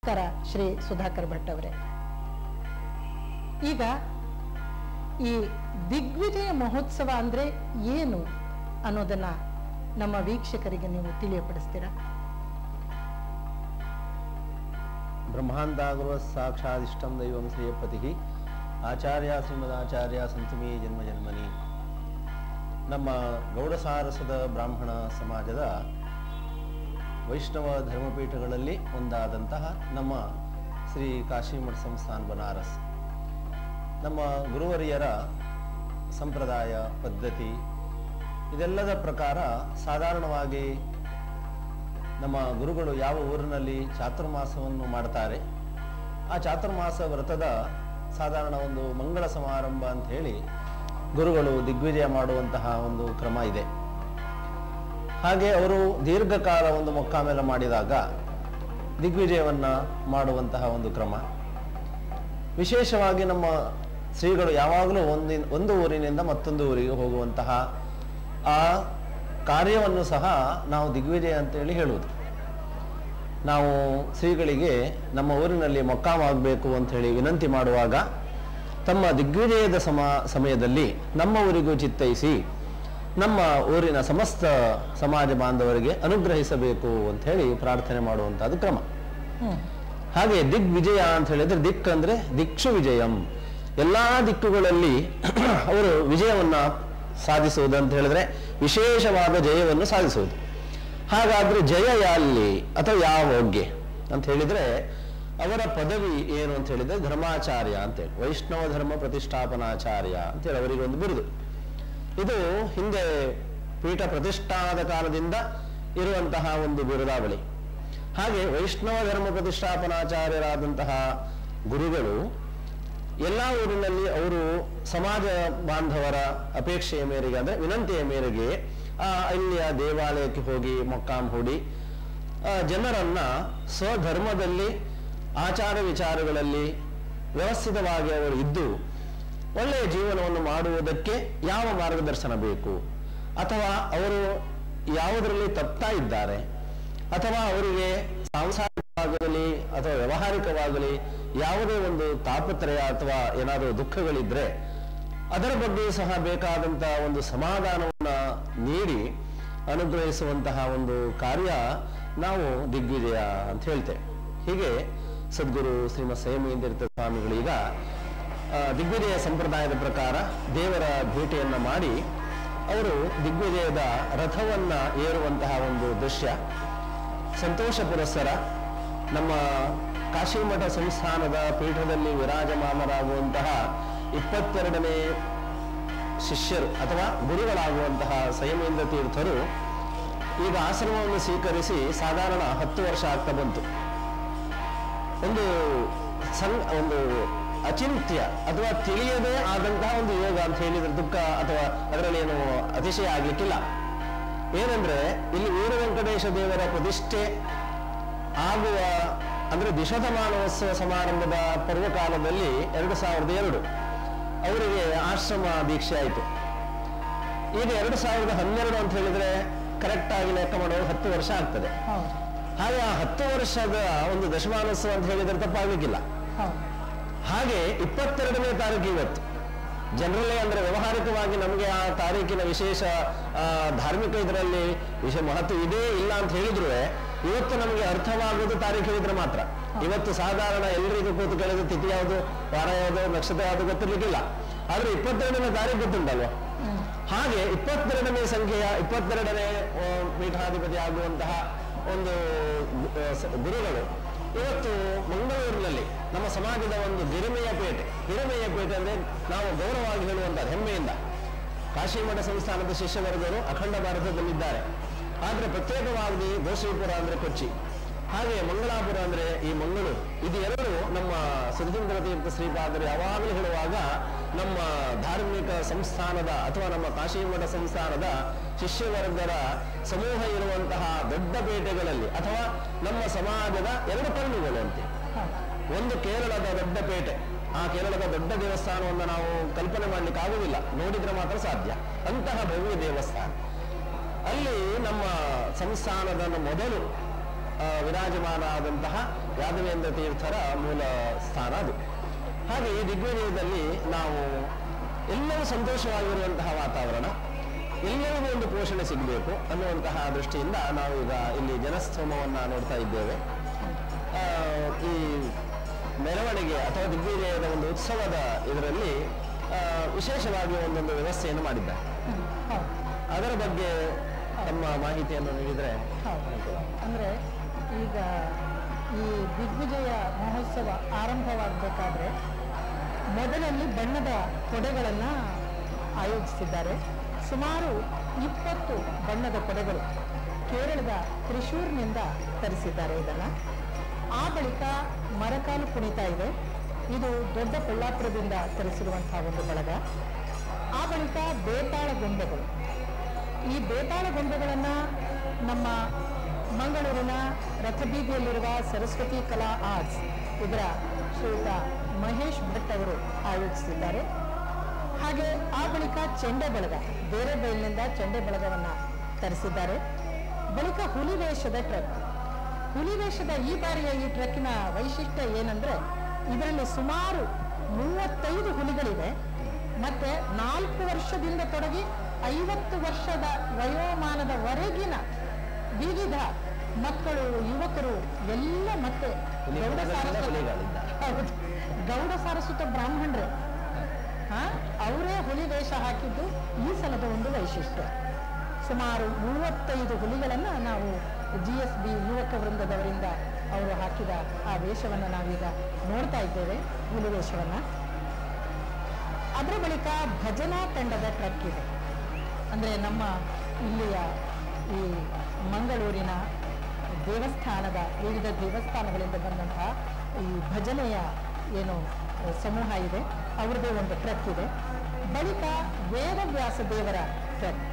ನಮಸ್ಕಾರ ಶ್ರೀ ಸುಧಾಕರ್ ಭಟ್ ಅವರೇ ಈಗ ಈ ದಿಗ್ವಿಜಯ ಮಹೋತ್ಸವ ಅಂದ್ರೆ ಏನು ಅನ್ನೋದನ್ನ ನಮ್ಮ ವೀಕ್ಷಕರಿಗೆ ನೀವು ತಿಳಿಯಪಡಿಸ್ತೀರಾ ಬ್ರಹ್ಮಾಂತಾಗುವ ಸಾಕ್ಷಾದಿಷ್ಟಂ ದೈವಂ ಶ್ರೀಯಪತಿ ಆಚಾರ್ಯ ಶ್ರೀಮದಾಚಾರ್ಯ ಸಂತಮಿ ಜನ್ಮ ಜನ್ಮನಿ ನಮ್ಮ ಗೌಡಸಾರಸದ ಬ್ರಾಹ್ಮಣ ಸಮಾಜದ ವೈಷ್ಣವ ಧರ್ಮಪೀಠಗಳಲ್ಲಿ ಒಂದಾದಂತಹ ನಮ್ಮ ಶ್ರೀ ಕಾಶಿಮಠ ಸಂಸ್ಥಾನ್ ಬನಾರಸ್ ನಮ್ಮ ಗುರುವರಿಯರ ಸಂಪ್ರದಾಯ ಪದ್ಧತಿ ಇದೆಲ್ಲದ ಪ್ರಕಾರ ಸಾಧಾರಣವಾಗಿ ನಮ್ಮ ಗುರುಗಳು ಯಾವ ಊರಿನಲ್ಲಿ ಚಾತುರ್ಮಾಸವನ್ನು ಮಾಡ್ತಾರೆ ಆ ಚಾತುರ್ಮಾಸ ವ್ರತದ ಸಾಧಾರಣ ಒಂದು ಮಂಗಳ ಸಮಾರಂಭ ಅಂತ ಹೇಳಿ ಗುರುಗಳು ದಿಗ್ವಿಜಯ ಮಾಡುವಂತಹ ಒಂದು ಕ್ರಮ ಇದೆ ಹಾಗೆ ಅವರು ದೀರ್ಘಕಾಲ ಒಂದು ಮೊಕ್ಕಾಮೆಲ ಮಾಡಿದಾಗ ದಿಗ್ವಿಜಯವನ್ನ ಮಾಡುವಂತಹ ಒಂದು ಕ್ರಮ ವಿಶೇಷವಾಗಿ ನಮ್ಮ ಶ್ರೀಗಳು ಯಾವಾಗಲೂ ಒಂದಿನ ಒಂದು ಊರಿನಿಂದ ಮತ್ತೊಂದು ಊರಿಗೆ ಹೋಗುವಂತಹ ಆ ಕಾರ್ಯವನ್ನು ಸಹ ನಾವು ದಿಗ್ವಿಜಯ ಅಂತೇಳಿ ಹೇಳುವುದು ನಾವು ಶ್ರೀಗಳಿಗೆ ನಮ್ಮ ಊರಿನಲ್ಲಿ ಮೊಕ್ಕಾಮಾಗಬೇಕು ಅಂತ ಹೇಳಿ ವಿನಂತಿ ಮಾಡುವಾಗ ತಮ್ಮ ದಿಗ್ವಿಜಯದ ಸಮ ಸಮಯದಲ್ಲಿ ನಮ್ಮ ಊರಿಗೂ ಚಿತ್ತೈಸಿ ನಮ್ಮ ಊರಿನ ಸಮಸ್ತ ಸಮಾಜ ಬಾಂಧವರಿಗೆ ಅನುಗ್ರಹಿಸಬೇಕು ಅಂತ ಹೇಳಿ ಪ್ರಾರ್ಥನೆ ಮಾಡುವಂತಹದ್ದು ಕ್ರಮ ಹ್ಮ್ ಹಾಗೆ ದಿಗ್ವಿಜಯ ಅಂತ ಹೇಳಿದ್ರೆ ದಿಕ್ ಅಂದ್ರೆ ದಿಕ್ಷು ವಿಜಯಂ ಎಲ್ಲಾ ದಿಕ್ಕುಗಳಲ್ಲಿ ಅವರು ವಿಜಯವನ್ನ ಸಾಧಿಸುವುದು ಅಂತ ಹೇಳಿದ್ರೆ ವಿಶೇಷವಾದ ಜಯವನ್ನು ಸಾಧಿಸುವುದು ಹಾಗಾದ್ರೆ ಜಯ ಎಲ್ಲಿ ಅಥವಾ ಯಾವ ಹೋಗ್ಗೆ ಅಂತ ಹೇಳಿದ್ರೆ ಅವರ ಪದವಿ ಏನು ಅಂತ ಹೇಳಿದ್ರೆ ಧರ್ಮಾಚಾರ್ಯ ಅಂತೇಳಿ ವೈಷ್ಣವ ಧರ್ಮ ಪ್ರತಿಷ್ಠಾಪನಾಚಾರ್ಯ ಅಂತೇಳಿ ಅವರಿಗೆ ಒಂದು ಬಿರುದು ಇದು ಹಿಂದೆ ಪೀಠ ಪ್ರತಿಷ್ಠಾನದ ಕಾಲದಿಂದ ಇರುವಂತಹ ಒಂದು ಬಿರುದಾವಳಿ ಹಾಗೆ ವೈಷ್ಣವ ಧರ್ಮ ಪ್ರತಿಷ್ಠಾಪನಾಚಾರ್ಯರಾದಂತಹ ಗುರುಗಳು ಎಲ್ಲ ಊರಿನಲ್ಲಿ ಅವರು ಸಮಾಜ ಬಾಂಧವರ ಅಪೇಕ್ಷೆಯ ಮೇರೆಗೆ ಅಂದ್ರೆ ವಿನಂತಿಯ ಮೇರೆಗೆ ಆ ಅಲ್ಲಿಯ ದೇವಾಲಯಕ್ಕೆ ಹೋಗಿ ಮೊಕ್ಕಾಂ ಹೂಡಿ ಆ, ಜನರನ್ನ ಸ್ವಧರ್ಮದಲ್ಲಿ ಆಚಾರ ವಿಚಾರಗಳಲ್ಲಿ ವ್ಯವಸ್ಥಿತವಾಗಿ ಅವರು ಇದ್ದು ಒಳ್ಳೆಯ ಜೀವನವನ್ನು ಮಾಡುವುದಕ್ಕೆ ಯಾವ ಮಾರ್ಗದರ್ಶನ ಬೇಕು ಅಥವಾ ಅವರು ಯಾವುದರಲ್ಲಿ ತಪ್ತಾ ಇದ್ದಾರೆ ಅಥವಾ ಅವರಿಗೆ ಸಾಂಸಾರಿಕವಾಗಲಿ ಅಥವಾ ವ್ಯವಹಾರಿಕವಾಗಲಿ ಯಾವುದೇ ಒಂದು ತಾಪತ್ರಯ ಅಥವಾ ಏನಾದರೂ ದುಃಖಗಳಿದ್ರೆ ಅದರ ಬಗ್ಗೆ ಸಹ ಬೇಕಾದಂತಹ ಒಂದು ಸಮಾಧಾನವನ್ನ ನೀಡಿ ಅನುಗ್ರಹಿಸುವಂತಹ ಒಂದು ಕಾರ್ಯ ನಾವು ದಿಗ್ವಿಜಯ ಅಂತ ಹೇಳ್ತೇವೆ ಹೀಗೆ ಸದ್ಗುರು ಶ್ರೀಮತ್ ಸಂಯಮೇಂದ್ರ ಸ್ವಾಮಿಗಳು ಈಗ ಆ, ದಿಗ್ವಿಜಯ ಸಂಪ್ರದಾಯದ ಪ್ರಕಾರ ದೇವರ ಭೇಟಿಯನ್ನ ಮಾಡಿ ಅವರು ದಿಗ್ವಿಜಯದ ರಥವನ್ನ ಏರುವಂತಹ ಒಂದು ದೃಶ್ಯ ಸಂತೋಷ ಪುರಸ್ಸರ ನಮ್ಮ ಕಾಶಿಮಠ ಸಂಸ್ಥಾನದ ಪೀಠದಲ್ಲಿ ವಿರಾಜಮಾನರಾಗುವಂತಹ ಇಪ್ಪತ್ತೆರಡನೇ ಶಿಷ್ಯರು ಅಥವಾ ಗುರುಗಳಾಗುವಂತಹ ಸಂಯಮೇಂದ್ರ ತೀರ್ಥರು ಈಗ ಆಶ್ರಮವನ್ನು ಸ್ವೀಕರಿಸಿ ಸಾಧಾರಣ ಹತ್ತು ವರ್ಷ ಆಗ್ತಾ ಬಂತು ಒಂದು ಸಂ ಒಂದು ಅಚಿಂತ್ಯ ಅಥವಾ ತಿಳಿಯದೇ ಆದಂತಹ ಒಂದು ಯೋಗ ಅಂತ ಹೇಳಿದ್ರೆ ದುಃಖ ಅಥವಾ ಅದರಲ್ಲಿ ಏನು ಅತಿಶಯ ಆಗ್ಲಿಕ್ಕಿಲ್ಲ ಏನಂದ್ರೆ ಇಲ್ಲಿ ವೀರ ವೆಂಕಟೇಶ ದೇವರ ಪ್ರತಿಷ್ಠೆ ಆಗುವ ಅಂದ್ರೆ ದಿಶತಮಾನೋತ್ಸವ ಸಮಾರಂಭದ ಪರ್ವಕಾಲದಲ್ಲಿ ಎರಡು ಸಾವಿರದ ಎರಡು ಅವರಿಗೆ ಆಶ್ರಮ ದೀಕ್ಷೆ ಆಯಿತು ಈಗ ಎರಡು ಸಾವಿರದ ಹನ್ನೆರಡು ಅಂತ ಹೇಳಿದ್ರೆ ಕರೆಕ್ಟ್ ಆಗಿ ಲೆಕ್ಕ ಮಾಡುವಾಗ ಹತ್ತು ವರ್ಷ ಆಗ್ತದೆ ಹೌದು ಹಾಗೆ ಆ ಹತ್ತು ವರ್ಷದ ಒಂದು ದಶಮಾನೋತ್ಸವ ಅಂತ ಹೇಳಿದ್ರೆ ತಪ್ಪಾಗ್ಲಿಕ್ಕಿಲ್ಲ ಹೌದು ಹಾಗೆ ಇಪ್ಪತ್ತೆರಡನೇ ತಾರೀಕು ಇವತ್ತು ಜನರಲ್ಲೇ ಅಂದ್ರೆ ವ್ಯವಹಾರಿಕವಾಗಿ ನಮಗೆ ಆ ತಾರೀಕಿನ ವಿಶೇಷ ಆ, ಧಾರ್ಮಿಕ ಇದರಲ್ಲಿ ವಿಶೇಷ ಮಹತ್ವ ಇದೆ ಇಲ್ಲ ಅಂತ ಹೇಳಿದ್ರು ಇವತ್ತು ನಮಗೆ ಅರ್ಥವಾಗುವುದು ತಾರೀಕು ಹೇಳಿದ್ರೆ ಮಾತ್ರ ಇವತ್ತು ಸಾಧಾರಣ ಎಲ್ಲರಿಗೂ ಕೂತು ಕೇಳಿದ ತಿಥಿ ಯಾವುದು ವಾರ ಯಾವುದು ನಕ್ಷತ್ರ ಯಾವುದು ಗೊತ್ತಿರ್ಲಿಕ್ಕಿಲ್ಲ ಆದ್ರೆ ಇಪ್ಪತ್ತೆರಡನೇ ತಾರೀಕು ಗೊತ್ತುಂಟಲ್ವಾ ಹ್ಮ್ ಹಾಗೆ ಇಪ್ಪತ್ತೆರಡನೇ ಸಂಖ್ಯೆಯ ಇಪ್ಪತ್ತೆರಡನೇ ಆ, ಪೀಠಾಧಿಪತಿ ಆಗುವಂತಹ ಒಂದು ಗು- ಆ, ಸ- ಗುರುಗಳು ಇವತ್ತು ಮಂಗಳೂರಿನಲ್ಲಿ ನಮ್ಮ ಸಮಾಜದ ಒಂದು ಹಿರಿಮೆಯ ಪೇಟೆ ಹಿರಿಮೆಯ ಪೇಟೆ ಅಂದ್ರೆ ನಾವು ಗೌರವವಾಗಿ ಹೇಳುವಂತದ್ದು ಹೆಮ್ಮೆಯಿಂದ ಕಾಶಿಮಠ ಸಂಸ್ಥಾನದ ಶಿಷ್ಯವರ್ಗರು ಅಖಂಡ ಭಾರತದಲ್ಲಿದ್ದಾರೆ ಆದ್ರೆ ಪ್ರತ್ಯೇಕವಾಗಿ ದೋಷಿಪುರ ಅಂದ್ರೆ ಕೊಚ್ಚಿ ಹಾಗೆ ಮಂಗಳಾಪುರ ಅಂದ್ರೆ ಈ ಮಂಗಳೂರು ಇದು ಎರಡು ನಮ್ಮ ಸುಧೀಂದ್ರ ತೀರ್ಥ ಶ್ರೀಪಾದರು ಯಾವಾಗಲೂ ಹೇಳುವಾಗ ನಮ್ಮ ಧಾರ್ಮಿಕ ಸಂಸ್ಥಾನದ ಅಥವಾ ನಮ್ಮ ಕಾಶಿಮಠ ಸಂಸ್ಥಾನದ ಶಿಷ್ಯವರ್ಗರ ಸಮೂಹ ಇರುವಂತಹ ದೊಡ್ಡ ಪೇಟೆಗಳಲ್ಲಿ ಅಥವಾ ನಮ್ಮ ಸಮಾಜದ ಎರಡು ಕಣ್ಣುಗಳು ಅಂತೆ ಹೌದು ಒಂದು ಕೇರಳದ ದೊಡ್ಡ ಪೇಟೆ ಆ ಕೇರಳದ ದೊಡ್ಡ ದೇವಸ್ಥಾನವನ್ನು ನಾವು ಕಲ್ಪನೆ ಮಾಡ್ಲಿಕ್ಕೆ ಆಗುವುದಿಲ್ಲ ನೋಡಿದ್ರೆ ಮಾತ್ರ ಸಾಧ್ಯ ಅಂತಹ ಭವ್ಯ ದೇವಸ್ಥಾನ ಅಲ್ಲಿ ನಮ್ಮ ಸಂಸ್ಥಾನದ ಮೊದಲು ಆ, ವಿರಾಜಮಾನ ಆದಂತಹ ಯಾದವೇಂದ್ರ ತೀರ್ಥರ ಮೂಲ ಸ್ಥಾನ ಅದು ಹಾಗೆ ಈ ದಿಗ್ವಿಜಯದಲ್ಲಿ ನಾವು ಎಲ್ಲವೂ ಸಂತೋಷವಾಗಿರುವಂತಹ ವಾತಾವರಣ ಎಲ್ಲರಿಗೂ ಒಂದು ಪೋಷಣೆ ಸಿಗಬೇಕು ಅನ್ನುವಂತಹ ದೃಷ್ಟಿಯಿಂದ ನಾವು ಈಗ ಇಲ್ಲಿ ಜನಸ್ತೋಮವನ್ನ ನೋಡ್ತಾ ಇದ್ದೇವೆ ಆ, ಈ ಮೆರವಣಿಗೆ ಅಥವಾ ದಿಗ್ವಿಜಯದ ಒಂದು ಉತ್ಸವದ ಇದರಲ್ಲಿ ಆ, ವಿಶೇಷವಾಗಿ ಒಂದೊಂದು ವ್ಯವಸ್ಥೆಯನ್ನು ಮಾಡಿದ್ದಾರೆ ಹೌದು ಅದರ ಬಗ್ಗೆ ತಮ್ಮ ಮಾಹಿತಿಯನ್ನು ನೀಡಿದರೆ ಹೌದು ಅಂದರೆ ಈಗ ಈ ದಿಗ್ವಿಜಯ ಮಹೋತ್ಸವ ಆರಂಭವಾಗಬೇಕಾದ್ರೆ ಮೊದಲಲ್ಲಿ ಬಣ್ಣದ ಕೊಡೆಗಳನ್ನು ಆಯೋಜಿಸಿದ್ದಾರೆ ಸುಮಾರು ಇಪ್ಪತ್ತು ಬಣ್ಣದ ಕೊಡೆಗಳು ಕೇರಳದ ತ್ರಿಶೂರ್ನಿಂದ ತರಿಸಿದ್ದಾರೆ ಇದನ್ನು ಆ ಬಳಿಕ ಮರಕಾಲು ಕುಣಿತ ಇದೆ ಇದು ದೊಡ್ಡ ಬಳ್ಳಾಪುರದಿಂದ ತರಿಸಿರುವಂತಹ ಒಂದು ಬಳಗ ಆ ಬಳಿಕ ಬೇತಾಳ ಗೊಂಬೆಗಳು ಈ ಬೇತಾಳ ಗೊಂಬೆಗಳನ್ನು ನಮ್ಮ ಮಂಗಳೂರಿನ ರಥಬೀದಿಯಲ್ಲಿರುವ ಸರಸ್ವತಿ ಕಲಾ ಆರ್ಟ್ಸ್ ಇದರ ಶ್ರೀಯುತ ಮಹೇಶ್ ಭಟ್ ಅವರು ಆಯೋಜಿಸಿದ್ದಾರೆ ಹಾಗೆ ಆ ಬಳಿಕ ಚೆಂಡೆ ಬಳಗ ಬೇರೆ ಬೈಲಿನಿಂದ ಚೆಂಡೆ ಬಳಗವನ್ನು ತರಿಸಿದ್ದಾರೆ ಬಳಿಕ ಹುಲಿ ವೇಷದ ಟ್ರಕ್ ಹುಲಿ ವೇಷದ ಈ ಬಾರಿಯ ಈ ಟ್ರಕ್ಕಿನ ವೈಶಿಷ್ಟ್ಯ ಏನಂದ್ರೆ ಇದರಲ್ಲಿ ಸುಮಾರು ಮೂವತ್ತೈದು ಹುಲಿಗಳಿವೆ ಮತ್ತೆ ನಾಲ್ಕು ವರ್ಷದಿಂದ ತೊಡಗಿ ಐವತ್ತು ವರ್ಷದ ವಯೋಮಾನದವರೆಗಿನ ವಿವಿಧ ಮಕ್ಕಳು ಯುವಕರು ಎಲ್ಲ ಮತ್ತೆ ಹುಲಿ ಗೌಡ ಹುಲಿಗಳಿಂದ ಸಾರಸ್ವತ- ಹುಲಿಗಳಿಂದ. ಹೌದು ಗೌಡ ಸಾರಸ್ವತ ಬ್ರಾಹ್ಮಣರೇ ಹಾ ಅವರೇ ಹುಲಿ ವೇಷ ಹಾಕಿದ್ದು ಈ ಸಲದ ಒಂದು ವೈಶಿಷ್ಟ್ಯ ಸುಮಾರು ಮೂವತ್ತೈದು ಹುಲಿಗಳನ್ನು ನಾವು ಜಿ ಎಸ್ ಬಿ ಯುವಕ ವೃಂದದವರಿಂದ ಅವರು ಹಾಕಿದ ಆ ವೇಷವನ್ನು ನಾವೀಗ ನೋಡ್ತಾ ಇದ್ದೇವೆ ಹುಲಿ ವೇಷವನ್ನು ಅದರ ಬಳಿಕ ಭಜನಾ ತಂಡದ ಟ್ರಕ್ ಇದೆ ಅಂದರೆ ನಮ್ಮ ಇಲ್ಲಿಯ ಈ ಮಂಗಳೂರಿನ ದೇವಸ್ಥಾನದ ವಿವಿಧ ದೇವಸ್ಥಾನಗಳಿಂದ ಬಂದಂತಹ ಈ ಭಜನೆಯ ಏನು ಅಹ್, ಸಮೂಹ ಇದೆ ಅವ್ರದ್ದೇ ಒಂದು ಟ್ರಕ್ ಇದೆ ಬಳಿಕ ವೇದವ್ಯಾಸ ದೇವರ ಟ್ರಕ್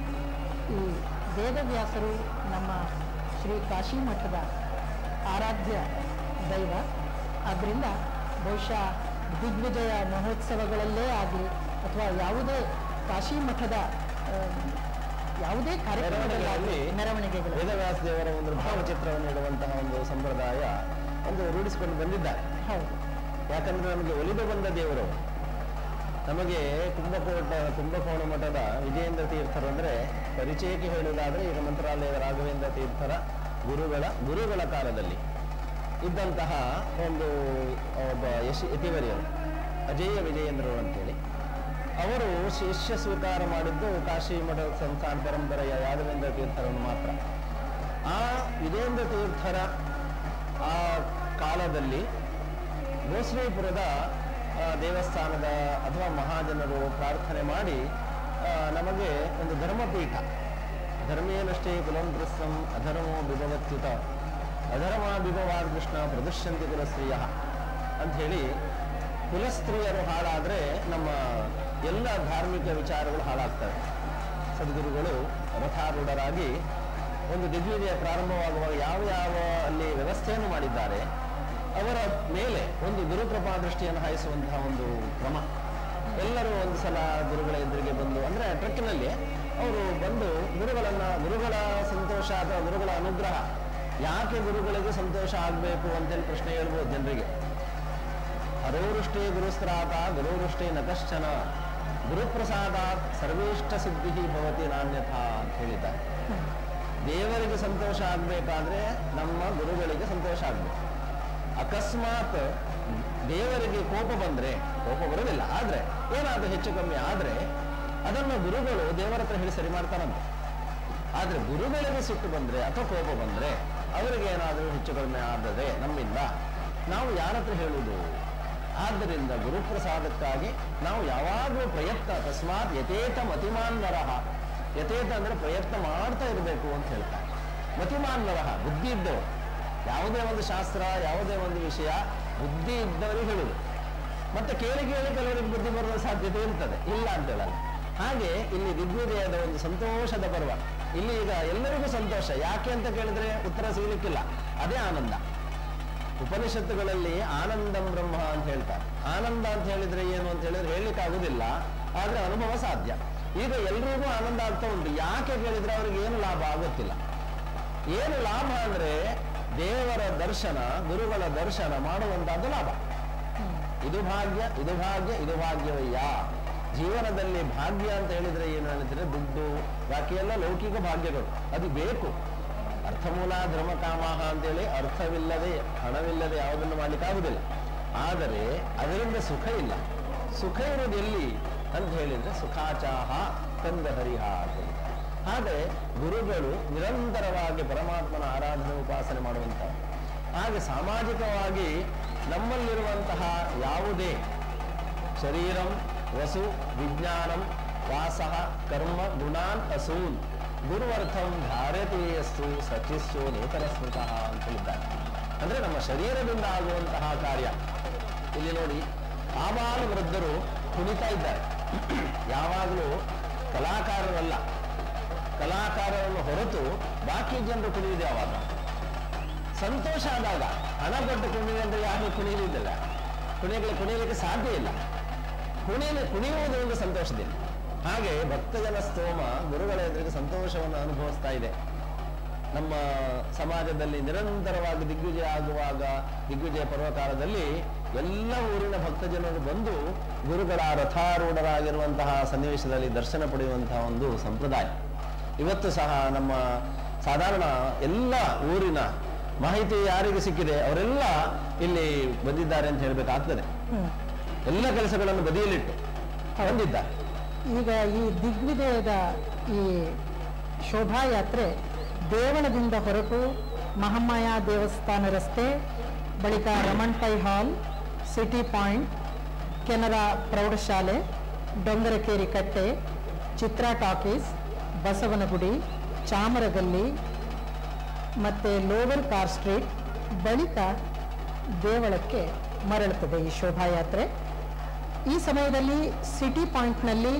ಈ ವೇದವ್ಯಾಸರು ನಮ್ಮ ಶ್ರೀ ಕಾಶಿ ಮಠದ ಆರಾಧ್ಯ ದೈವ ಆದ್ದರಿಂದ ಬಹುಶಃ ದಿಗ್ವಿಜಯ ಮಹೋತ್ಸವಗಳಲ್ಲೇ ಆಗಲಿ ಅಥವಾ ಯಾವುದೇ ಕಾಶಿ ಮಠದ ಆ, ಯಾವುದೇ ಕಾರ್ಯಕ್ರಮಗಳಲ್ಲಿ ಮೆರವಣಿಗೆಯಲ್ಲಿ ಮೆರವಣಿಗೆಗಳು ವೇದವ್ಯಾಸ ದೇವರ ಒಂದು ಭಾವಚಿತ್ರವನ್ನು ಇಡುವಂತಹ ಒಂದು ಸಂಪ್ರದಾಯ ಒಂದು ರೂಢಿಸಿಕೊಂಡು ಬಂದಿದ್ದಾರೆ ಹೌದು ಯಾಕಂದ್ರೆ ನಮಗೆ ಒಲಿದು ಬಂದ ದೇವರು ನಮಗೆ ಕುಂಭಕೋಟ ಕುಂಭಕೋಣ ಮಠದ ವಿಜಯೇಂದ್ರ ತೀರ್ಥರು ಅಂದ್ರೆ ಪರಿಚಯಕ್ಕೆ ಹೇಳುವುದಾದ್ರೆ ಈಗ ಮಂತ್ರಾಲಯದ ರಾಘವೇಂದ್ರ ತೀರ್ಥರ ಗುರುಗಳ ಗುರುಗಳ ಕಾಲದಲ್ಲಿ ಇದ್ದಂತಹ ಒಂದು ಒಬ್ಬ ಯಶ್ ಯತಿವರಿಯರು ಅಜೇಯ ವಿಜಯೇಂದ್ರರು ಅಂತೇಳಿ ಅವರು ಶಿಷ್ಯ ಸ್ವೀಕಾರ ಮಾಡಿದ್ದು ಕಾಶಿ ಮಠದ ಸಂಸ್ಥಾನ ಪರಂಪರೆಯ ಯಾದವೇಂದ್ರ ತೀರ್ಥರನ್ನು ಮಾತ್ರ ಆ ವಿಜೇಂದ್ರ ತೀರ್ಥರ ಆ ಕಾಲದಲ್ಲಿ ಭೋಸಲೇಪುರದ ಆ, ದೇವಸ್ಥಾನದ ಅಥವಾ ಮಹಾಜನರು ಪ್ರಾರ್ಥನೆ ಮಾಡಿ ಆ, ನಮಗೆ ಒಂದು ಧರ್ಮಪೀಠ ಧರ್ಮೇನಷ್ಟೇ ಕುಲಂಕೃಸ್ತಂ ಅಧರ್ಮೋ ಬಿಭವತ್ಯುತ ಅಧರ್ಮ ಬಿಭವಾದ ಕೃಷ್ಣ ಪ್ರದರ್ಶಂತಿ ಕುಲಸ್ತ್ರೀಯ ಅಂಥೇಳಿ ಕುಲಸ್ತ್ರೀಯರು ಹಾಳಾದರೆ ನಮ್ಮ ಎಲ್ಲ ಧಾರ್ಮಿಕ ವಿಚಾರಗಳು ಹಾಳಾಗ್ತವೆ ಸದ್ಗುರುಗಳು ರಥಾರೂಢರಾಗಿ ಒಂದು ದಿಗ್ವಿಜಯ ಪ್ರಾರಂಭವಾಗುವಾಗ ಯಾವ ಯಾವ ಅಲ್ಲಿ ವ್ಯವಸ್ಥೆಯನ್ನು ಮಾಡಿದ್ದಾರೆ ಅವರ ಮೇಲೆ ಒಂದು ಗುರುಕೃಪಾ ದೃಷ್ಟಿಯನ್ನು ಹಾಯಿಸುವಂತಹ ಒಂದು ಕ್ರಮ ಎಲ್ಲರೂ ಒಂದು ಸಲ ಗುರುಗಳ ಎದುರಿಗೆ ಬಂದು ಅಂದ್ರೆ ಟ್ರಕ್ಕಿನಲ್ಲಿ ಅವರು ಬಂದು ಗುರುಗಳನ್ನ ಗುರುಗಳ ಸಂತೋಷ ಅಥವಾ ಗುರುಗಳ ಅನುಗ್ರಹ ಯಾಕೆ ಗುರುಗಳಿಗೆ ಸಂತೋಷ ಆಗಬೇಕು ಅಂತೇಳಿ ಪ್ರಶ್ನೆ ಹೇಳ್ಬೋದು ಜನರಿಗೆ ಹರೋರುಷ್ಟೇ ಗುರುಸ್ತ್ರಾತ ಗುರುರುಷ್ಟೇ ನಕಶ್ಚನ ಗುರುಪ್ರಸಾದ ಸರ್ವೇಷ್ಟ ಸಿದ್ಧಿ ಭವತಿ ನಾಣ್ಯಥ ಅಂತ ಹೇಳಿದ್ದಾರೆ ದೇವರಿಗೆ ಸಂತೋಷ ಆಗಬೇಕಾದ್ರೆ ನಮ್ಮ ಗುರುಗಳಿಗೆ ಸಂತೋಷ ಆಗಬೇಕು ಅಕಸ್ಮಾತ್ ದೇವರಿಗೆ ಕೋಪ ಬಂದ್ರೆ ಕೋಪ ಬರೋದಿಲ್ಲ ಆದ್ರೆ ಏನಾದ್ರೂ ಹೆಚ್ಚು ಕಮ್ಮಿ ಆದ್ರೆ ಅದನ್ನು ಗುರುಗಳು ದೇವರ ಹತ್ರ ಹೇಳಿ ಸರಿ ಮಾಡ್ತಾರಂತೆ ಆದ್ರೆ ಗುರುಗಳಿಗೆ ಸಿಟ್ಟು ಬಂದ್ರೆ ಅಥವಾ ಕೋಪ ಬಂದ್ರೆ ಅವರಿಗೆ ಏನಾದರೂ ಹೆಚ್ಚು ಕಡಿಮೆ ಆದರೆ ನಮ್ಮಿಂದ ನಾವು ಯಾರ ಹತ್ರ ಹೇಳುವುದು ಆದ್ದರಿಂದ ಗುರುಪ್ರಸಾದಕ್ಕಾಗಿ ನಾವು ಯಾವಾಗಲೂ ಪ್ರಯತ್ನ ಅಕಸ್ಮಾತ್ ಯಥೇತ ಮತಿಮಾನ್ ನರಹ ಯಥೇತ ಅಂದ್ರೆ ಪ್ರಯತ್ನ ಮಾಡ್ತಾ ಇರಬೇಕು ಅಂತ ಹೇಳ್ತಾರೆ ಮತಿಮಾನ್ ನರಹ ಬುದ್ಧಿ ಇದ್ದವರು ಯಾವುದೇ ಒಂದು ಶಾಸ್ತ್ರ ಯಾವುದೇ ಒಂದು ವಿಷಯ ಬುದ್ಧಿ ಇದ್ದವರಿಗೆ ಹೇಳುದು ಮತ್ತೆ ಕೇಳಿ ಕೇಳಿ ಕೆಲವರಿಗೆ ಬುದ್ಧಿ ಬರುವ ಸಾಧ್ಯತೆ ಇರ್ತದೆ ಇಲ್ಲ ಅಂತ ಹೇಳಲ್ಲ ಹಾಗೆ ಇಲ್ಲಿ ದಿಗ್ವಿಜಯದ ಒಂದು ಸಂತೋಷದ ಪರ್ವ ಇಲ್ಲಿ ಈಗ ಎಲ್ಲರಿಗೂ ಸಂತೋಷ ಯಾಕೆ ಅಂತ ಕೇಳಿದ್ರೆ ಉತ್ತರ ಸಿಗಲಿಕ್ಕಿಲ್ಲ ಅದೇ ಆನಂದ ಉಪನಿಷತ್ತುಗಳಲ್ಲಿ ಆನಂದಂ ಬ್ರಹ್ಮ ಅಂತ ಹೇಳ್ತಾರೆ ಆನಂದ ಅಂತ ಹೇಳಿದ್ರೆ ಏನು ಅಂತ ಹೇಳಿದ್ರೆ ಹೇಳಲಿಕ್ಕಾಗುದಿಲ್ಲ ಆದ್ರೆ ಅನುಭವ ಸಾಧ್ಯ ಈಗ ಎಲ್ರಿಗೂ ಆನಂದ ಆಗ್ತಾ ಉಂಟು ಯಾಕೆ ಕೇಳಿದ್ರೆ ಅವ್ರಿಗೆ ಏನು ಲಾಭ ಆಗುತ್ತಿಲ್ಲ ಏನು ಲಾಭ ಅಂದ್ರೆ ದೇವರ ದರ್ಶನ ಗುರುಗಳ ದರ್ಶನ ಮಾಡುವಂತಹದ್ದು ಲಾಭ ಇದು ಭಾಗ್ಯ ಇದು ಭಾಗ್ಯ ಇದು ಭಾಗ್ಯವಯ್ಯ ಜೀವನದಲ್ಲಿ ಭಾಗ್ಯ ಅಂತ ಹೇಳಿದ್ರೆ ಏನು ಹೇಳಿದ್ರೆ ದುಡ್ಡು ಬಾಕಿ ಎಲ್ಲ ಲೌಕಿಕ ಭಾಗ್ಯಗಳು ಅದು ಬೇಕು ಅರ್ಥಮೂಲ ಧರ್ಮಕಾಮಹ ಅಂತೇಳಿ ಅರ್ಥವಿಲ್ಲದೆ ಹಣವಿಲ್ಲದೆ ಯಾವುದನ್ನು ಮಾಡ್ಲಿಕ್ಕಾಗುದಿಲ್ಲ ಆದರೆ ಅದರಿಂದ ಸುಖ ಇಲ್ಲ ಸುಖ ಇರೋದು ಎಲ್ಲಿ ಅಂತ ಹೇಳಿದ್ರೆ ಸುಖಾಚಾಹ ಕಂದ ಹರಿಹ ಅಂತ ಹೇಳಿ. ಹಾಗೆ ಗುರುಗಳು ನಿರಂತರವಾಗಿ ಪರಮಾತ್ಮನ ಆರಾಧನೆ ಉಪಾಸನೆ ಮಾಡುವಂತಹ ಹಾಗೆ ಸಾಮಾಜಿಕವಾಗಿ ನಮ್ಮಲ್ಲಿರುವಂತಹ ಯಾವುದೇ ಶರೀರಂ ವಸು ವಿಜ್ಞಾನಂ ವಾಸಃ ಕರ್ಮ ಗುಣಾನ್ ಅಸೂನ್ ಗುರುವರ್ಥಂ ಭಾರತೀಯಸ್ಸು ಸಚಿಸ್ಸು ನೇತರ ಸ್ಮೃತಃ ಅಂತ ಹೇಳಿದ್ದಾರೆ ಅಂದ್ರೆ ನಮ್ಮ ಶರೀರದಿಂದ ಆಗುವಂತಹ ಕಾರ್ಯ ಇಲ್ಲಿ ನೋಡಿ ಆಬಾಲ ವೃದ್ಧರು ಕುಣಿತಾ ಇದ್ದಾರೆ ಯಾವಾಗಲೂ ಕಲಾಕಾರರಲ್ಲ ಕಲಾಕಾರರನ್ನು ಹೊರತು ಬಾಕಿ ಜನರು ಕುಣಿಯುವುದು ಯಾವಾಗ ಸಂತೋಷ ಆದಾಗ ಹಣ ಕೊಟ್ಟು ಕುಣಿದೆ ಅಂದ್ರೆ ಯಾರು ಕುಣಿಯುವುದಿಲ್ಲ ಕುಣಿಯಲಿಕ್ಕೆ ಕುಣಿಯಲಿಕ್ಕೆ ಸಾಧ್ಯ ಇಲ್ಲ ಕುಣಿಯಲು ಕುಣಿಯುವುದು ಒಂದು ಸಂತೋಷದಿಂದ ಹಾಗೆ ಭಕ್ತಜನ ಸ್ತೋಮ ಗುರುಗಳ ಎದುರಿಗೆ ಸಂತೋಷವನ್ನು ಅನುಭವಿಸ್ತಾ ಇದೆ ನಮ್ಮ ಸಮಾಜದಲ್ಲಿ ನಿರಂತರವಾಗಿ ದಿಗ್ವಿಜಯ ಆಗುವಾಗ ದಿಗ್ವಿಜಯ ಪರ್ವಕಾಲದಲ್ಲಿ ಎಲ್ಲ ಊರಿನ ಭಕ್ತಜನರು ಬಂದು ಗುರುಗಳ ರಥಾರೂಢರಾಗಿರುವಂತಹ ಸನ್ನಿವೇಶದಲ್ಲಿ ದರ್ಶನ ಪಡೆಯುವಂತಹ ಒಂದು ಸಂಪ್ರದಾಯ ಇವತ್ತು ಸಹ ನಮ್ಮ ಸಾಧಾರಣ ಎಲ್ಲ ಊರಿನ ಮಾಹಿತಿ ಯಾರಿಗೆ ಸಿಕ್ಕಿದೆ ಅವರೆಲ್ಲ ಇಲ್ಲಿ ಬಂದಿದ್ದಾರೆ ಅಂತ ಹೇಳಬೇಕಾಗ್ತದೆ ಹ್ಮ್. ಎಲ್ಲ ಕೆಲಸಗಳನ್ನು ಬದಿಯಲ್ಲಿಟ್ಟು ಬಂದಿದ್ದಾರೆ ಈಗ ಈ ದಿಗ್ವಿಜಯದ ಈ ಶೋಭಾಯಾತ್ರೆ ದೇವಳದಿಂದ ಹೊರಟು ಮಹಾಮಾಯ ದೇವಸ್ಥಾನ ರಸ್ತೆ ಬಳಿಕ Raman Pai hall city point Canara ಪ್ರೌಢಶಾಲೆ ಡೊಂಗರಕೇರಿ ಕಟ್ಟೆ ಚಿತ್ರಾ ಟಾಕೀಸ್ ಬಸವನಗುಡಿ ಚಾಮರಗಲ್ಲಿ ಮತ್ತು ಲೋವರ್ ಕಾರ್ ಸ್ಟ್ರೀಟ್ ಬಳಿಕ ದೇವಳಕ್ಕೆ ಮರಳುತ್ತದೆ ಈ ಶೋಭಾಯಾತ್ರೆ ಈ ಸಮಯದಲ್ಲಿ ಸಿಟಿ ಪಾಯಿಂಟ್ನಲ್ಲಿ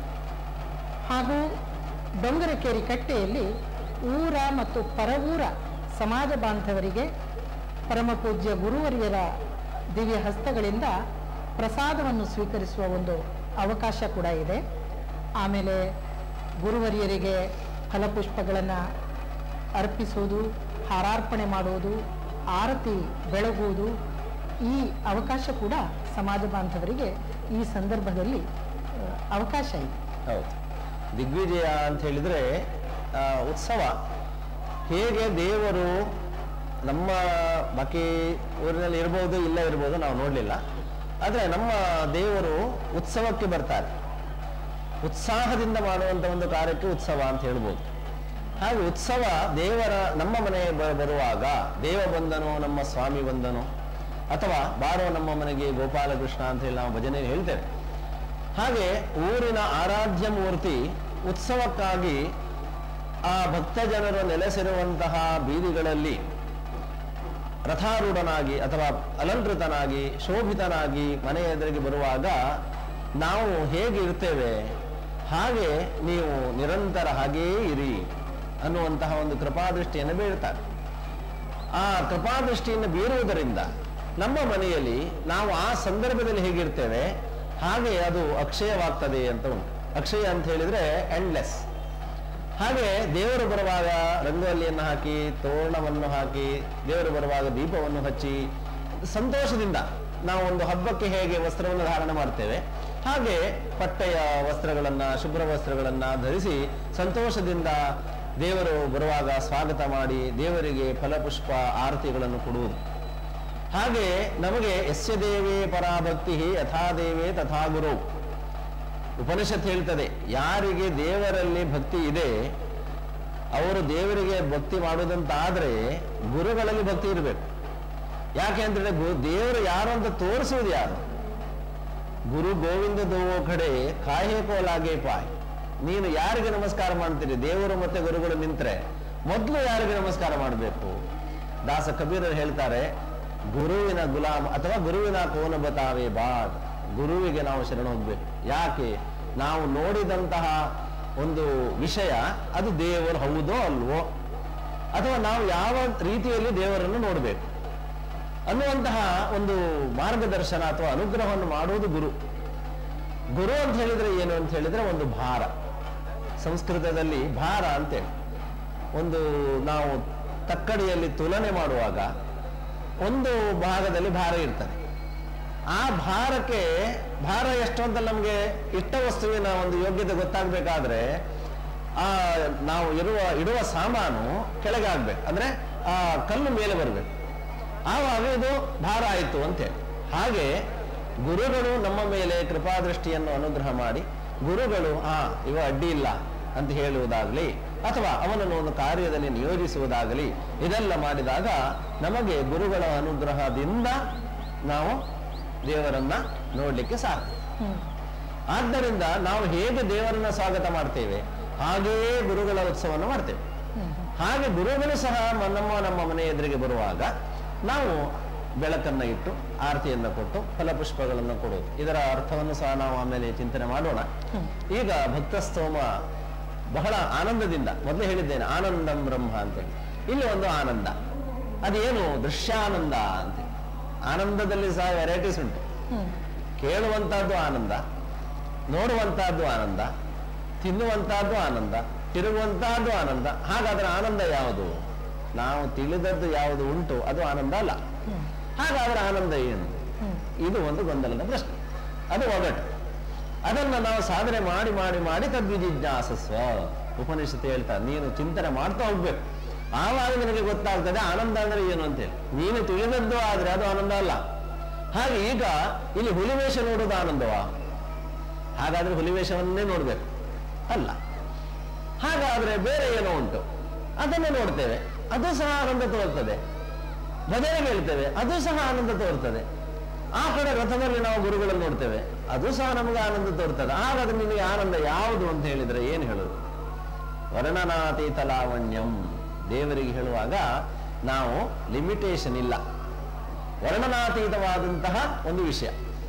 ಹಾಗೂ ಡೊಂಗರಕೇರಿ ಕಟ್ಟೆಯಲ್ಲಿ ಊರ ಮತ್ತು ಪರವೂರ ಸಮಾಜ ಬಾಂಧವರಿಗೆ ಪರಮ ಪೂಜ್ಯ ಗುರುವರಿಯರ ದಿವ್ಯ ಹಸ್ತಗಳಿಂದ ಪ್ರಸಾದವನ್ನು ಸ್ವೀಕರಿಸುವ ಒಂದು ಅವಕಾಶ ಕೂಡ ಇದೆ ಆಮೇಲೆ ಗುರುವರಿಯರಿಗೆ ಫಲಪುಷ್ಪಗಳನ್ನು ಅರ್ಪಿಸುವುದು ಹಾರಾರ್ಪಣೆ ಮಾಡುವುದು ಆರತಿ ಬೆಳಗುವುದು ಈ ಅವಕಾಶ ಕೂಡ ಸಮಾಜ ಬಾಂಧವರಿಗೆ ಈ ಸಂದರ್ಭದಲ್ಲಿ ಆ, ಅವಕಾಶ ಇದೆ ಹೌದು ದಿಗ್ವಿಜಯ ಅಂತ ಹೇಳಿದ್ರೆ ಆ, ಉತ್ಸವ ಹೇಗೆ ದೇವರು ನಮ್ಮ ಬಾಕಿ ಊರಿನಲ್ಲಿ ಇರ್ಬೋದು ಇಲ್ಲ ಇರ್ಬೋದು ನಾವು ನೋಡಲಿಲ್ಲ ಆದರೆ ನಮ್ಮ ದೇವರು ಉತ್ಸವಕ್ಕೆ ಬರ್ತಾರೆ ಉತ್ಸಾಹದಿಂದ ಮಾಡುವಂಥ ಒಂದು ಕಾರ್ಯಕ್ಕೆ ಉತ್ಸವ ಅಂತ ಹೇಳ್ಬೋದು ಹಾಗೆ ಉತ್ಸವ ದೇವರ ನಮ್ಮ ಮನೆಗೆ ಬ- ಬರುವಾಗ ದೇವ ಬಂದನೋ ನಮ್ಮ ಸ್ವಾಮಿ ಬಂದನೋ ಅಥವಾ ಬಾರೋ ನಮ್ಮ ಮನೆಗೆ ಗೋಪಾಲಕೃಷ್ಣ ಅಂತ ಹೇಳಿ ನಾವು ಭಜನೆ ಹೇಳ್ತೇವೆ ಹಾಗೆ ಊರಿನ ಆರಾಧ್ಯ ಮೂರ್ತಿ ಉತ್ಸವಕ್ಕಾಗಿ ಆ ಭಕ್ತ ಜನರು ನೆಲೆಸಿರುವಂತಹ ಬೀದಿಗಳಲ್ಲಿ ರಥಾರೂಢನಾಗಿ ಅಥವಾ ಅಲಂಕೃತನಾಗಿ ಶೋಭಿತನಾಗಿ ಮನೆ ಎದುರಿಗೆ ಬರುವಾಗ ನಾವು ಹೇಗೆ ಇರ್ತೇವೆ ಹಾಗೆ ನೀವು ನಿರಂತರ ಹಾಗೇ ಇರಿ ಅನ್ನುವಂತಹ ಒಂದು ಕೃಪಾದೃಷ್ಟಿಯನ್ನು ಬೀಳ್ತಾರೆ ಆ ಕೃಪಾದೃಷ್ಟಿಯನ್ನು ಬೀರುವುದರಿಂದ ನಮ್ಮ ಮನೆಯಲ್ಲಿ ನಾವು ಆ ಸಂದರ್ಭದಲ್ಲಿ ಹೇಗಿರ್ತೇವೆ ಹಾಗೆ ಅದು ಅಕ್ಷಯವಾಗ್ತದೆ ಅಂತ ಉಂಟು ಅಕ್ಷಯ ಅಂತ ಹೇಳಿದ್ರೆ ಎಂಡ್ಲೆಸ್ ಹಾಗೆ ದೇವರು ಬರುವಾಗ ರಂಗೋಲಿಯನ್ನು ಹಾಕಿ ತೋರಣವನ್ನು ಹಾಕಿ ದೇವರು ಬರುವಾಗ ದೀಪವನ್ನು ಹಚ್ಚಿ ಸಂತೋಷದಿಂದ ನಾವು ಒಂದು ಹಬ್ಬಕ್ಕೆ ಹೇಗೆ ವಸ್ತ್ರವನ್ನು ಧಾರಣೆ ಮಾಡ್ತೇವೆ ಹಾಗೆ ಪಟ್ಟೆಯ ವಸ್ತ್ರಗಳನ್ನ ಶುಭ್ರ ವಸ್ತ್ರಗಳನ್ನ ಧರಿಸಿ ಸಂತೋಷದಿಂದ ದೇವರು ಬರುವಾಗ ಸ್ವಾಗತ ಮಾಡಿ ದೇವರಿಗೆ ಫಲಪುಷ್ಪ ಆರತಿಗಳನ್ನು ಕೊಡುವುದು ಹಾಗೆ ನಮಗೆ ಯಸ್ಯ ದೇವೇ ಪರಾಭಕ್ತಿ ಯಥಾ ದೇವೇ ತಥಾ ಗುರು ಉಪನಿಷತ್ ಹೇಳ್ತದೆ ಯಾರಿಗೆ ದೇವರಲ್ಲಿ ಭಕ್ತಿ ಇದೆ ಅವರು ದೇವರಿಗೆ ಭಕ್ತಿ ಮಾಡುವುದಂತಾದ್ರೆ ಗುರುಗಳಲ್ಲಿ ಭಕ್ತಿ ಇರಬೇಕು ಯಾಕೆ ಅಂದ್ರೆ ಗು- ದೇವರು ಯಾರು ಅಂತ ತೋರಿಸುವುದು ಯಾರು ಗುರು ಗೋವಿಂದ ದೋವೋ ಕಡೆ ಕಾಯೇ ಕೋಲಾಗೆ ಪಾಯ್ ನೀನು ಯಾರಿಗೆ ನಮಸ್ಕಾರ ಮಾಡ್ತೀರಿ ದೇವರು ಮತ್ತೆ ಗುರುಗಳು ನಿಂತ್ರೆ ಮೊದಲು ಯಾರಿಗೆ ನಮಸ್ಕಾರ ಮಾಡಬೇಕು ದಾಸ ಕಬೀರರು ಹೇಳ್ತಾರೆ ಗುರುವಿನ ಗುಲಾಮ್ ಅಥವಾ ಗುರುವಿನ ಕೋನ ಬತಾವೆ ಬಾದ್ ಗುರುವಿಗೆ ನಾವು ಶರಣ ಹೋಗ್ಬೇಕು ಯಾಕೆ ನಾವು ನೋಡಿದಂತಹ ಒಂದು ವಿಷಯ ಅದು ದೇವರು ಹೌದೋ ಅಲ್ವೋ ಅಥವಾ ನಾವು ಯಾವ ರೀತಿಯಲ್ಲಿ ದೇವರನ್ನು ನೋಡಬೇಕು ಅನ್ನುವಂತಹ ಒಂದು ಮಾರ್ಗದರ್ಶನ ಅಥವಾ ಅನುಗ್ರಹವನ್ನು ಮಾಡುವುದು ಗುರು ಗುರು ಅಂತ ಹೇಳಿದ್ರೆ ಏನು ಅಂತ ಹೇಳಿದ್ರೆ ಒಂದು ಭಾರ ಸಂಸ್ಕೃತದಲ್ಲಿ ಭಾರ ಅಂತೇಳಿ ಒಂದು ನಾವು ತಕ್ಕಡಿಯಲ್ಲಿ ತುಲನೆ ಮಾಡುವಾಗ ಒಂದು ಭಾಗದಲ್ಲಿ ಭಾರ ಇರ್ತದೆ ಆ ಭಾರಕ್ಕೆ ಭಾರ ಎಷ್ಟು ಅಂತ ನಮಗೆ ಇಟ್ಟ ವಸ್ತುವಿನ ಒಂದು ಯೋಗ್ಯತೆ ಗೊತ್ತಾಗಬೇಕಾದ್ರೆ ಆ ನಾವು ಇರುವ ಇಡುವ ಸಾಮಾನು ಕೆಳಗೆ ಆಗ್ಬೇಕು ಅಂದ್ರೆ ಆ ಕಲ್ಲು ಮೇಲೆ ಬರಬೇಕು ಆವಾಗ ಇದು ಭಾರ ಆಯಿತು ಅಂತೇಳಿ ಹಾಗೆ ಗುರುಗಳು ನಮ್ಮ ಮೇಲೆ ಕೃಪಾದೃಷ್ಟಿಯನ್ನು ಅನುಗ್ರಹ ಮಾಡಿ ಗುರುಗಳು ಆ ಇವ ಅಡ್ಡಿ ಇಲ್ಲ ಅಂತ ಹೇಳುವುದಾಗಲಿ ಅಥವಾ ಅವನನ್ನು ಒಂದು ಕಾರ್ಯದಲ್ಲಿ ನಿಯೋಜಿಸುವುದಾಗಲಿ ಇದೆಲ್ಲ ಮಾಡಿದಾಗ ನಮಗೆ ಗುರುಗಳ ಅನುಗ್ರಹದಿಂದ ನಾವು ದೇವರನ್ನ ನೋಡ್ಲಿಕ್ಕೆ ಸಾಕು ಹ್ಮ್ ಆದ್ದರಿಂದ ನಾವು ಹೇಗೆ ದೇವರನ್ನ ಸ್ವಾಗತ ಮಾಡ್ತೇವೆ ಹಾಗೆಯೇ ಗುರುಗಳ ಉತ್ಸವವನ್ನು ಮಾಡ್ತೇವೆ ಹ್ಮ್ ಹ್ಮ್ ಹಾಗೆ ಗುರುಗಳು ಸಹ ಮ- ನಮ್ಮ ನಮ್ಮ ಮನೆ ಎದುರಿಗೆ ಬರುವಾಗ ನಾವು ಬೆಳಕನ್ನ ಇಟ್ಟು ಆರತಿಯನ್ನು ಕೊಟ್ಟು ಫಲಪುಷ್ಪಗಳನ್ನು ಕೊಡುವುದು ಇದರ ಅರ್ಥವನ್ನು ಸಹ ನಾವು ಆಮೇಲೆ ಚಿಂತನೆ ಮಾಡೋಣ ಹ್ಮ್. ಈಗ ಭಕ್ತಸ್ತೋಮ ಬಹಳ ಆನಂದದಿಂದ ಮೊದಲೇ ಹೇಳಿದ್ದೇನೆ ಆನಂದಂ ಬ್ರಹ್ಮ ಅಂತೇಳಿ ಇಲ್ಲಿ ಒಂದು ಆನಂದ ಅದೇನು ದೃಶ್ಯಾನಂದ ಅಂತ ಆನಂದದಲ್ಲಿ ಸಹ ವೆರೈಟೀಸ್ ಉಂಟು ಹ್ಮ್ ಕೇಳುವಂತಹದ್ದು ಆನಂದ ನೋಡುವಂತಹದ್ದು ಆನಂದ ತಿನ್ನುವಂತಹದ್ದು ಆನಂದ ತಿರುಗುವಂತಹದ್ದು ಆನಂದ ಹಾಗಾದ್ರೆ ಆನಂದ ಯಾವುದು ನಾವು ತಿಳಿದದ್ದು ಯಾವುದು ಉಂಟು ಅದು ಆನಂದ ಅಲ್ಲ ಹ್ಮ್ ಹಾಗಾದ್ರೆ ಆನಂದ ಏನು ಹ್ಮ್ ಇದು ಒಂದು ಗೊಂದಲದ ಪ್ರಶ್ನೆ ಅದು ಒಗಟು ಅದನ್ನ ನಾವು ಸಾಧನೆ ಮಾಡಿ ಮಾಡಿ ಮಾಡಿ ತದ್ವಿಜಿಜ್ಞಾಸಸ್ವ ಉಪನಿಷತ್ತು ಹೇಳ್ತಾರೆ ನೀನು ಚಿಂತನೆ ಮಾಡ್ತಾ ಹೋಗ್ಬೇಕು ಆವಾಗ ನಿನಗೆ ಗೊತ್ತಾಗ್ತದೆ ಆನಂದ ಅಂದ್ರೆ ಏನು ಅಂತೇಳಿ ನೀನು ತಿಳಿದದ್ದು ಆದ್ರೆ ಅದು ಆನಂದ ಅಲ್ಲ ಹಾಗೆ ಈಗ ಇಲ್ಲಿ ಹುಲಿವೇಷ ನೋಡೋದು ಆನಂದವಾ ಹಾಗಾದ್ರೆ ಹುಲಿವೇಷವನ್ನೇ ನೋಡ್ಬೇಕು ಅಲ್ಲ ಹಾಗಾದ್ರೆ ಬೇರೆ ಏನೋ ಉಂಟು ಅದನ್ನು ನೋಡ್ತೇವೆ ಅದು ಸಹ ಆನಂದ ತೋರ್ತದೆ ಭಜನೆ ಹೇಳ್ತೇವೆ ಅದು ಸಹ ಆನಂದ ತೋರ್ತದೆ ಆ ಕಡೆ ರಥದಲ್ಲಿ ನಾವು ಗುರುಗಳನ್ನು ನೋಡ್ತೇವೆ ಅದು ಸಹ ನಮಗೆ ಆನಂದ ತೋರ್ತದೆ ಹಾಗಾದ್ರೆ ನಿನಗೆ ಆನಂದ ಯಾವುದು ಅಂತ ಹೇಳಿದ್ರೆ ಏನು ಹೇಳುದು ವರ್ಣನಾತೀತ ಲಾವಣ್ಯಂ ದೇವರಿಗೆ ಹೇಳುವಾಗ ನಾವು ಲಿಮಿಟೇಷನ್ ಇಲ್ಲ ವರ್ಣನಾತೀತವಾದಂತಹ ಒಂದು ವಿಷಯ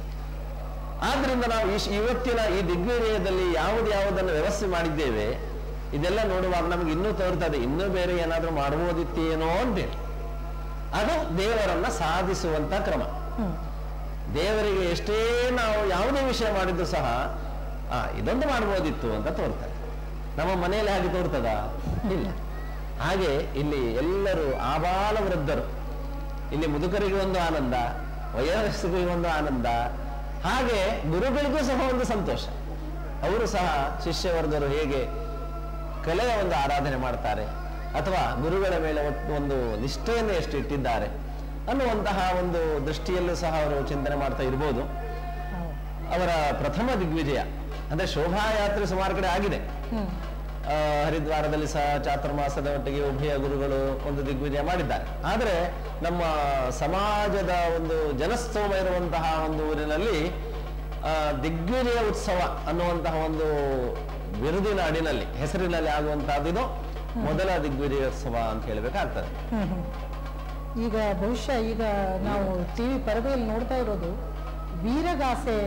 ಆದ್ರಿಂದ ನಾವು ಈ ಇವತ್ತಿನ ಈ ದಿಗ್ವಿಜಯದಲ್ಲಿ ಯಾವ್ದು ಯಾವುದನ್ನು ವ್ಯವಸ್ಥೆ ಮಾಡಿದ್ದೇವೆ ಇದೆಲ್ಲ ನೋಡುವಾಗ ನಮಗೆ ಇನ್ನೂ ತೋರ್ತದೆ ಇನ್ನೂ ಬೇರೆ ಏನಾದ್ರೂ ಮಾಡಬಹುದಿತ್ತೇನೋ ಅಂತೇಳಿ ಅದು ದೇವರನ್ನ ಸಾಧಿಸುವಂತ ಕ್ರಮ ಹ್ಮ್ ದೇವರಿಗೆ ಎಷ್ಟೇ ನಾವು ಯಾವುದೇ ವಿಷಯ ಮಾಡಿದ್ರು ಸಹ ಆ ಇದೊಂದು ಮಾಡ್ಬೋದಿತ್ತು ಅಂತ ತೋರ್ತಾರೆ ನಮ್ಮ ಮನೆಯಲ್ಲಿ ಹಾಗೆ ತೋರ್ತದ ಇಲ್ಲ ಹಾಗೆ ಇಲ್ಲಿ ಎಲ್ಲರೂ ಆಬಾಲ ವೃದ್ಧರು ಇಲ್ಲಿ ಮುದುಕರಿಗೆ ಒಂದು ಆನಂದ ವಯಸ್ಸಿಗೆ ಒಂದು ಆನಂದ ಹಾಗೆ ಗುರುಗಳಿಗೂ ಸಹ ಒಂದು ಸಂತೋಷ ಅವರು ಸಹ ಶಿಷ್ಯವರ್ಗರು ಹೇಗೆ ಕಲೆಯ ಒಂದು ಆರಾಧನೆ ಮಾಡ್ತಾರೆ ಅಥವಾ ಗುರುಗಳ ಮೇಲೆ ಒಟ್ಟು ಒಂದು ನಿಷ್ಠೆಯನ್ನು ಎಷ್ಟು ಇಟ್ಟಿದ್ದಾರೆ ಅನ್ನುವಂತಹ ಒಂದು ದೃಷ್ಟಿಯಲ್ಲೂ ಸಹ ಅವರು ಚಿಂತನೆ ಮಾಡ್ತಾ ಇರ್ಬೋದು ಹೌದು ಅವರ ಪ್ರಥಮ ದಿಗ್ವಿಜಯ ಅಂದ್ರೆ ಶೋಭಾಯಾತ್ರೆ ಸುಮಾರು ಕಡೆ ಆಗಿದೆ ಹ್ಮ್ ಆ, ಹರಿದ್ವಾರದಲ್ಲಿ ಸಹ ಚಾತುರ್ಮಾಸದ ಒಟ್ಟಿಗೆ ಉಭಯ ಗುರುಗಳು ಒಂದು ದಿಗ್ವಿಜಯ ಮಾಡಿದ್ದಾರೆ ಆದರೆ ನಮ್ಮ ಸಮಾಜದ ಒಂದು ಜನಸ್ತೋಮ ಇರುವಂತಹ ಒಂದು ಊರಿನಲ್ಲಿ ಆ, ದಿಗ್ವಿಜಯ ಉತ್ಸವ ಅನ್ನುವಂತಹ ಒಂದು ಬಿರುದಿನ ಅಡಿನಲ್ಲಿ ಹೆಸರಿನಲ್ಲಿ ಆಗುವಂತಹದ್ದು ಇದು ಮೊದಲ ದಿಗ್ವಿಜಯೋತ್ಸವ ಅಂತ ಹೇಳಬೇಕಾಗ್ತದೆ ಹ್ಮ್ ಹ್ಮ್. ಈಗ ಬಹುಶಃ ಈಗ ನಾವು ಟಿವಿ ಪರದೆಯಲ್ಲಿ ನೋಡ್ತಾ ಇರೋದು ವೀರಗಾಸೆ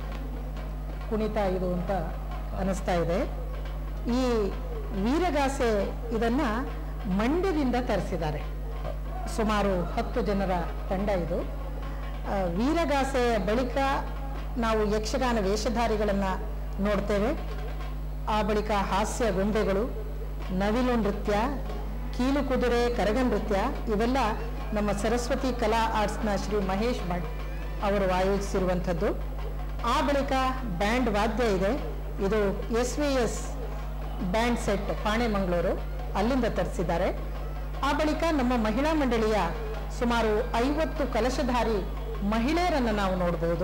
ಕುಣಿತ ಇದು ಅಂತ ಅನಿಸ್ತಾ ಇದೆ ಈ ವೀರಗಾಸೆ ಇದನ್ನ ಮಂಡ್ಯದಿಂದ ತರಿಸಿದ್ದಾರೆ ಸುಮಾರು ಹತ್ತು ಜನರ ತಂಡ ಇದು ಆ, ವೀರಗಾಸೆಯ ಬಳಿಕ ನಾವು ಯಕ್ಷಗಾನ ವೇಷಧಾರಿಗಳನ್ನು ನೋಡ್ತೇವೆ ಆ ಬಳಿಕ ಹಾಸ್ಯ ಗೊಂಬೆಗಳು ನವಿಲು ನೃತ್ಯ ಕೀಲು ಕುದುರೆ ಕರಗ ನೃತ್ಯ ಇವೆಲ್ಲ ನಮ್ಮ ಸರಸ್ವತಿ ಕಲಾ ಆರ್ಟ್ಸ್ನ ಶ್ರೀ ಮಹೇಶ್ ಭಟ್ ಅವರು ಆಯೋಜಿಸಿರುವಂಥದ್ದು ಆ ಬಳಿಕ ಬ್ಯಾಂಡ್ ವಾದ್ಯ ಇದೆ ಇದು S V S band set Panemangalore ಅಲ್ಲಿಂದ ತರಿಸಿದ್ದಾರೆ ಆ ಬಳಿಕ ನಮ್ಮ ಮಹಿಳಾ ಮಂಡಳಿಯ ಸುಮಾರು ಐವತ್ತು ಕಲಶಧಾರಿ ಮಹಿಳೆಯರನ್ನು ನಾವು ನೋಡಬಹುದು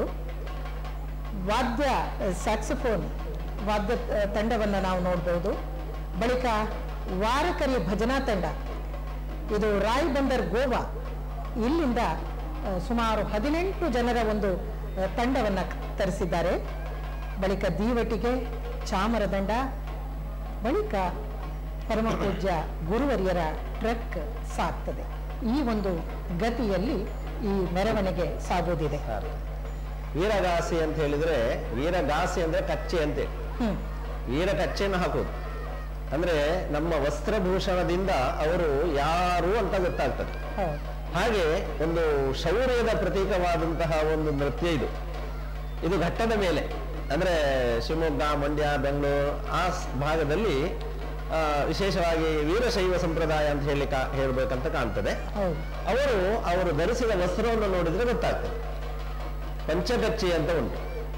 ವಾದ್ಯ ಸ್ಯಾಕ್ಸಿಫೋನ್ ವಾದ್ಯ ತ- ತಂಡವನ್ನು ನಾವು ನೋಡ್ಬೋದು ಬಳಿಕ ವಾರಕರಿ ಭಜನಾ ತಂಡ ಇದು ರಾಯ್ ಬಂದರ್ ಗೋವಾ ಇಲ್ಲಿಂದ ಆ, ಸುಮಾರು ಹದಿನೆಂಟು ಜನರ ಒಂದು ಆ, ತಂಡವನ್ನ ತರಿಸಿದ್ದಾರೆ ಬಳಿಕ ದೀವಟಿಗೆ ಚಾಮರದಂಡ ಬಳಿಕ ಪರಮ ಪೂಜ್ಯ ಗುರುವರಿಯರ ಟ್ರಕ್ ಸಾಗ್ತದೆ ಈ ಒಂದು ಗತಿಯಲ್ಲಿ ಈ ಮೆರವಣಿಗೆ ಸಾಗೋದಿದೆ ವೀರಗಾಸಿ ಅಂತ ಹೇಳಿದ್ರೆ ವೀರಗಾಸಿ ಅಂದ್ರೆ ಕಚ್ಚೆ ಅಂತೇಳಿ ಹ್ಮ್ ವೀರ ಕಚ್ಚೆಯನ್ನು ಹಾಕೋದು ಅಂದ್ರೆ ನಮ್ಮ ವಸ್ತ್ರಭೂಷಣದಿಂದ ಅವರು ಯಾರು ಅಂತ ಗೊತ್ತಾಗ್ತದೆ ಹೌದು ಹಾಗೆ ಒಂದು ಶೌರ್ಯದ ಪ್ರತೀಕವಾದಂತಹ ಒಂದು ನೃತ್ಯ ಇದು ಇದು ಘಟ್ಟದ ಮೇಲೆ ಅಂದ್ರೆ ಶಿವಮೊಗ್ಗ ಮಂಡ್ಯ ಬೆಂಗಳೂರು ಆ ಸ್- ಭಾಗದಲ್ಲಿ ಆ, ವಿಶೇಷವಾಗಿ ವೀರಶೈವ ಸಂಪ್ರದಾಯ ಅಂತ ಹೇಳಿ ಕಾ ಹೇಳ್ಬೇಕಂತ ಕಾಣ್ತದೆ ಹೌದು ಅವರು ಅವರು ಧರಿಸಿದ ವಸ್ತ್ರವನ್ನು ನೋಡಿದ್ರೆ ಗೊತ್ತಾಗ್ತದೆ ಪಂಚಗಚ್ಚಿ ಅಂತ ಉಂಟು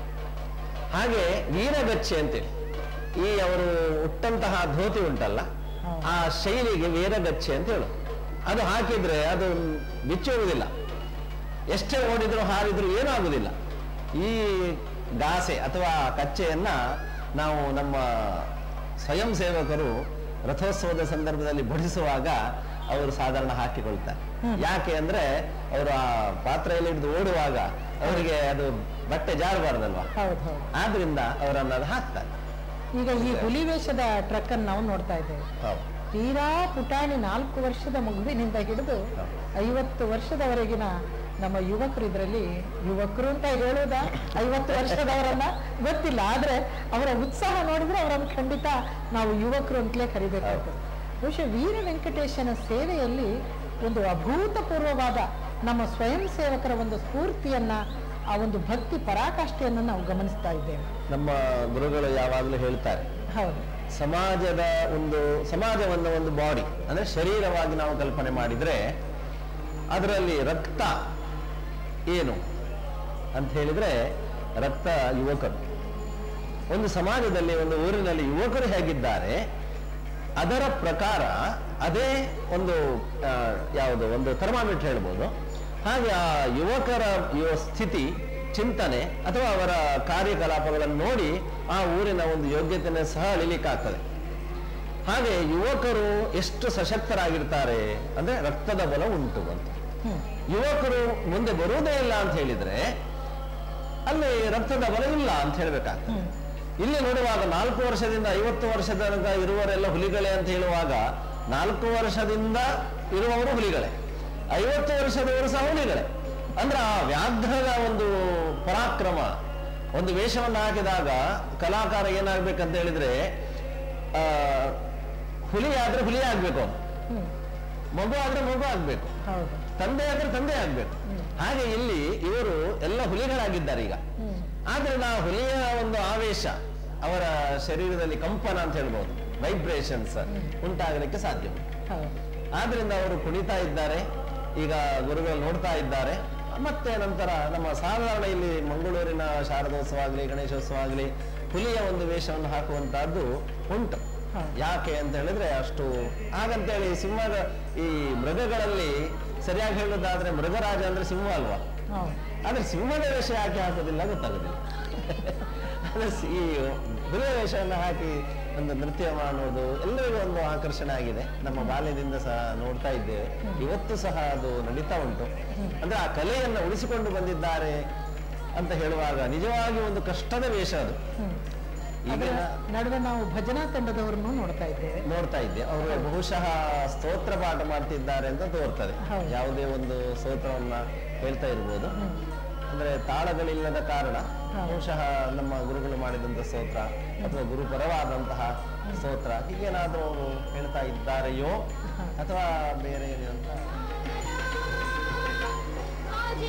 ಹಾಗೆ ವೀರಗಚ್ಚಿ ಅಂತೇಳಿ ಈ ಅವರು ಉಟ್ಟಂತಹ ಧೋತಿ ಉಂಟಲ್ಲ ಹೌದು. ಆ ಶೈಲಿಗೆ ವೀರಗಚ್ಚಿ ಅಂತ ಹೇಳು ಅದು ಹಾಕಿದ್ರೆ ಅದು ಬಿಚ್ಚುವುದಿಲ್ಲ ಎಷ್ಟೇ ಓಡಿದ್ರು ಹಾರಿದ್ರು ಏನೂ ಆಗುದಿಲ್ಲ ಈ ಗಾಸೆ ಅಥವಾ ಕಚ್ಚೆಯನ್ನ ನಾವು ನಮ್ಮ ಸ್ವಯಂ ಸೇವಕರು ರಥೋತ್ಸವದ ಸಂದರ್ಭದಲ್ಲಿ ಬಡಿಸುವಾಗ ಅವರು ಸಾಧಾರಣ ಹಾಕಿಕೊಳ್ತಾರೆ ಯಾಕೆ ಅಂದ್ರೆ ಅವರು ಆ ಪಾತ್ರೆಯಲ್ಲಿ ಹಿಡಿದು ಓಡುವಾಗ ಅವರಿಗೆ ಅದು ಬಟ್ಟೆ ಜಾರಬಾರ್ದಲ್ವಾ ಹೌದು ಹೌದು ಆದ್ರಿಂದ ಅವರನ್ನು ಅದು ಹಾಕ್ತಾರೆ ಈಗ ಈ ಹುಲಿ ವೇಷದ ಟ್ರಕ್ ಅನ್ನು ನಾವು ನೋಡ್ತಾ ಇದ್ದೇವೆ ಹೌದು ತೀರಾ ಪುಟಾಣಿ ನಾಲ್ಕು ವರ್ಷದ ಮಗುವಿನಿಂದ ಹಿಡಿದು ಐವತ್ತು ವರ್ಷದವರೆಗಿನ ನಮ್ಮ ಯುವಕರು ಇದರಲ್ಲಿ ಯುವಕರು ಅಂತ ಹೇಳುವುದ ಐವತ್ತು ವರ್ಷದವರನ್ನ ಗೊತ್ತಿಲ್ಲ ಆದ್ರೆ ಅವರ ಉತ್ಸಾಹ ನೋಡಿದ್ರೆ ಅವರನ್ನು ಖಂಡಿತ ನಾವು ಯುವಕರು ಅಂತಲೇ ಕರಿಬೇಕಾಗ್ತದೆ ಬಹುಶಃ ವೀರ ವೆಂಕಟೇಶನ ಸೇವೆಯಲ್ಲಿ ಒಂದು ಅಭೂತಪೂರ್ವವಾದ ನಮ್ಮ ಸ್ವಯಂ ಸೇವಕರ ಒಂದು ಸ್ಫೂರ್ತಿಯನ್ನ ಆ ಒಂದು ಭಕ್ತಿ ಪರಾಕಾಷ್ಠೆಯನ್ನು ನಾವು ಗಮನಿಸ್ತಾ ಇದ್ದೇವೆ ನಮ್ಮ ಗುರುಗಳು ಯಾವಾಗಲೂ ಹೇಳ್ತಾರೆ ಹೌದು ಸಮಾಜದ ಒಂದು ಸಮಾಜವನ್ನು ಒಂದು ಬಾಡಿ ಅಂದ್ರೆ ಶರೀರವಾಗಿ ನಾವು ಕಲ್ಪನೆ ಮಾಡಿದ್ರೆ ಅದರಲ್ಲಿ ರಕ್ತ ಏನು ಅಂತ ಹೇಳಿದ್ರೆ ರಕ್ತ ಯುವಕರು ಒಂದು ಸಮಾಜದಲ್ಲಿ ಒಂದು ಊರಿನಲ್ಲಿ ಯುವಕರು ಹೇಗಿದ್ದಾರೆ ಅದರ ಪ್ರಕಾರ ಅದೇ ಒಂದು ಆ, ಯಾವುದು ಒಂದು ಥರ್ಮಾಮೀಟರ್ ಹೇಳ್ಬೋದು ಹಾಗೆ ಆ ಯುವಕರ ಯುವ ಸ್ಥಿತಿ ಚಿಂತನೆ ಅಥವಾ ಅವರ ಕಾರ್ಯಕಲಾಪಗಳನ್ನು ನೋಡಿ ಆ ಊರಿನ ಒಂದು ಯೋಗ್ಯತೆಯನ್ನು ಸಹ ಅಳಿಲಿಕ್ಕಾಗ್ತದೆ ಹಾಗೆ ಯುವಕರು ಎಷ್ಟು ಸಶಕ್ತರಾಗಿರ್ತಾರೆ ಅಂದ್ರೆ ರಕ್ತದ ಬಲ ಉಂಟು ಅಂತ ಹ್ಮ್ ಯುವಕರು ಮುಂದೆ ಬರುವುದೇ ಇಲ್ಲ ಅಂತ ಹೇಳಿದ್ರೆ ಅಲ್ಲಿ ರಕ್ತದ ಬಲ ಇಲ್ಲ ಅಂತ ಹೇಳ್ಬೇಕಾಗ್ತದೆ ಹ್ಮ್ ಇಲ್ಲಿ ನೋಡುವಾಗ ನಾಲ್ಕು ವರ್ಷದಿಂದ ಐವತ್ತು ವರ್ಷದ ತನಕ ಇರುವವರೆಲ್ಲ ಹುಲಿಗಳೇ ಅಂತ ಹೇಳುವಾಗ ನಾಲ್ಕು ವರ್ಷದಿಂದ ಇರುವವರು ಹುಲಿಗಳೇ ಐವತ್ತು ವರ್ಷದವರು ಸಹ ಹುಲಿಗಳೇ ಅಂದ್ರೆ ಆ ವ್ಯಾಘ್ರದ ಒಂದು ಪರಾಕ್ರಮ ಒಂದು ವೇಷವನ್ನು ಹಾಕಿದಾಗ ಕಲಾಕಾರ ಏನಾಗ್ಬೇಕಂತ ಹೇಳಿದ್ರೆ ಆ ಹುಲಿ ಆದ್ರೆ ಹುಲಿ ಆಗ್ಬೇಕು ಅವನು. ಹ್ಮ್ ಮಗು ಆದ್ರೆ ಮಗು ಆಗ್ಬೇಕು ಹೌದು ತಂದೆ ಆದ್ರೆ ತಂದೆ ಆಗ್ಬೇಕು ಹಾಗೆ ಇಲ್ಲಿ ಇವರು ಎಲ್ಲ ಹುಲಿಗಳಾಗಿದ್ದಾರೆ ಈಗ ಹ್ಮ್ ಆದ್ರೆ ನಾವು ಹುಲಿಯ ಒಂದು ಆವೇಶ ಅವರ ಶರೀರದಲ್ಲಿ ಕಂಪನ ಅಂತ ಹೇಳ್ಬೋದು ವೈಬ್ರೇಷನ್ಸ್ ಉಂಟಾಗಲಿಕ್ಕೆ ಸಾಧ್ಯ ಉಂಟು. ಹೌದು ಆದ್ರಿಂದ ಅವರು ಕುಣಿತಾ ಇದ್ದಾರೆ ಈಗ ಗುರುಗಳು ನೋಡ್ತಾ ಇದ್ದಾರೆ ಮತ್ತೆ ನಂತರ ನಮ್ಮ ಸಾಧಾರಣ ಇಲ್ಲಿ ಮಂಗಳೂರಿನ ಶಾರದೋತ್ಸವ ಆಗಲಿ ಗಣೇಶೋತ್ಸವ ಆಗಲಿ ಹುಲಿಯ ಒಂದು ವೇಷವನ್ನು ಹಾಕುವಂತಹದ್ದು ಉಂಟು ಹೌದು. ಯಾಕೆ ಅಂತ ಹೇಳಿದ್ರೆ ಅಷ್ಟು ಹಾಗಂತೇಳಿ ಸಿಂಹದ ಈ ಮೃಗಗಳಲ್ಲಿ ಸರಿಯಾಗಿ ಹೇಳೋದಾದ್ರೆ ಮೃಗರಾಜ ಅಂದ್ರೆ ಸಿಂಹ ಅಲ್ವಾ ಹೌದು ಆದ್ರೆ ಸಿಂಹದ ವೇಷ ಯಾಕೆ ಹಾಕೋದಿಲ್ಲ ಗೊತ್ತಾಗೋದಿಲ್ಲ ಅಂದ್ರೆ ಸಿ- ಈ ಹುಲಿಯ ವೇಷವನ್ನು ಹಾಕಿ ಒಂದು ನೃತ್ಯ ಮಾಡೋದು ಎಲ್ಲರಿಗೂ ಒಂದು ಆಕರ್ಷಣೆ ಆಗಿದೆ ನಮ್ಮ ಬಾಲ್ಯದಿಂದ ಸಹ ನೋಡ್ತಾ ಇದ್ದೇವೆ ಇವತ್ತು ಸಹ ಅದು ನಡೀತಾ ಉಂಟು ಅಂದ್ರೆ ಆ ಕಲೆಯನ್ನು ಉಳಿಸಿಕೊಂಡು ಬಂದಿದ್ದಾರೆ ಅಂತ ಹೇಳುವಾಗ ನಿಜವಾಗಿ ಒಂದು ಕಷ್ಟದ ವೇಷ ಅದು ಹ್ಮ್ ಅದರ ಈಗಿನ ನಡುವೆ ನಾವು ಭಜನಾ ತಂಡದವರನ್ನು ನೋಡ್ತಾ ಇದ್ದೇವೆ ನೋಡ್ತಾ ಇದ್ದೆ ಅವರು ಬಹುಶಃ ಸ್ತೋತ್ರ ಪಾಠ ಮಾಡ್ತಿದ್ದಾರೆ ಅಂತ ತೋರ್ತದೆ ಹೌದು. ಯಾವುದೇ ಒಂದು ಸ್ತೋತ್ರವನ್ನ ಹೇಳ್ತಾ ಇರ್ಬೋದು ಅಂದ್ರೆ ತಾಳಗಳಿಲ್ಲದ ಕಾರಣ ಹೌದು. ಬಹುಶಃ ನಮ್ಮ ಗುರುಗಳು ಮಾಡಿದಂತ ಸ್ತೋತ್ರ ಅಥವಾ ಗುರುಪರವಾದಂತಹ ಸ್ತೋತ್ರ ಹೀಗೇನಾದ್ರೂ ಅವರು ಹೇಳ್ತಾ ಇದ್ದಾರೆಯೋ ಅಥವಾ ಬೇರೆ ಏನು ಅಂತ आजी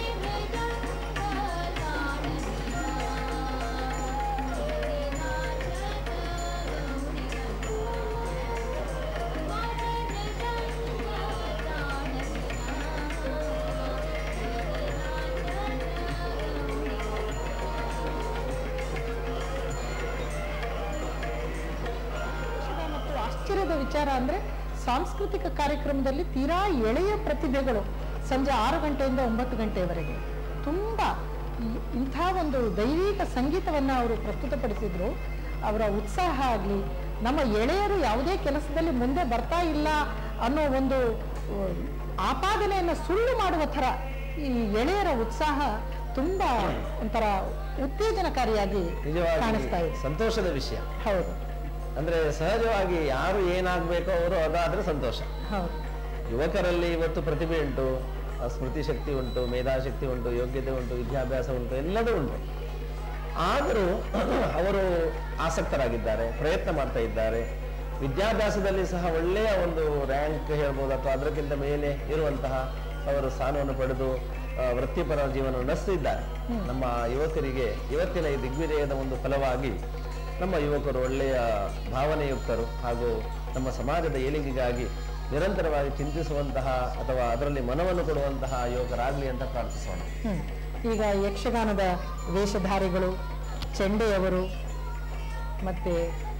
ಮತ್ತು ಆಶ್ಚರ್ಯದ ವಿಚಾರ ಅಂದ್ರೆ ಸಾಂಸ್ಕೃತಿಕ ಕಾರ್ಯಕ್ರಮದಲ್ಲಿ ತೀರಾ ಎಳೆಯ ಪ್ರತಿಭೆಗಳು ಸಂಜೆ ಆರು ಗಂಟೆಯಿಂದ ಒಂಬತ್ತು ಗಂಟೆಯವರೆಗೆ ತುಂಬಾ ಈ- ಇಂಥ ಒಂದು ದೈವಿಕ ಸಂಗೀತವನ್ನ ಅವರು ಪ್ರಸ್ತುತಪಡಿಸಿದ್ರು ಅವರ ಉತ್ಸಾಹ ಆಗಲಿ ನಮ್ಮ ಎಳೆಯರು ಯಾವುದೇ ಕೆಲಸದಲ್ಲಿ ಮುಂದೆ ಬರ್ತಾ ಇಲ್ಲ ಅನ್ನೋ ಒಂದು ಅಹ್, ಆಪಾದನೆಯನ್ನ ಸುಳ್ಳು ಮಾಡುವ ಥರ ಈ ಎಳೆಯರ ಉತ್ಸಾಹ ತುಂಬಾ ಒಂಥರ ಉತ್ತೇಜನಕಾರಿಯಾಗಿ ಕಾಣಿಸ್ತಾ ನಿಜವಾಗಿ ಇದೆ ಸಂತೋಷದ ವಿಷಯ ಹೌದು ಅಂದ್ರೆ ಸಹಜವಾಗಿ ಯಾರು ಏನಾಗ್ಬೇಕೋ ಅವರು ಅದಾದ್ರೆ ಸಂತೋಷ ಹೌದು ಯುವಕರಲ್ಲಿ ಇವತ್ತು ಪ್ರತಿಭೆ ಉಂಟು ಆ ಸ್ಮೃತಿ ಶಕ್ತಿ ಉಂಟು ಮೇಧಾಶಕ್ತಿ ಉಂಟು ಯೋಗ್ಯತೆ ಉಂಟು ವಿದ್ಯಾಭ್ಯಾಸ ಉಂಟು ಎಲ್ಲದೂ ಉಂಟು ಆದರೂ ಅವರು ಆಸಕ್ತರಾಗಿದ್ದಾರೆ ಪ್ರಯತ್ನ ಮಾಡ್ತಾ ಇದ್ದಾರೆ ವಿದ್ಯಾಭ್ಯಾಸದಲ್ಲಿ ಸಹ ಒಳ್ಳೆಯ ಒಂದು ರ್ಯಾಂಕ್ ಹೇಳ್ಬೋದು ಅಥವಾ ಅದಕ್ಕಿಂತ ಮೇಲೆ ಇರುವಂತಹ ಅವರು ಸ್ಥಾನವನ್ನು ಪಡೆದು ಆ, ವೃತ್ತಿಪರ ಜೀವನವನ್ನು ನಡೆಸ್ತಿದ್ದಾರೆ ನಮ್ಮ ಯುವಕರಿಗೆ ಇವತ್ತಿನ ಈ ದಿಗ್ವಿಜಯದ ಒಂದು ಫಲವಾಗಿ ನಮ್ಮ ಯುವಕರು ಒಳ್ಳೆಯ ಭಾವನೆಯುಕ್ತರು ಹಾಗೂ ನಮ್ಮ ಸಮಾಜದ ಏಳಿಗೆಗಾಗಿ ನಿರಂತರವಾಗಿ ಚಿಂತಿಸುವಂತಹ ಅಥವಾ ಅದರಲ್ಲಿ ಮನವನ್ನು ಕೊಡುವಂತಹ ಯುವಕರಾಗಲಿ ಅಂತ ಪ್ರಾರ್ಥಿಸೋಣ ಹ್ಮ್. ಈಗ ಯಕ್ಷಗಾನದ ವೇಷಧಾರಿಗಳು ಚೆಂಡೆಯವರು ಮತ್ತೆ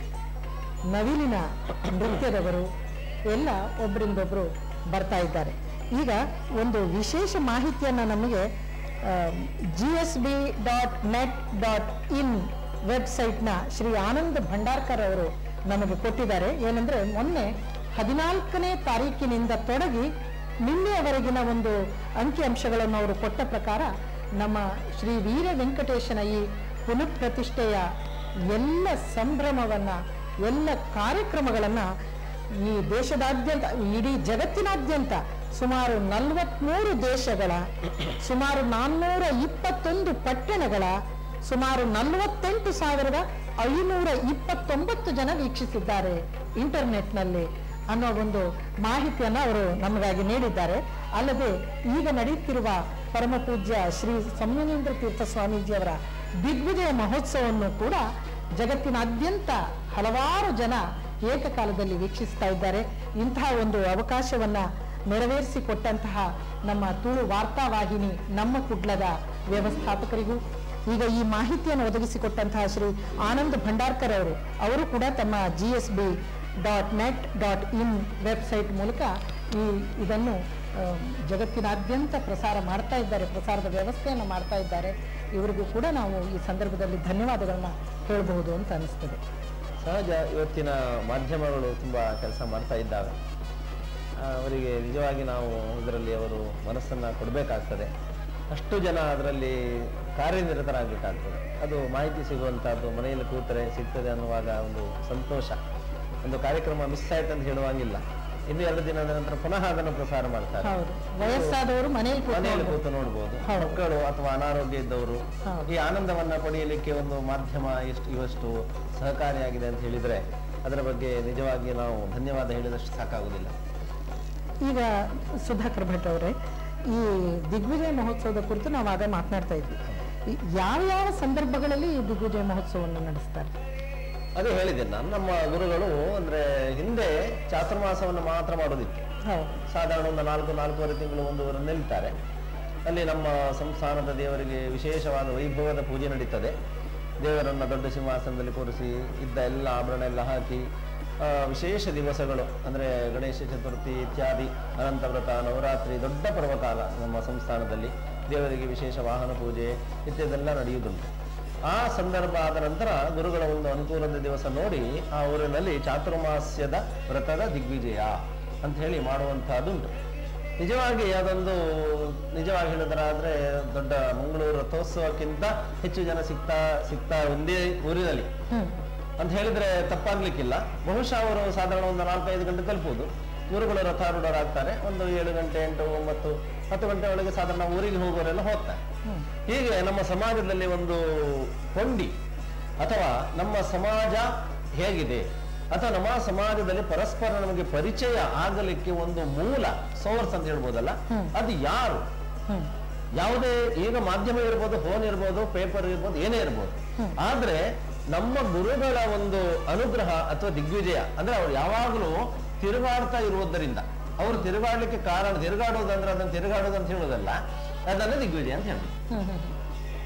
ನವಿಲಿನ ನೃತ್ಯದವರು ಎಲ್ಲ ಒಬ್ಬರಿಂದೊಬ್ಬರು ಬರ್ತಾ ಇದ್ದಾರೆ ಈಗ ಒಂದು ವಿಶೇಷ ಮಾಹಿತಿಯನ್ನು ನಮಗೆ G S B dot net dot in ವೆಬ್ಸೈಟ್ನ ಶ್ರೀ ಆನಂದ್ ಭಂಡಾರ್ಕರ್ ಅವರು ನಮಗೆ ಕೊಟ್ಟಿದ್ದಾರೆ ಏನಂದ್ರೆ ಮೊನ್ನೆ ಹದಿನಾಲ್ಕನೇ ತಾರೀಕಿನಿಂದ ತೊಡಗಿ ನಿನ್ನೆಯವರೆಗಿನ ಒಂದು ಅಂಕಿಅಂಶಗಳನ್ನು ಅವರು ಕೊಟ್ಟ ಪ್ರಕಾರ ನಮ್ಮ ಶ್ರೀ ವೀರ ವೆಂಕಟೇಶನ ಈ ಪುನಃಪ್ರತಿಷ್ಠೆಯ ಎಲ್ಲ ಸಂಭ್ರಮವನ್ನ ಎಲ್ಲ ಕಾರ್ಯಕ್ರಮಗಳನ್ನ ಈ ದೇಶದಾದ್ಯಂತ ಇಡೀ ಜಗತ್ತಿನಾದ್ಯಂತ ಸುಮಾರು ನಲವತ್ಮೂರು ದೇಶಗಳ ಸುಮಾರು ನಾನ್ನೂರ ಇಪ್ಪತ್ತೊಂದು ಪಟ್ಟಣಗಳ ಸುಮಾರು ನಲವತ್ತೆಂಟು ಸಾವಿರದ ಐನೂರ ಇಪ್ಪತ್ತೊಂಬತ್ತು ಜನ ವೀಕ್ಷಿಸಿದ್ದಾರೆ ಇಂಟರ್ನೆಟ್ನಲ್ಲಿ ಅನ್ನೋ ಒಂದು ಮಾಹಿತಿಯನ್ನು ಅವರು ನಮಗಾಗಿ ನೀಡಿದ್ದಾರೆ ಅಲ್ಲದೆ ಈಗ ನಡೆಯುತ್ತಿರುವ ಪರಮ ಪೂಜ್ಯ ಶ್ರೀ ಸಂಯಮೇಂದ್ರ ತೀರ್ಥ ಸ್ವಾಮೀಜಿಯವರ ದಿಗ್ವಿಜಯ ಮಹೋತ್ಸವವನ್ನು ಕೂಡ ಜಗತ್ತಿನಾದ್ಯಂತ ಹಲವಾರು ಜನ ಏಕಕಾಲದಲ್ಲಿ ವೀಕ್ಷಿಸ್ತಾ ಇದ್ದಾರೆ ಇಂತಹ ಒಂದು ಅವಕಾಶವನ್ನ ನೆರವೇರಿಸಿಕೊಟ್ಟಂತಹ ನಮ್ಮ ತುಳು ವಾರ್ತಾವಾಹಿನಿ ನಮ್ಮ ಕುಡ್ಲದ ವ್ಯವಸ್ಥಾಪಕರಿಗೂ ಈಗ ಈ ಮಾಹಿತಿಯನ್ನು ಒದಗಿಸಿಕೊಟ್ಟಂತಹ ಶ್ರೀ ಆನಂದ್ ಭಂಡಾರ್ಕರ್ ಅವರು ಅವರು ಕೂಡ ತಮ್ಮ G S B dot net dot in website ಮೂಲಕ ಈ ಇದನ್ನು ಆ, ಜಗತ್ತಿನಾದ್ಯಂತ ಪ್ರಸಾರ ಮಾಡ್ತಾ ಇದ್ದಾರೆ ಪ್ರಸಾರದ ವ್ಯವಸ್ಥೆಯನ್ನು ಮಾಡ್ತಾ ಇದ್ದಾರೆ ಇವರಿಗೂ ಕೂಡ ನಾವು ಈ ಸಂದರ್ಭದಲ್ಲಿ ಧನ್ಯವಾದಗಳನ್ನ ಹೇಳಬಹುದು ಅಂತ ಅನಿಸ್ತದೆ ಸಹಜ ಇವತ್ತಿನ ಮಾಧ್ಯಮಗಳು ತುಂಬ ಕೆಲಸ ಮಾಡ್ತಾ ಇದ್ದಾವೆ ಆ, ಅವರಿಗೆ ನಿಜವಾಗಿ ನಾವು ಇದರಲ್ಲಿ ಅವರು ಮನಸ್ಸನ್ನು ಕೊಡಬೇಕಾಗ್ತದೆ ಅಷ್ಟು ಜನ ಅದರಲ್ಲಿ ಕಾರ್ಯನಿರತರಾಗಬೇಕಾಗ್ತದೆ ಅದು ಮಾಹಿತಿ ಸಿಗುವಂಥದ್ದು ಮನೆಯಲ್ಲಿ ಕೂತರೆ ಸಿಗ್ತದೆ ಅನ್ನುವಾಗ ಒಂದು ಸಂತೋಷ ಒಂದು ಕಾರ್ಯಕ್ರಮ ಮಿಸ್ ಆಯ್ತು ಅಂತ ಹೇಳುವಂಗಿಲ್ಲ ಇನ್ನು ಎರಡು ದಿನದ ನಂತರ ಪುನಃ ಅದನ್ನು ಪ್ರಸಾರ ಮಾಡ್ತಾರೆ ಹೌದು ವಯಸ್ಸಾದವರು ಮನೆಯಲ್ಲಿ ಕೂತು ಮನೆಯಲ್ಲಿ ನೋಡ್ಬೋದು. ಕೂತು ನೋಡ್ಬೋದು ಹೌದು. ಮಕ್ಕಳು ಅಥವಾ ಅನಾರೋಗ್ಯ ಇದ್ದವರು ಹೌದು. ಈ ಆನಂದವನ್ನ ಪಡೆಯಲಿಕ್ಕೆ ಒಂದು ಮಾಧ್ಯಮ ಎಷ್ಟು ಇವಷ್ಟು ಸಹಕಾರಿಯಾಗಿದೆ ಅಂತ ಹೇಳಿದ್ರೆ ಅದರ ಬಗ್ಗೆ ನಿಜವಾಗಿ ನಾವು ಧನ್ಯವಾದ ಹೇಳಿದಷ್ಟು ಸಾಕಾಗುವುದಿಲ್ಲ ಈಗ ಸುಧಾಕರ್ ಭಟ್ ಅವರೇ ಈ ದಿಗ್ವಿಜಯ ಮಹೋತ್ಸವದ ಕುರಿತು ನಾವು ಆಗ ಮಾತನಾಡ್ತಾ ಇದ್ವಿ ಈ ಯಾವ ಯಾವ ಸಂದರ್ಭಗಳಲ್ಲಿ ಈ ದಿಗ್ವಿಜಯ ಮಹೋತ್ಸವವನ್ನು ನಡೆಸ್ತಾರೆ ಅದೇ ಹೇಳಿದೆ ನಾನು ನಮ್ಮ ಗುರುಗಳು ಅಂದ್ರೆ ಹಿಂದೆ ಚಾತುರ್ಮಾಸವನ್ನು ಮಾತ್ರ ಮಾಡೋದಿತ್ತು ಹೌದು ಸಾಧಾರಣ ಒಂದು ನಾಲ್ಕು ನಾಲ್ಕೂವರೆ ತಿಂಗಳು ಒಂದೂವರೆ ನಿಲ್ತಾರೆ ಅಲ್ಲಿ ನಮ್ಮ ಸಂಸ್ಥಾನದ ದೇವರಿಗೆ ವಿಶೇಷವಾದ ವೈಭವದ ಪೂಜೆ ನಡೀತದೆ ದೇವರನ್ನ ದೊಡ್ಡ ಸಿಂಹಾಸನದಲ್ಲಿ ಕೂರಿಸಿ ಇದ್ದ ಎಲ್ಲ ಆಭರಣ ಎಲ್ಲ ಹಾಕಿ ಆ, ವಿಶೇಷ ದಿವಸಗಳು ಅಂದರೆ ಗಣೇಶ ಚತುರ್ಥಿ ಇತ್ಯಾದಿ ಅನಂತ ವ್ರತ ನವರಾತ್ರಿ ದೊಡ್ಡ ಪರ್ವಕಾಲ ನಮ್ಮ ಸಂಸ್ಥಾನದಲ್ಲಿ ದೇವರಿಗೆ ವಿಶೇಷ ವಾಹನ ಪೂಜೆ ಇತ್ಯಾದೆಲ್ಲ ನಡೆಯುವುದುಂಟು ಆ ಸಂದರ್ಭ ಆದ ನಂತರ ಗುರುಗಳ ಒಂದು ಅನುಕೂಲದ ದಿವಸ ನೋಡಿ ಆ ಊರಿನಲ್ಲಿ ಚಾತುರ್ಮಾಸ್ಯದ ವ್ರತದ ದಿಗ್ವಿಜಯ ಅಂತ ಹೇಳಿ ಮಾಡುವಂತಹದ್ದುಂಟು ನಿಜವಾಗಿ ಅದೊಂದು ನಿಜವಾಗಿ ಹೇಳಿದ್ರಾದ್ರೆ ದೊಡ್ಡ ಮಂಗಳೂರು ರಥೋತ್ಸವಕ್ಕಿಂತ ಹೆಚ್ಚು ಜನ ಸಿಗ್ತಾ ಸಿಗ್ತಾ ಒಂದೇ ಊರಿನಲ್ಲಿ ಹ್ಮ್ ಅಂತ ಹೇಳಿದ್ರೆ ತಪ್ಪಾಗ್ಲಿಕ್ಕಿಲ್ಲ ಬಹುಶಃ ಅವರು ಸಾಧಾರಣ ಒಂದು ನಾಲ್ಕೈದು ಗಂಟೆ ತಲುಪುವುದು ಗುರುಗಳು ರಥಾರೂಢರಾಗ್ತಾರೆ ಒಂದು ಏಳು ಗಂಟೆ ಎಂಟು ಒಂಬತ್ತು ಹತ್ತು ಗಂಟೆ ಒಳಗೆ ಸಾಧಾರಣ ಊರಿಗೆ ಹೋಗೋರೆಲ್ಲ ಹೋಗ್ತಾರೆ ಹ್ಮ್ ಹೀಗೆ ನಮ್ಮ ಸಮಾಜದಲ್ಲಿ ಒಂದು ಕೊಂಡಿ ಅಥವಾ ನಮ್ಮ ಸಮಾಜ ಹೇಗಿದೆ ಅಥವಾ ನಮ್ಮ ಸಮಾಜದಲ್ಲಿ ಪರಸ್ಪರ ನಮಗೆ ಪರಿಚಯ ಆಗಲಿಕ್ಕೆ ಒಂದು ಮೂಲ ಸೋರ್ಸ್ ಅಂತ ಹೇಳ್ಬೋದಲ್ಲ ಹ್ಮ್. ಅದು ಯಾರು ಹ್ಮ್ ಯಾವುದೇ ಈಗ ಮಾಧ್ಯಮ ಇರ್ಬೋದು ಫೋನ್ ಇರ್ಬೋದು ಪೇಪರ್ ಇರ್ಬೋದು ಏನೇ ಇರ್ಬೋದು ಹ್ಮ್. ಆದ್ರೆ ನಮ್ಮ ಗುರುಗಳ ಒಂದು ಅನುಗ್ರಹ ಅಥವಾ ದಿಗ್ವಿಜಯ ಅಂದ್ರೆ ಅವ್ರು ಯಾವಾಗಲೂ ತಿರುಗಾಡ್ತಾ ಇರುವುದರಿಂದ ಅವರು ತಿರುಗಾಡ್ಲಿಕ್ಕೆ ಕಾರಣ ತಿರುಗಾಡೋದಂದ್ರೆ ಅದನ್ನು ತಿರುಗಾಡೋದು ಅಂತ ಹೇಳೋದಲ್ಲ ಅದನ್ನ ದಿಗ್ವಿಜಯ ಅಂತ ಹೇಳಿ ಹ್ಮ್ ಹ್ಮ್ ಹ್ಮ್.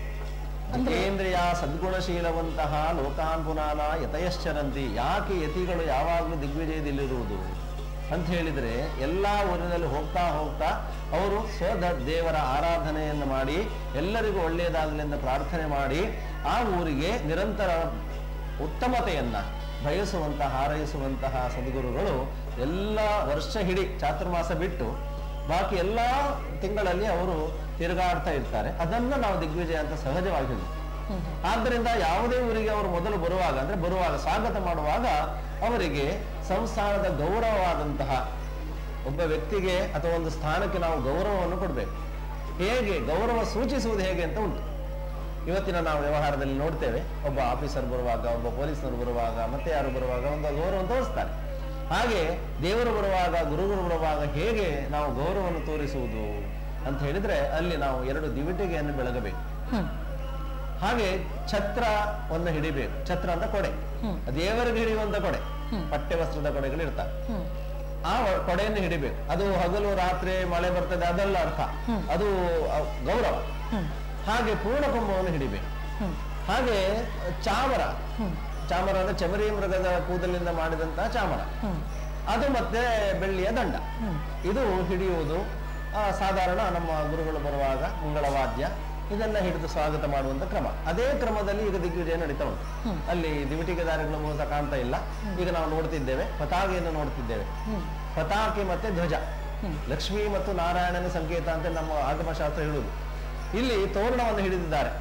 ಜಿತೇಂದ್ರಿಯ ಸದ್ಗುಣಶೀಲವಂತಹ ಲೋಕಾನ್ ಪುನಾನ ಯತಯಶ್ಚರಂತಿ ಯಾಕೆ ಯತಿಗಳು ಯಾವಾಗಲೂ ದಿಗ್ವಿಜಯದಲ್ಲಿರುವುದು ಅಂತ ಹೇಳಿದ್ರೆ ಎಲ್ಲಾ ಊರಿನಲ್ಲಿ ಹೋಗ್ತಾ ಹೋಗ್ತಾ ಅವರು ಸ್ವದ ದೇವರ ಆರಾಧನೆಯನ್ನು ಮಾಡಿ ಎಲ್ಲರಿಗೂ ಒಳ್ಳೆಯದಾಗಲಿ ಎಂದು ಪ್ರಾರ್ಥನೆ ಮಾಡಿ ಆ ಊರಿಗೆ ನಿರಂತರ ಉತ್ತಮತೆಯನ್ನ ಬಯಸುವಂತಹ ಹಾರೈಸುವಂತಹ ಸದ್ಗುರುಗಳು ಎಲ್ಲ ವರ್ಷ ಹಿಡಿ ಚಾತುರ್ಮಾಸ ಬಿಟ್ಟು ಬಾಕಿ ಎಲ್ಲ ತಿಂಗಳಲ್ಲಿ ಅವರು ತಿರುಗಾಡ್ತಾ ಇರ್ತಾರೆ ಅದನ್ನ ನಾವು ದಿಗ್ವಿಜಯ ಅಂತ ಸಹಜವಾಗಿ ಹೇಳ್ತೀವಿ. ಹ್ಮ್ ಹ್ಮ್. ಆದ್ದರಿಂದ ಯಾವುದೇ ಊರಿಗೆ ಅವರು ಮೊದಲು ಬರುವಾಗ ಅಂದ್ರೆ ಬರುವಾಗ ಸ್ವಾಗತ ಮಾಡುವಾಗ ಅವರಿಗೆ ಸಂಸ್ಥಾನದ ಗೌರವವಾದಂತಹ ಒಬ್ಬ ವ್ಯಕ್ತಿಗೆ ಅಥವಾ ಒಂದು ಸ್ಥಾನಕ್ಕೆ ನಾವು ಗೌರವವನ್ನು ಕೊಡಬೇಕು ಹೇಗೆ ಗೌರವ ಸೂಚಿಸುವುದು ಹೇಗೆ ಅಂತ ಉಂಟು ಇವತ್ತಿನ ನಾವು ವ್ಯವಹಾರದಲ್ಲಿ ನೋಡ್ತೇವೆ ಒಬ್ಬ ಆಫೀಸರ್ ಬರುವಾಗ ಒಬ್ಬ ಪೊಲೀಸ್ನವರು ಬರುವಾಗ ಮತ್ತೆ ಯಾರು ಬರುವಾಗ ಒಂದು ಗೌರವ ತೋರಿಸ್ತಾರೆ ಹಾಗೆ ದೇವರು ಬರುವಾಗ ಗುರುಗಳು ಬರುವಾಗ ಹೇಗೆ ನಾವು ಗೌರವವನ್ನು ತೋರಿಸುವುದು ಅಂತ ಹೇಳಿದ್ರೆ ಅಲ್ಲಿ ನಾವು ಎರಡು ದಿವಿಟಿಗೆಯನ್ನು ಬೆಳಗಬೇಕು ಹ್ಮ್ ಹಾಗೆ ಛತ್ರ ಒಂದು ಹಿಡಿಬೇಕು ಛತ್ರ ಅಂತ ಕೊಡೆ ಹ್ಮ್. ದೇವರಿಗೆ ಹಿಡಿಯುವಂತ ಕೊಡೆ ಹ್ಮ್. ಪಟ್ಟೆ ವಸ್ತ್ರದ ಕೊಡೆಗಳು ಇರ್ತಾರೆ ಹ್ಮ್ ಆ ಒ- ಕೊಡೆಯನ್ನು ಹಿಡಿಬೇಕು ಅದು ಹಗಲು ರಾತ್ರಿ ಮಳೆ ಬರ್ತದೆ ಅದೆಲ್ಲ ಅರ್ಥ ಹ್ಮ್. ಅದು ಆ, ಗೌರವ ಹ್ಮ್ ಹಾಗೆ ಪೂರ್ಣ ಕುಂಭವನ್ನು ಹಿಡಿಬೇಕು ಹ್ಮ್ ಹಾಗೆ ಚಾಮರ ಹ್ಮ್ ಚಾಮರ ಅಂದ್ರೆ ಚಮರಿ ಮೃಗದ ಕೂದಲಿನಿಂದ ಮಾಡಿದಂತಹ ಚಾಮರ ಹ್ಮ್ ಅದು ಮತ್ತೆ ಬೆಳ್ಳಿಯ ದಂಡ ಹ್ಮ್ ಇದು ಹಿಡಿಯುವುದು ಆ, ಸಾಧಾರಣ ನಮ್ಮ ಗುರುಗಳು ಬರುವಾಗ ಮಂಗಳವಾದ್ಯ ಇದನ್ನ ಹಿಡಿದು ಸ್ವಾಗತ ಮಾಡುವಂತ ಕ್ರಮ ಅದೇ ಕ್ರಮದಲ್ಲಿ ಈಗ ದಿಗ್ವಿಜಯ ನಡೀತಾ ಉಂಟು ಹ್ಮ್. ಅಲ್ಲಿ ದಿವಿಟಿಕೆದಾರಿಗಳ ಮೋಸ ಕಾಣ್ತಾ ಇಲ್ಲ ಈಗ ನಾವು ನೋಡ್ತಿದ್ದೇವೆ ಪತಾಕೆಯನ್ನು ನೋಡ್ತಿದ್ದೇವೆ ಹ್ಮ್ ಪತಾಕೆ ಮತ್ತೆ ಧ್ವಜ ಹ್ಮ್. ಲಕ್ಷ್ಮಿ ಮತ್ತು ನಾರಾಯಣನ ಸಂಕೇತ ಅಂತ ನಮ್ಮ ಆಗಮಶಾಸ್ತ್ರ ಹೇಳುವುದು ಇಲ್ಲಿ ತೋರಣವನ್ನು ಹಿಡಿದಿದ್ದಾರೆ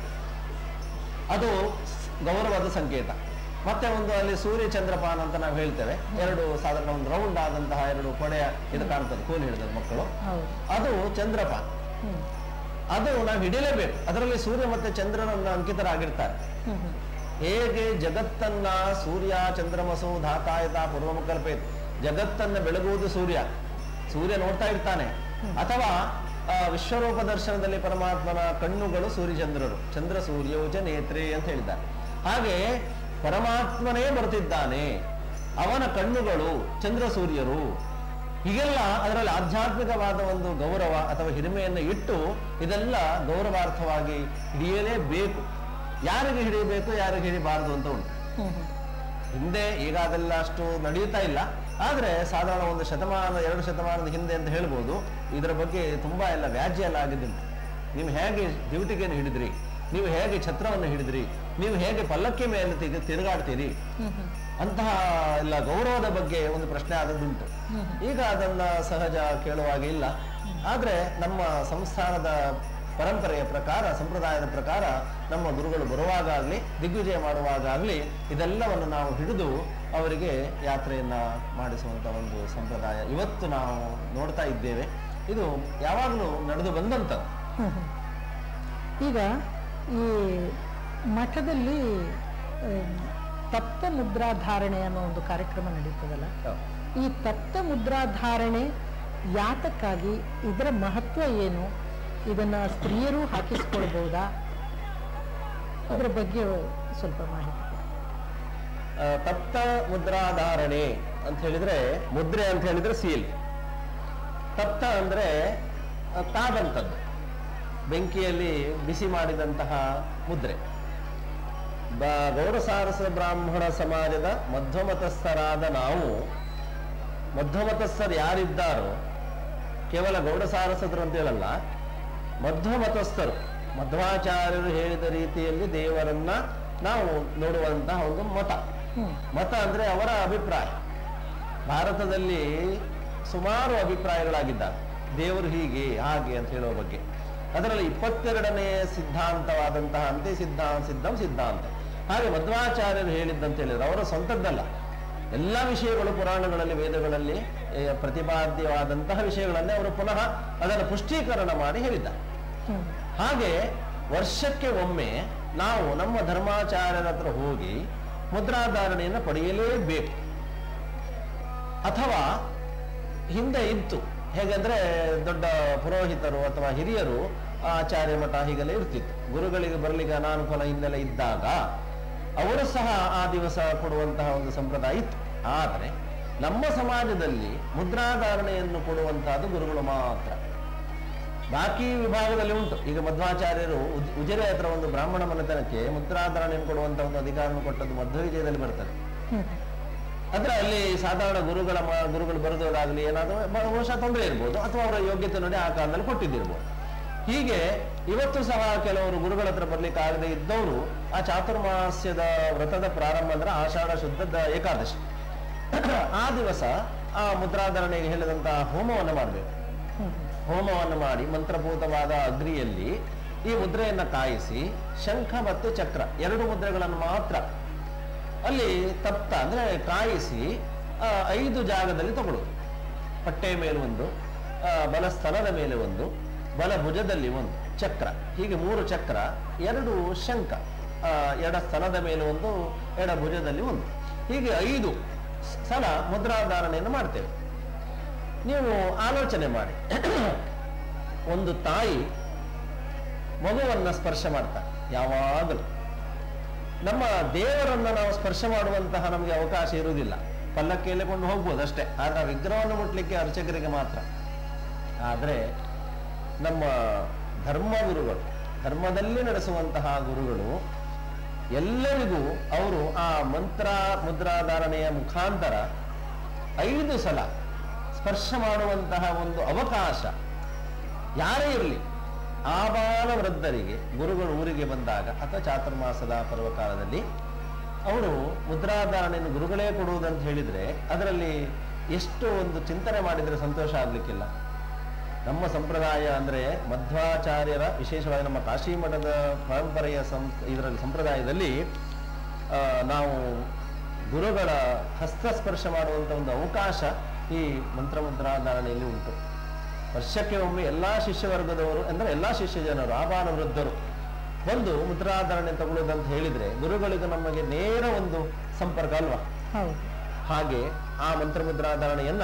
ಅದು ಗೌರವದ ಸಂಕೇತ ಮತ್ತೆ ಒಂದು ಅಲ್ಲಿ ಸೂರ್ಯ ಚಂದ್ರಪಾನ ಅಂತ ನಾವು ಹೇಳ್ತೇವೆ ಎರಡು ಸಾಧಾರಣ ಒಂದು ರೌಂಡ್ ಆದಂತಹ ಎರಡು ಕೊಡೆಯ ಇದು ಕಾಣ್ತದೆ ಕೋಲು ಹಿಡಿದ ಮಕ್ಕಳು ಹೌದು ಅದು ಚಂದ್ರಪಾನ ಹ್ಮ್ ಅದು ನಾವು ಹಿಡಿಯಲೇಬೇಕು ಅದರಲ್ಲಿ ಸೂರ್ಯ ಮತ್ತೆ ಚಂದ್ರನನ್ನ ಅಂಕಿತರಾಗಿರ್ತಾರೆ ಹ್ಮ್ ಹ್ಮ್ ಹೇಗೆ ಜಗತ್ತನ್ನ ಸೂರ್ಯ ಚಂದ್ರಮಸು ಧಾತಾಯತ ಪೂರ್ವಮಕಲ್ಪೇತ್ ಜಗತ್ತನ್ನ ಬೆಳಗುವುದು ಸೂರ್ಯ ಸೂರ್ಯ ನೋಡ್ತಾ ಇರ್ತಾನೆ ಅಥವಾ ಆ, ವಿಶ್ವರೂಪ ದರ್ಶನದಲ್ಲಿ ಪರಮಾತ್ಮನ ಕಣ್ಣುಗಳು ಸೂರ್ಯಚಂದ್ರರು ಚಂದ್ರ ಸೂರ್ಯೋಚ ನೇತ್ರೆ ಅಂತ ಹೇಳಿದ್ದಾರೆ ಹಾಗೆ ಪರಮಾತ್ಮನೇ ಬರ್ತಿದ್ದಾನೆ ಅವನ ಕಣ್ಣುಗಳು ಚಂದ್ರ ಸೂರ್ಯರು ಹೀಗೆಲ್ಲ ಅದರಲ್ಲಿ ಆಧ್ಯಾತ್ಮಿಕವಾದ ಒಂದು ಗೌರವ ಅಥವಾ ಹಿರಿಮೆಯನ್ನು ಇಟ್ಟು ಇದೆಲ್ಲ ಗೌರವಾರ್ಥವಾಗಿ ಹಿಡಿಯಲೇಬೇಕು ಯಾರಿಗೆ ಹಿಡಿಯಬೇಕು ಯಾರಿಗೆ ಹಿಡಿಬಾರದು ಅಂತ ಉಂಟು ಹ್ಮ್ ಹ್ಮ್ ಹಿಂದೆ ಈಗ ಅದೆಲ್ಲ ಅಷ್ಟು ನಡೆಯುತ್ತಾ ಇಲ್ಲ ಆದ್ರೆ ಸಾಧಾರಣ ಒಂದು ಶತಮಾನ ಎರಡು ಶತಮಾನದ ಹಿಂದೆ ಅಂತ ಹೇಳ್ಬೋದು ಇದರ ಬಗ್ಗೆ ತುಂಬಾ ಎಲ್ಲ ವ್ಯಾಜ್ಯ ಎಲ್ಲ ಆಗಿದ್ದುಂಟು ನೀವು ಹೇಗೆ ಡ್ಯೂಟಿಗೆಯನ್ನು ಹಿಡಿದ್ರಿ ನೀವು ಹೇಗೆ ಛತ್ರವನ್ನು ಹಿಡಿದ್ರಿ ನೀವು ಹೇಗೆ ಪಲ್ಲಕ್ಕಿ ಮೇಲೆ ತಿರುಗಿ- ತಿರುಗಾಡ್ತೀರಿ ಹ್ಮ್ ಹ್ಮ್ ಅಂತಹ ಎಲ್ಲ ಗೌರವದ ಬಗ್ಗೆ ಒಂದು ಪ್ರಶ್ನೆ ಆದದ್ದುಂಟು ಹ್ಮ್. ಈಗ ಅದನ್ನ ಸಹಜ ಕೇಳುವಾಗೆ ಇಲ್ಲ ಆದ್ರೆ ನಮ್ಮ ಸಂಸ್ಥಾನದ ಪರಂಪರೆಯ ಪ್ರಕಾರ ಸಂಪ್ರದಾಯದ ಪ್ರಕಾರ ನಮ್ಮ ಗುರುಗಳು ಬರುವಾಗಲಿ ದಿಗ್ವಿಜಯ ಮಾಡುವಾಗಲಿ ಇದೆಲ್ಲವನ್ನು ನಾವು ಹಿಡಿದು ಅವರಿಗೆ ಯಾತ್ರೆಯನ್ನ ಮಾಡಿಸುವಂತ ಒಂದು ಸಂಪ್ರದಾಯ ಇವತ್ತು ನಾವು ನೋಡ್ತಾ ಇದ್ದೇವೆ ಇದು ಯಾವಾಗಲೂ ನಡೆದು ಬಂದಂಥದ್ದು ಹ್ಮ್ ಹ್ಮ್. ಈಗ ಈ ಮಠದಲ್ಲಿ ಆಮ್, ತಪ್ತ ಮುದ್ರಾಧಾರಣೆ ಅನ್ನೋ ಒಂದು ಕಾರ್ಯಕ್ರಮ ನಡೀತದಲ್ಲ ಈ ತಪ್ತ ಮುದ್ರಾಧಾರಣೆ ಯಾತಕ್ಕಾಗಿ ಇದರ ಮಹತ್ವ ಏನು ಇದನ್ನ ಸ್ತ್ರೀಯರು ಹಾಕಿಸ್ಕೊಳ್ಬಹುದಾ ಅದರ ಬಗ್ಗೆ ಸ್ವಲ್ಪ ಮಾಹಿತಿ ಕೊಡಿ. ಆ, ತಪ್ತ ಮುದ್ರಾಧಾರಣೆ ಅಂತ ಹೇಳಿದ್ರೆ ಮುದ್ರೆ ಅಂತ ಹೇಳಿದ್ರೆ ಸೀಲ್ ತಪ್ತ ಅಂದ್ರೆ ಆ, ತಾದಂಥದ್ದು ಬೆಂಕಿಯಲ್ಲಿ ಬಿಸಿ ಮಾಡಿದಂತಹ ಮುದ್ರೆ ಬ ಗೌರಸಾರಸ ಬ್ರಾಹ್ಮಣ ಸಮಾಜದ ಮಧ್ವಮತಸ್ಥರಾದ ನಾವು ಮಧ್ವಮತಸ್ಥರು ಯಾರಿದ್ದಾರೋ ಕೇವಲ ಗೌಡಸಾರಸದರು ಅಂತ ಹೇಳಲ್ಲ ಮಧ್ವಮತಸ್ಥರು ಮಧ್ವಾಚಾರ್ಯರು ಹೇಳಿದ ರೀತಿಯಲ್ಲಿ ದೇವರನ್ನ ನಾವು ನೋಡುವಂತಹ ಒಂದು ಮತ ಹ್ಮ್ ಮತ ಅಂದ್ರೆ ಅವರ ಅಭಿಪ್ರಾಯ ಭಾರತದಲ್ಲಿ ಸುಮಾರು ಅಭಿಪ್ರಾಯಗಳಾಗಿದ್ದಾವೆ ದೇವರು ಹೀಗೆ ಹಾಗೆ ಅಂತ ಹೇಳುವ ಬಗ್ಗೆ ಅದರಲ್ಲಿ ಇಪ್ಪತ್ತೆರಡನೇ ಸಿದ್ಧಾಂತವಾದಂತಹ ಅಂತ್ಯ ಸಿದ್ಧಾಂತ ಸಿದ್ಧಂ ಸಿದ್ಧಾಂತ ಹಾಗೆ ಮಧ್ವಾಚಾರ್ಯರು ಹೇಳಿದ್ದಂತ ಹೇಳಿದ್ರೆ ಅವರ ಸ್ವಂತದ್ದಲ್ಲ ಎಲ್ಲ ವಿಷಯಗಳು ಪುರಾಣಗಳಲ್ಲಿ ವೇದಗಳಲ್ಲಿ ಏ, ಪ್ರತಿಪಾದ್ಯವಾದಂತಹ ವಿಷಯಗಳನ್ನೇ ಅವರು ಪುನಃ ಅದನ್ನು ಪುಷ್ಟೀಕರಣ ಮಾಡಿ ಹೇಳಿದ್ದಾರೆ ಹ್ಮ್ ಹಾಗೆ ವರ್ಷಕ್ಕೆ ಒಮ್ಮೆ ನಾವು ನಮ್ಮ ಧರ್ಮಾಚಾರ್ಯರ ಹತ್ರ ಹೋಗಿ ಮುದ್ರಾಧಾರಣೆಯನ್ನು ಪಡೆಯಲೇಬೇಕು ಅಥವಾ ಹಿಂದೆ ಇತ್ತು ಹೇಗೆಂದ್ರೆ ದೊಡ್ಡ ಪುರೋಹಿತರು ಅಥವಾ ಹಿರಿಯರು ಆಚಾರ್ಯ ಮಠ ಹೀಗೆಲ್ಲ ಇರ್ತಿತ್ತು ಗುರುಗಳಿಗೆ ಬರಲಿಕ್ಕೆ ಅನಾನುಕೂಲ ಹಿನ್ನೆಲೆ ಇದ್ದಾಗ ಅವರು ಸಹ ಆ ದಿವಸ ಕೊಡುವಂತಹ ಒಂದು ಸಂಪ್ರದಾಯ ಇತ್ತು ಆದರೆ ನಮ್ಮ ಸಮಾಜದಲ್ಲಿ ಮುದ್ರಾಧಾರಣೆಯನ್ನು ಕೊಡುವಂತಹದ್ದು ಗುರುಗಳು ಮಾತ್ರ ಬಾಕಿ ವಿಭಾಗದಲ್ಲಿ ಉಂಟು ಈಗ ಮಧ್ವಾಚಾರ್ಯರು ಉಜ್- ಉಜಿರೆ ಹತ್ರ ಒಂದು ಬ್ರಾಹ್ಮಣ ಮನೆತನಕ್ಕೆ ಮುದ್ರಾಧಾರಣೆಯನ್ನು ಕೊಡುವಂತ ಒಂದು ಅಧಿಕಾರವನ್ನು ಕೊಟ್ಟದ್ದು ಮಧ್ವ ವಿಜಯದಲ್ಲಿ ಬರ್ತದೆ ಹ್ಮ್ ಅಂದ್ರೆ ಅಲ್ಲಿ ಸಾಧಾರಣ ಗುರುಗಳ ಮ- ಗುರುಗಳು ಬರೆದವರಾಗ್ಲಿ ಏನಾದರೂ ಬಹುಶಃ ತೊಂದರೆ ಇರ್ಬೋದು ಅಥವಾ ಅವರ ಯೋಗ್ಯತೆ ನೋಡಿ ಆ ಕಾಲದಲ್ಲಿ ಕೊಟ್ಟಿದ್ದಿರ್ಬೋದು ಹೀಗೆ ಇವತ್ತು ಸಹ ಕೆಲವರು ಗುರುಗಳ ಹತ್ರ ಬರ್ಲಿಕ್ಕೆ ಆಗದೆ ಇದ್ದವರು ಆ ಚಾತುರ್ಮಾಸ್ಯದ ವ್ರತದ ಪ್ರಾರಂಭ ಅಂದ್ರೆ ಆಷಾಢ ಶುದ್ಧದ ಏಕಾದಶಿ ಆ ದಿವಸ ಆ ಮುದ್ರಾಧರಣೆಗೆ ಹೇಳಿದಂತಹ ಹೋಮವನ್ನು ಮಾಡಬೇಕು ಹ್ಮ್ ಹೋಮವನ್ನು ಮಾಡಿ ಮಂತ್ರಭೂತವಾದ ಅಗ್ನಿಯಲ್ಲಿ ಈ ಮುದ್ರೆಯನ್ನ ಕಾಯಿಸಿ ಶಂಖ ಮತ್ತು ಚಕ್ರ ಎರಡು ಮುದ್ರೆಗಳನ್ನು ಮಾತ್ರ ಅಲ್ಲಿ ತಪ್ತ ಅಂದ್ರೆ ಕಾಯಿಸಿ ಆ, ಐದು ಜಾಗದಲ್ಲಿ ತಗೊಳ್ಳೋದು ಪಟ್ಟೆಯ ಮೇಲೆ ಒಂದು ಆ, ಬಲ ಸ್ತನದ ಮೇಲೆ ಒಂದು ಬಲ ಭುಜದಲ್ಲಿ ಒಂದು ಚಕ್ರ ಹೀಗೆ ಮೂರು ಚಕ್ರ ಎರಡು ಶಂಖ ಆ, ಎಡ ಸ್ತನದ ಮೇಲೆ ಒಂದು ಎಡ ಭುಜದಲ್ಲಿ ಒಂದು ಹೀಗೆ ಐದು ಸಲ ಮುದ್ರಾಧಾರಣೆಯನ್ನು ಮಾಡ್ತೇವೆ ನೀವು ಆಲೋಚನೆ ಮಾಡಿ ಒಂದು ತಾಯಿ ಮಗುವನ್ನ ಸ್ಪರ್ಶ ಮಾಡ್ತಾರೆ ಯಾವಾಗಲೂ ನಮ್ಮ ದೇವರನ್ನ ನಾವು ಸ್ಪರ್ಶ ಮಾಡುವಂತಹ ನಮಗೆ ಅವಕಾಶ ಇರುವುದಿಲ್ಲ ಪಲ್ಲಕ್ಕಿಯಲ್ಲಿ ಕೊಂಡು ಹೋಗ್ಬೋದು ಅಷ್ಟೇ ಆದ್ರೆ ಆ ವಿಗ್ರಹವನ್ನು ಮುಟ್ಲಿಕ್ಕೆ ಅರ್ಚಕರಿಗೆ ಮಾತ್ರ ಆದ್ರೆ ನಮ್ಮ ಧರ್ಮ ಗುರುಗಳು ಧರ್ಮದಲ್ಲಿ ನಡೆಸುವಂತಹ ಗುರುಗಳು ಎಲ್ಲರಿಗೂ ಅವರು ಆ ಮಂತ್ರ ಮುದ್ರಾಧಾರಣೆಯ ಮುಖಾಂತರ ಐದು ಸಲ ಸ್ಪರ್ಶ ಮಾಡುವಂತಹ ಒಂದು ಅವಕಾಶ ಯಾರೇ ಇರಲಿ ಆಬಾಲ ವೃದ್ಧರಿಗೆ ಗುರುಗಳು ಊರಿಗೆ ಬಂದಾಗ ಅಥವಾ ಚಾತುರ್ಮಾಸದ ಪರ್ವಕಾಲದಲ್ಲಿ ಅವರು ಮುದ್ರಾಧಾರಣೆಯನ್ನು ಗುರುಗಳೇ ಕೊಡುವುದಂತ ಹೇಳಿದ್ರೆ ಅದರಲ್ಲಿ ಎಷ್ಟು ಒಂದು ಚಿಂತನೆ ಮಾಡಿದರೆ ಸಂತೋಷ ಆಗ್ಲಿಕ್ಕಿಲ್ಲ ನಮ್ಮ ಸಂಪ್ರದಾಯ ಅಂದ್ರೆ ಮಧ್ವಾಚಾರ್ಯರ ವಿಶೇಷವಾಗಿ ನಮ್ಮ ಕಾಶಿ ಮಠದ ಪರಂಪರೆಯ ಸಂ ಇದರಲ್ಲಿ ಸಂಪ್ರದಾಯದಲ್ಲಿ ಆ, ನಾವು ಗುರುಗಳ ಹಸ್ತಸ್ಪರ್ಶ ಮಾಡುವಂತ ಒಂದು ಅವಕಾಶ ಈ ಮಂತ್ರ ಮುದ್ರಾಧಾರಣೆಯಲ್ಲಿ ಉಂಟು ವರ್ಷಕ್ಕೆ ಒಮ್ಮೆ ಎಲ್ಲಾ ಶಿಷ್ಯವರ್ಗದವರು ಅಂದ್ರೆ ಎಲ್ಲಾ ಶಿಷ್ಯ ಜನರು ಆಹ್ವಾನ ವೃದ್ಧರು ಒಂದು ಮುದ್ರಾಧಾರಣೆ ತಗೊಳ್ಳೋದಂತ ಹೇಳಿದ್ರೆ ಗುರುಗಳಿಗೂ ನಮಗೆ ನೇರ ಒಂದು ಸಂಪರ್ಕ ಅಲ್ವಾ ಹೌದು ಹಾಗೆ ಆ ಮಂತ್ರ ಮುದ್ರಾಧಾರಣೆಯನ್ನ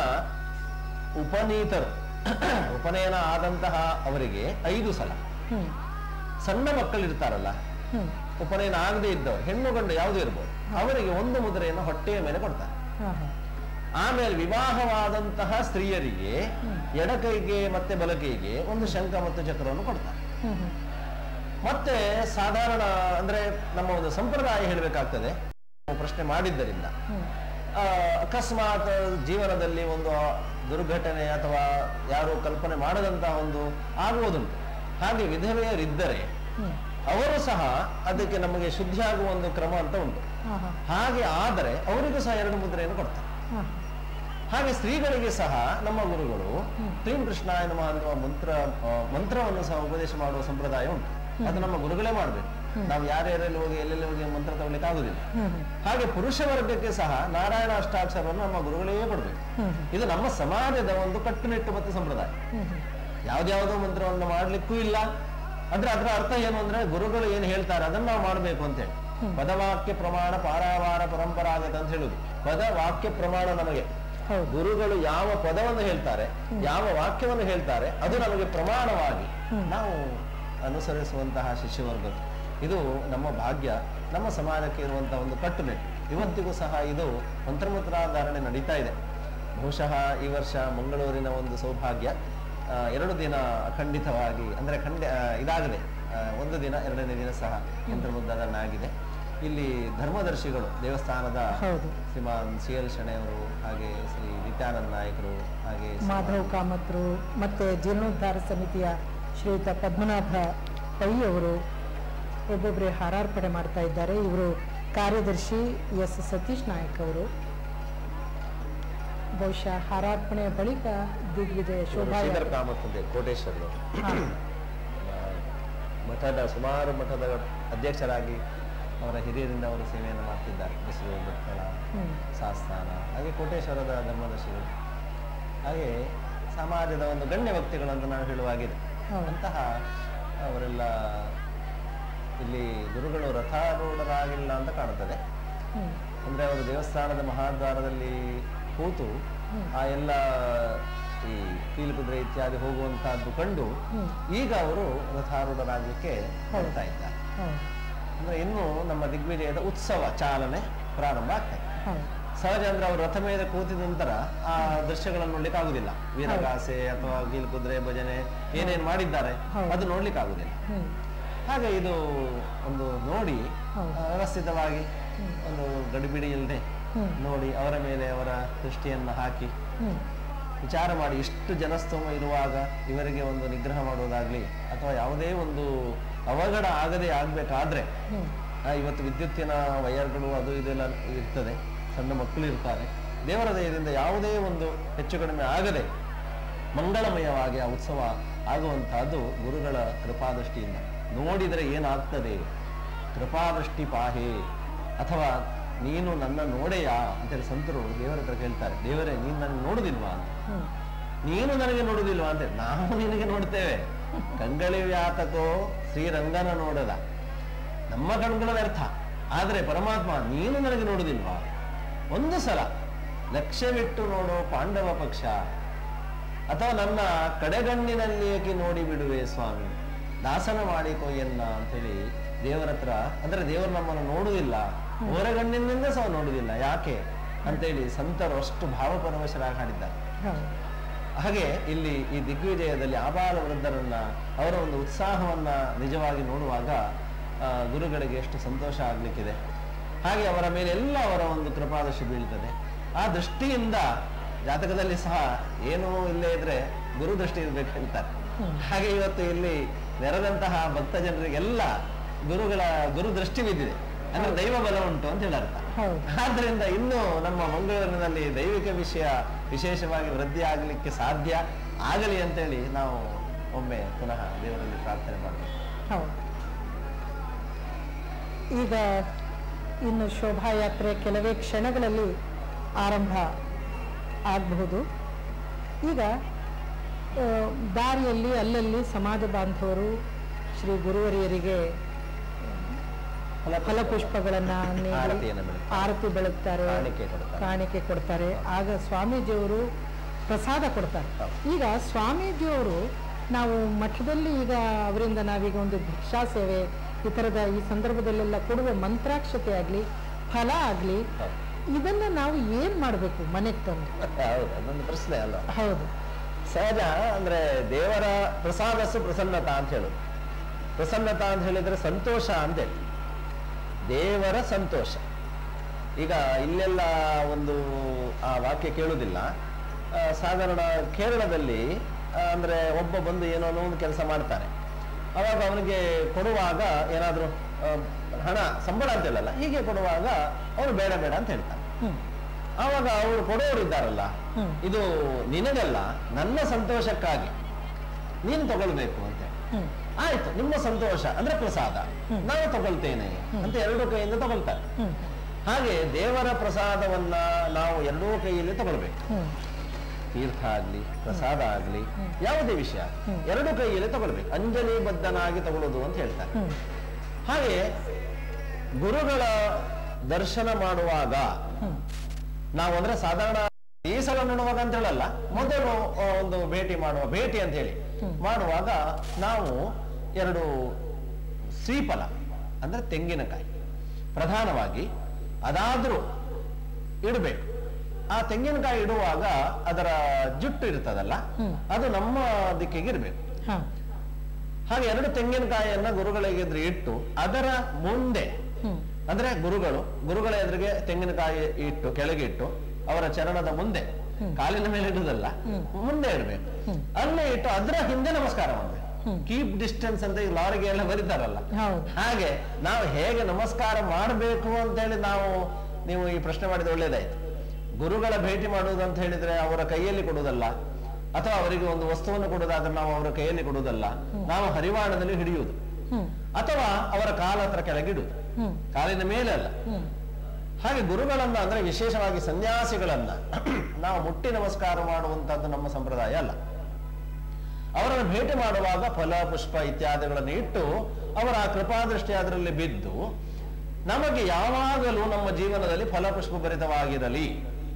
ಉಪನೀತರು ಉಪನಯನ ಆದಂತಹ ಅವರಿಗೆ ಐದು ಸಲ ಹ್ಮ್ ಸಣ್ಣ ಮಕ್ಕಳು ಇರ್ತಾರಲ್ಲ ಹ್ಮ್ ಉಪನಯನ ಆಗದೆ ಇದ್ದವರು ಹೆಣ್ಣು ಗಂಡು ಯಾವುದೇ ಇರ್ಬೋದು ಅವರಿಗೆ ಒಂದು ಮುದ್ರೆಯನ್ನು ಹೊಟ್ಟೆಯ ಮೇಲೆ ಕೊಡ್ತಾರೆ ಹಾ ಹಾ ಆಮೇಲೆ ವಿವಾಹವಾದಂತಹ ಸ್ತ್ರೀಯರಿಗೆ ಎಡಕೈಗೆ ಮತ್ತೆ ಬಲಕೈಗೆ ಒಂದು ಶಂಖ ಮತ್ತು ಚಕ್ರವನ್ನು ಕೊಡ್ತಾರೆ ಹ್ಮ್ ಹ್ಮ್ ಮತ್ತೆ ಸಾಧಾರಣ ಅಂದ್ರೆ ನಮ್ಮ ಒಂದು ಸಂಪ್ರದಾಯ ಹೇಳಬೇಕಾಗ್ತದೆ ಪ್ರಶ್ನೆ ಮಾಡಿದ್ದರಿಂದ ಹ್ಮ್ ಆ, ಅಕಸ್ಮಾತ್ ಜೀವನದಲ್ಲಿ ಒಂದು ದುರ್ಘಟನೆ ಅಥವಾ ಯಾರು ಕಲ್ಪನೆ ಮಾಡದಂತಹ ಒಂದು ಆಗುವುದುಂಟು ಹಾಗೆ ವಿಧವೆಯರಿದ್ದರೆ ಹ್ಮ್ ಅವರು ಸಹ ಅದಕ್ಕೆ ನಮಗೆ ಶುದ್ಧಿ ಆಗುವ ಒಂದು ಕ್ರಮ ಅಂತ ಉಂಟು ಹಾ ಹಾ ಹಾಗೆ ಆದರೆ ಅವರಿಗೂ ಸಹ ಎರಡು ಮುದ್ರೆಯನ್ನು ಕೊಡ್ತಾರೆ ಹಾ ಹಾಗೆ ಸ್ತ್ರೀಗಳಿಗೆ ಸಹ ನಮ್ಮ ಗುರುಗಳು ಕ್ಲೀಂ ಕೃಷ್ಣಾಯ ನಮಃ ಅನ್ನುವ ಮಂತ್ರ ಆ, ಮಂತ್ರವನ್ನು ಸಹ ಉಪದೇಶ ಮಾಡುವ ಸಂಪ್ರದಾಯ ಉಂಟು ಅದು ನಮ್ಮ ಗುರುಗಳೇ ಮಾಡಬೇಕು ನಾವು ಯಾರ್ಯಾರಲ್ಲಿ ಹೋಗಿ ಎಲ್ಲೆಲ್ಲಿ ಹೋಗಿ ಮಂತ್ರ ತಗೊಳ್ಳಿಕ್ಕೆ ಆಗುದಿಲ್ಲ ಹ್ಮ್ ಹ್ಮ್ ಹಾಗೆ ಪುರುಷ ವರ್ಗಕ್ಕೆ ಸಹ ನಾರಾಯಣ ಅಷ್ಟಾಕ್ಷರವನ್ನು ನಮ್ಮ ಗುರುಗಳೇ ಕೊಡಬೇಕು ಹ್ಮ್ ಇದು ನಮ್ಮ ಸಮಾಜದ ಒಂದು ಕಟ್ಟುನಿಟ್ಟು ಮತ್ತು ಸಂಪ್ರದಾಯ ಹ್ಮ್ ಹ್ಮ್ ಯಾವ್ದ್ಯಾವುದೋ ಮಂತ್ರವನ್ನು ಮಾಡ್ಲಿಕ್ಕೂ ಇಲ್ಲ ಅಂದ್ರೆ ಅದರ ಅರ್ಥ ಏನು ಅಂದ್ರೆ ಗುರುಗಳು ಏನು ಹೇಳ್ತಾರೆ ಅದನ್ನ ನಾವು ಮಾಡಬೇಕು ಅಂತ ಹೇಳಿ ಪದವಾಕ್ಯ ಪ್ರಮಾಣ ಪಾರಾವಾರ ಪರಂಪರಾಗತ ಅಂತ ಹೇಳುದು ಪದ ವಾಕ್ಯ ಪ್ರಮಾಣ ನಮಗೆ ಹೌದು ಗುರುಗಳು ಯಾವ ಪದವನ್ನು ಹೇಳ್ತಾರೆ ಯಾವ ವಾಕ್ಯವನ್ನು ಹೇಳ್ತಾರೆ ಅದು ನಮಗೆ ಪ್ರಮಾಣವಾಗಿ ನಾವು ಅನುಸರಿಸುವಂತಹ ಶಿಷ್ಯವರ್ಗ ಇದು ನಮ್ಮ ಭಾಗ್ಯ ನಮ್ಮ ಸಮಾಜಕ್ಕೆ ಇರುವಂತಹ ಒಂದು ಕಟ್ಟುನಿಟ್ಟು ಇವತ್ತಿಗೂ ಸಹ ಇದು ಮಂತ್ರಮುದ್ರಾಧಾರಣೆ ನಡೀತಾ ಇದೆ ಬಹುಶಃ ಈ ವರ್ಷ ಮಂಗಳೂರಿನ ಒಂದು ಸೌಭಾಗ್ಯ ಆ, ಎರಡು ದಿನ ಖಂಡಿತವಾಗಿ ಅಂದ್ರೆ ಖಂಡ ಆ, ಇದಾಗದೆ ಆ, ಒಂದು ದಿನ ಎರಡನೇ ದಿನ ಸಹ ಮಂತ್ರಮುದ್ರಾಧಾರಣೆ ಆಗಿದೆ ಇಲ್ಲಿ ಧರ್ಮದರ್ಶಿಗಳು ದೇವಸ್ಥಾನದ ಹೌದು ಶ್ರೀಮಾನ್ ಸಿ ಎಲ್ ಶೆಣೆಯವರು ಹಾಗೆ ಶ್ರೀ ನಿತ್ಯಾನಂದ ನಾಯಕರು ಹಾಗೆ ಶ್ರೀಮಾನ್ ಮಾಧವ್ ಕಾಮತ್ರು ಮತ್ತೆ ಜೀರ್ಣೋದ್ಧಾರ ಸಮಿತಿಯ ಶ್ರೀಯುತ ಪದ್ಮನಾಭ ಪೈ ಅವರು ಒಬ್ಬೊಬ್ಬರೇ ಹಾರಾರ್ಪಣೆ ಮಾಡ್ತಾ ಇದ್ದಾರೆ ಇವರು ಕಾರ್ಯದರ್ಶಿ ಎಸ್ ಸತೀಶ್ ನಾಯಕ್ ಅವರು ಬಹುಶಃ ಹಾರಾರ್ಪಣೆಯ ಬಳಿಕ ದಿಗ್ವಿಜಯ ಶೋಭಾ ಶ್ರೀಧರ್ ಕಾಮತ್ ಅಂತ ಕೋಟೇಶ್ವರರು ಹಾ. ಮಠದ ಸುಮಾರು ಮಠದ ಅಧ್ಯಕ್ಷರಾಗಿ ಅವರ ಹಿರಿಯರಿಂದ ಅವರು ಸೇವೆಯನ್ನು ಮಾಡ್ತಿದ್ದಾರೆ ಬಿಸಿಲು ಭಟ್ಕಳ ಹ್ಮ್. ಸಾಸ್ತಾನ ಹಾಗೆ ಕೋಟೇಶ್ವರದ ಧರ್ಮದರ್ಶಿಗಳು ಹಾಗೆ ಸಮಾಜದ ಒಂದು ಗಣ್ಯ ವ್ಯಕ್ತಿಗಳು ಅಂತ ನಾವು ಹೇಳುವಾಗಿದೆ ಹೌದು. ಅಂತಹ ಅವರೆಲ್ಲ ಇಲ್ಲಿ ಗುರುಗಳು ರಥಾರೂಢರಾಗಿಲ್ಲ ಅಂತ ಕಾಣುತ್ತದೆ ಹ್ಮ್. ಅಂದ್ರೆ ಅವರು ದೇವಸ್ಥಾನದ ಮಹಾದ್ವಾರದಲ್ಲಿ ಕೂತು ಆ ಎಲ್ಲ ಈ ಕೀಲುಕುದುರೆ ಇತ್ಯಾದಿ ಹೋಗುವಂತಹದ್ದು ಕಂಡು ಹ್ಮ್. ಈಗ ಅವರು ರಥಾರೂಢರಾಗಲಿಕ್ಕೆ ಹೊರಡ್ತಾ ಇದ್ದಾರೆ ಹೌದು ಅಂದ್ರೆ ಇನ್ನು ನಮ್ಮ ದಿಗ್ವಿಜಯದ ಉತ್ಸವ ಚಾಲನೆ ಪ್ರಾರಂಭ ಆಗ್ತದೆ ಹೌದು ಸಹಜ ಅಂದ್ರೆ ಅವರು ರಥ ಮೇಲೆ ಕೂತಿದ ನಂತರ ಆ ದೃಶ್ಯಗಳನ್ನು ನೋಡ್ಲಿಕ್ಕೆ ಆಗುದಿಲ್ಲ ವೀರಗಾಸೆ ಅಥವಾ ಕೀಲುಕುದುರೆ ಭಜನೆ ಏನೇನ್ ಮಾಡಿದ್ದಾರೆ ಹೌದು. ಅದು ನೋಡ್ಲಿಕ್ಕೆ ಆಗುದಿಲ್ಲ ಹ್ಮ್ ಹಾಗೆ ಇದು ಒಂದು ನೋಡಿ ಹೌದು. ಆ, ವ್ಯವಸ್ಥಿತವಾಗಿ ಒಂದು ಗಡಿಬಿಡಿ ಇಲ್ಲದೆ ಹ್ಮ್. ನೋಡಿ ಅವರ ಮೇಲೆ ಅವರ ದೃಷ್ಟಿಯನ್ನು ಹಾಕಿ ಹ್ಮ್ ವಿಚಾರ ಮಾಡಿ ಇಷ್ಟು ಜನಸ್ತೋಮ ಇರುವಾಗ ಇವರಿಗೆ ಒಂದು ನಿಗ್ರಹ ಮಾಡುವುದಾಗ್ಲಿ ಅಥವಾ ಯಾವುದೇ ಒಂದು ಅವಘಡ ಆಗದೆ ಆಗ್ಬೇಕಾದ್ರೆ ಹ್ಮ್ ಆ, ಇವತ್ತು ವಿದ್ಯುತ್ತಿನ ವೈರ್ಗಳು ಅದು ಇದೆಲ್ಲ ಇರ್ತದೆ ಸಣ್ಣ ಮಕ್ಕಳು ಇರ್ತಾರೆ ದೇವರ ದಯದಿಂದ ಯಾವುದೇ ಒಂದು ಹೆಚ್ಚು ಕಡಿಮೆ ಆಗದೆ ಮಂಗಳಮಯವಾಗಿ ಆ ಉತ್ಸವ ಆಗುವಂತಹದ್ದು ಗುರುಗಳ ಕೃಪಾದೃಷ್ಟಿಯಿಂದ ನೋಡಿದರೆ ಏನಾಗ್ತದೆ ಕೃಪಾದೃಷ್ಟಿ ಪಾಹೆ ಅಥವಾ ನೀನು ನನ್ನ ನೋಡೆಯಾ ಅಂತೇಳಿ ಸಂತರು ದೇವರ ಹತ್ರ ಕೇಳ್ತಾರೆ ದೇವರೇ ನೀನು ನನ್ನ ನೋಡುದಿಲ್ವಾ ಅಂತ ಹ್ಮ್ ನೀನು ನನಗೆ ನೋಡುದಿಲ್ವಾ ಅಂತ ನಾವು ನಿನಗೆ ನೋಡ್ತೇವೆ ಕಂಗಳಿ ವ್ಯಾತಕೋ ಶ್ರೀರಂಗನ ನೋಡದ ನಮ್ಮ ಕಣ್ಗಳ ವ್ಯರ್ಥ ಆದ್ರೆ ಪರಮಾತ್ಮ ನೀನು ನನಗೆ ನೋಡುದಿಲ್ವಾ ಒಂದು ಸಲ ಲಕ್ಷ್ಯವಿಟ್ಟು ನೋಡೋ ಪಾಂಡವ ಪಕ್ಷ ಅಥವಾ ನನ್ನ ಕಡೆಗಣ್ಣಿನಲ್ಲಿಯೇಕೆ ನೋಡಿ ಬಿಡುವೆ ಸ್ವಾಮಿ ದಾಸನ ಮಾಡಿಕೋ ಎನ್ನ ಅಂತೇಳಿ ದೇವರ ಹತ್ರ ಅಂದ್ರೆ ದೇವರು ನಮ್ಮನ್ನು ನೋಡುವುದಿಲ್ಲ ಹೊರಗಣ್ಣಿನಿಂದ ಸಹ ನೋಡುವುದಿಲ್ಲ ಯಾಕೆ ಅಂತೇಳಿ ಸಂತರು ಅಷ್ಟು ಭಾವಪರವಶರಾಗಿ ಹಾಡಿದ್ದಾರೆ ಹೌದು ಹಾಗೆ ಇಲ್ಲಿ ಈ ದಿಗ್ವಿಜಯದಲ್ಲಿ ಆಬಾಲ ವೃದ್ಧರನ್ನ ಅವರ ಒಂದು ಉತ್ಸಾಹವನ್ನ ನಿಜವಾಗಿ ನೋಡುವಾಗ ಆ, ಗುರುಗಳಿಗೆ ಎಷ್ಟು ಸಂತೋಷ ಆಗ್ಲಿಕ್ಕಿದೆ ಹಾಗೆ ಅವರ ಮೇಲೆ ಎಲ್ಲ ಅವರ ಒಂದು ಕೃಪಾದೃಷ್ಟಿ ಬೀಳ್ತದೆ ಆ ದೃಷ್ಟಿಯಿಂದ ಜಾತಕದಲ್ಲಿ ಸಹ ಏನೂ ಇಲ್ಲೇ ಇದ್ರೆ ಗುರು ದೃಷ್ಟಿ ಇರ್ಬೇಕು ಹೇಳ್ತಾರೆ ಹಾಗೆ ಇವತ್ತು ಇಲ್ಲಿ ನೆರೆದಂತಹ ಭಕ್ತ ಜನರಿಗೆಲ್ಲ ಗುರುಗಳ ಗುರು ದೃಷ್ಟಿ ಬಿದ್ದಿದೆ ಅಂದ್ರೆ ದೈವ ಬಲ ಉಂಟು ಅಂತ ಹೇಳಿ ಅರ್ಥ ಹೌದು ಆದ್ರಿಂದ ಇನ್ನು ನಮ್ಮ ಮಂಗಳೂರಿನಲ್ಲಿ ದೈವಿಕ ವಿಷಯ ವಿಶೇಷವಾಗಿ ವೃದ್ಧಿ ಆಗಲಿಕ್ಕೆ ಸಾಧ್ಯ ಆಗಲಿ ಅಂತೇಳಿ ನಾವು ಒಮ್ಮೆ ಪುನಃ ದೇವರಲ್ಲಿ ಪ್ರಾರ್ಥನೆ ಮಾಡಬೇಕು ಹೌದು ಈಗ ಇನ್ನು ಶೋಭಾಯಾತ್ರೆ ಕೆಲವೇ ಕ್ಷಣಗಳಲ್ಲಿ ಆರಂಭ ಆಗಬಹುದು ಈಗ ಆ, ದಾರಿಯಲ್ಲಿ ಅಲ್ಲಲ್ಲಿ ಸಮಾಜ ಬಾಂಧವರು ಶ್ರೀ ಗುರುವರಿಯರಿಗೆ ಫಲಪುಷ್ಪಗಳನ್ನು ನೀಡಿ ಆರತಿಯನ್ನು ಬೆಳಗ್ತಾರೆ. ಆರತಿ ಬೆಳಗ್ತಾರೆ ಕಾಣಿಕೆ ಕೊಡ್ತಾರೆ. ಕಾಣಿಕೆ ಕೊಡ್ತಾರೆ ಆಗ ಸ್ವಾಮೀಜಿಯವರು ಪ್ರಸಾದ ಕೊಡ್ತಾರೆ ಹೌದು. ಈಗ ಸ್ವಾಮೀಜಿಯವರು ನಾವು ಮಠದಲ್ಲಿ ಈಗ ಅವರಿಂದ ನಾವೀಗ ಒಂದು ಭಿಕ್ಷಾ ಸೇವೆ ಈ ಥರದ ಈ ಸಂದರ್ಭದಲ್ಲೆಲ್ಲ ಕೊಡುವ ಮಂತ್ರಾಕ್ಷತೆ ಆಗಲಿ ಫಲ ಆಗಲಿ ಹೌದು. ಇದನ್ನ ನಾವು ಏನ್ ಮಾಡಬೇಕು ಮನೆಗೆ ತಂದು ಹೌದು ಅದೊಂದು ಪ್ರಶ್ನೆ ಅಲ್ಲ ಹೌದು ಸಹಜ ಅಂದ್ರೆ ದೇವರ ಪ್ರಸಾದಸ್ಸು ಪ್ರಸನ್ನತಾ ಅಂತ ಹೇಳುದು ಪ್ರಸನ್ನತಾ ಅಂತ ಹೇಳಿದ್ರೆ ಸಂತೋಷ ಅಂತೇಳಿ ದೇವರ ಸಂತೋಷ ಈಗ ಇಲ್ಲೆಲ್ಲ ಒಂದು ಆ ವಾಕ್ಯ ಕೇಳುವುದಿಲ್ಲ ಆ, ಸಾಧಾರಣ ಕೇರಳದಲ್ಲಿ ಆ, ಅಂದ್ರೆ ಒಬ್ಬ ಬಂದು ಏನೋ ಒಂದು ಕೆಲಸ ಮಾಡ್ತಾನೆ ಅವಾಗ ಅವನಿಗೆ ಕೊಡುವಾಗ ಏನಾದರೂ ಹಣ ಸಂಬಳ ಅಂತ ಹೇಳಲ್ಲ ಹೀಗೆ ಕೊಡುವಾಗ ಅವನು ಬೇಡ ಬೇಡ ಅಂತ ಹೇಳ್ತಾನೆ ಹ್ಮ್ ಆವಾಗ ಅವರು ಕೊಡೋರು ಇದ್ದಾರಲ್ಲ ಹ್ಮ್. ಇದು ನಿನಗಲ್ಲ ನನ್ನ ಸಂತೋಷಕ್ಕಾಗಿ ನೀನು ತಗೊಳ್ಬೇಕು ಅಂತ ಹೇಳಿ. ಹ್ಮ್ ಆಯ್ತು ನಿಮ್ಮ ಸಂತೋಷ ಅಂದ್ರೆ ಪ್ರಸಾದ ಹ್ಮ್. ನಾನು ತಗೊಳ್ತೇನೆ ಅಂತ ಎರಡು ಕೈಯಿಂದ ತಗೊಳ್ತಾರೆ ಹ್ಮ್ ಹಾಗೆ ದೇವರ ಪ್ರಸಾದವನ್ನ ನಾವು ಎರಡೂ ಕೈಯಲ್ಲಿ ತಗೊಳ್ಬೇಕು ಹ್ಮ್ ತೀರ್ಥ ಆಗ್ಲಿ ಪ್ರಸಾದ ಆಗ್ಲಿ ಯಾವುದೇ ವಿಷಯ ಹ್ಮ್. ಎರಡು ಕೈಯಲ್ಲಿ ತಗೊಳ್ಬೇಕು ಅಂಜಲಿ ಬದ್ಧನಾಗಿ ತಗೊಳ್ಳೋದು ಅಂತ ಹೇಳ್ತಾರೆ ಹ್ಮ್ ಹಾಗೆ ಗುರುಗಳ ದರ್ಶನ ಮಾಡುವಾಗ ಹ್ಮ್ ನಾವು ಅಂದ್ರೆ ಸಾಧಾರಣ ಈ ಸಲ ನೋಡುವಾಗ ಅಂತ ಹೇಳಲ್ಲ ಮೊದಲು ಆ, ಒಂದು ಭೇಟಿ ಮಾಡುವ ಭೇಟಿ ಅಂತ ಹೇಳಿ ಮಾಡುವಾಗ ನಾವು ಎರಡು ಶ್ರೀಫಲ ಅಂದ್ರೆ ತೆಂಗಿನಕಾಯಿ ಪ್ರಧಾನವಾಗಿ ಅದಾದ್ರೂ ಇಡಬೇಕು ಆ ತೆಂಗಿನಕಾಯಿ ಇಡುವಾಗ ಅದರ ಜುಟ್ಟು ಇರ್ತದಲ್ಲ ಹ್ಮ್. ಅದು ನಮ್ಮ ದಿಕ್ಕಿಗೆ ಇರಬೇಕು ಹಾ ಹಾಗೆ ಎರಡು ತೆಂಗಿನಕಾಯಿಯನ್ನ ಗುರುಗಳಿಗೆ ಎದುರು ಇಟ್ಟು ಅದರ ಮುಂದೆ ಹ್ಮ್ ಅಂದ್ರೆ ಗುರುಗಳು ಗುರುಗಳ ಎದುರಿಗೆ ತೆಂಗಿನಕಾಯಿ ಇಟ್ಟು ಕೆಳಗೆ ಇಟ್ಟು ಅವರ ಚರಣದ ಮುಂದೆ ಕಾಲಿನ ಮೇಲೆ ಇಡುವುದಲ್ಲ ಮುಂದೆ ಇಡಬೇಕು ಅಲ್ಲೇ ಇಟ್ಟು ಅದರ ಹಿಂದೆ ನಮಸ್ಕಾರ ಮಾಡಬೇಕು ಹ್ಮ್. ಕೀಪ್ ಡಿಸ್ಟೆನ್ಸ್ ಅಂತ ಈ ಲಾರಿಗೆ ಎಲ್ಲ ಬರೀತಾರಲ್ಲ ಹೌದು ಹಾಗೆ ನಾವು ಹೇಗೆ ನಮಸ್ಕಾರ ಮಾಡಬೇಕು ಅಂತೇಳಿ ನಾವು ನೀವು ಈ ಪ್ರಶ್ನೆ ಮಾಡಿದ ಒಳ್ಳೇದಾಯ್ತು ಗುರುಗಳ ಭೇಟಿ ಮಾಡುವುದು ಅಂತ ಹೇಳಿದ್ರೆ ಅವರ ಕೈಯಲ್ಲಿ ಕೊಡುವುದಲ್ಲ ಅಥವಾ ಅವರಿಗೆ ಒಂದು ವಸ್ತುವನ್ನು ಕೊಡುವುದಾದ್ರೆ ನಾವು ಅವರ ಕೈಯಲ್ಲಿ ಕೊಡುವುದಲ್ಲ ನಾವು ಹರಿವಾಣದಲ್ಲಿ ಹಿಡಿಯುವುದು ಹ್ಮ್ ಅಥವಾ ಅವರ ಕಾಲ ಹತ್ರ ಕೆಳಗಿಡುವುದು ಹ್ಮ್ ಕಾಲಿನ ಮೇಲೆ ಅಲ್ಲ ಹ್ಮ್ ಹಾಗೆ ಗುರುಗಳನ್ನ ಅಂದ್ರೆ ವಿಶೇಷವಾಗಿ ಸನ್ಯಾಸಿಗಳನ್ನ ನಾವು ಮುಟ್ಟಿ ನಮಸ್ಕಾರ ಮಾಡುವಂತದ್ದು ನಮ್ಮ ಸಂಪ್ರದಾಯ ಅಲ್ಲ ಅವರನ್ನು ಭೇಟಿ ಮಾಡುವಾಗ ಫಲ ಪುಷ್ಪ ಇತ್ಯಾದಿಗಳನ್ನು ಇಟ್ಟು ಅವರ ಆ ಕೃಪಾದೃಷ್ಟಿ ಅದರಲ್ಲಿ ಬಿದ್ದು ನಮಗೆ ಯಾವಾಗಲೂ ನಮ್ಮ ಜೀವನದಲ್ಲಿ ಫಲಪುಷ್ಪ ಭರಿತವಾಗಿರಲಿ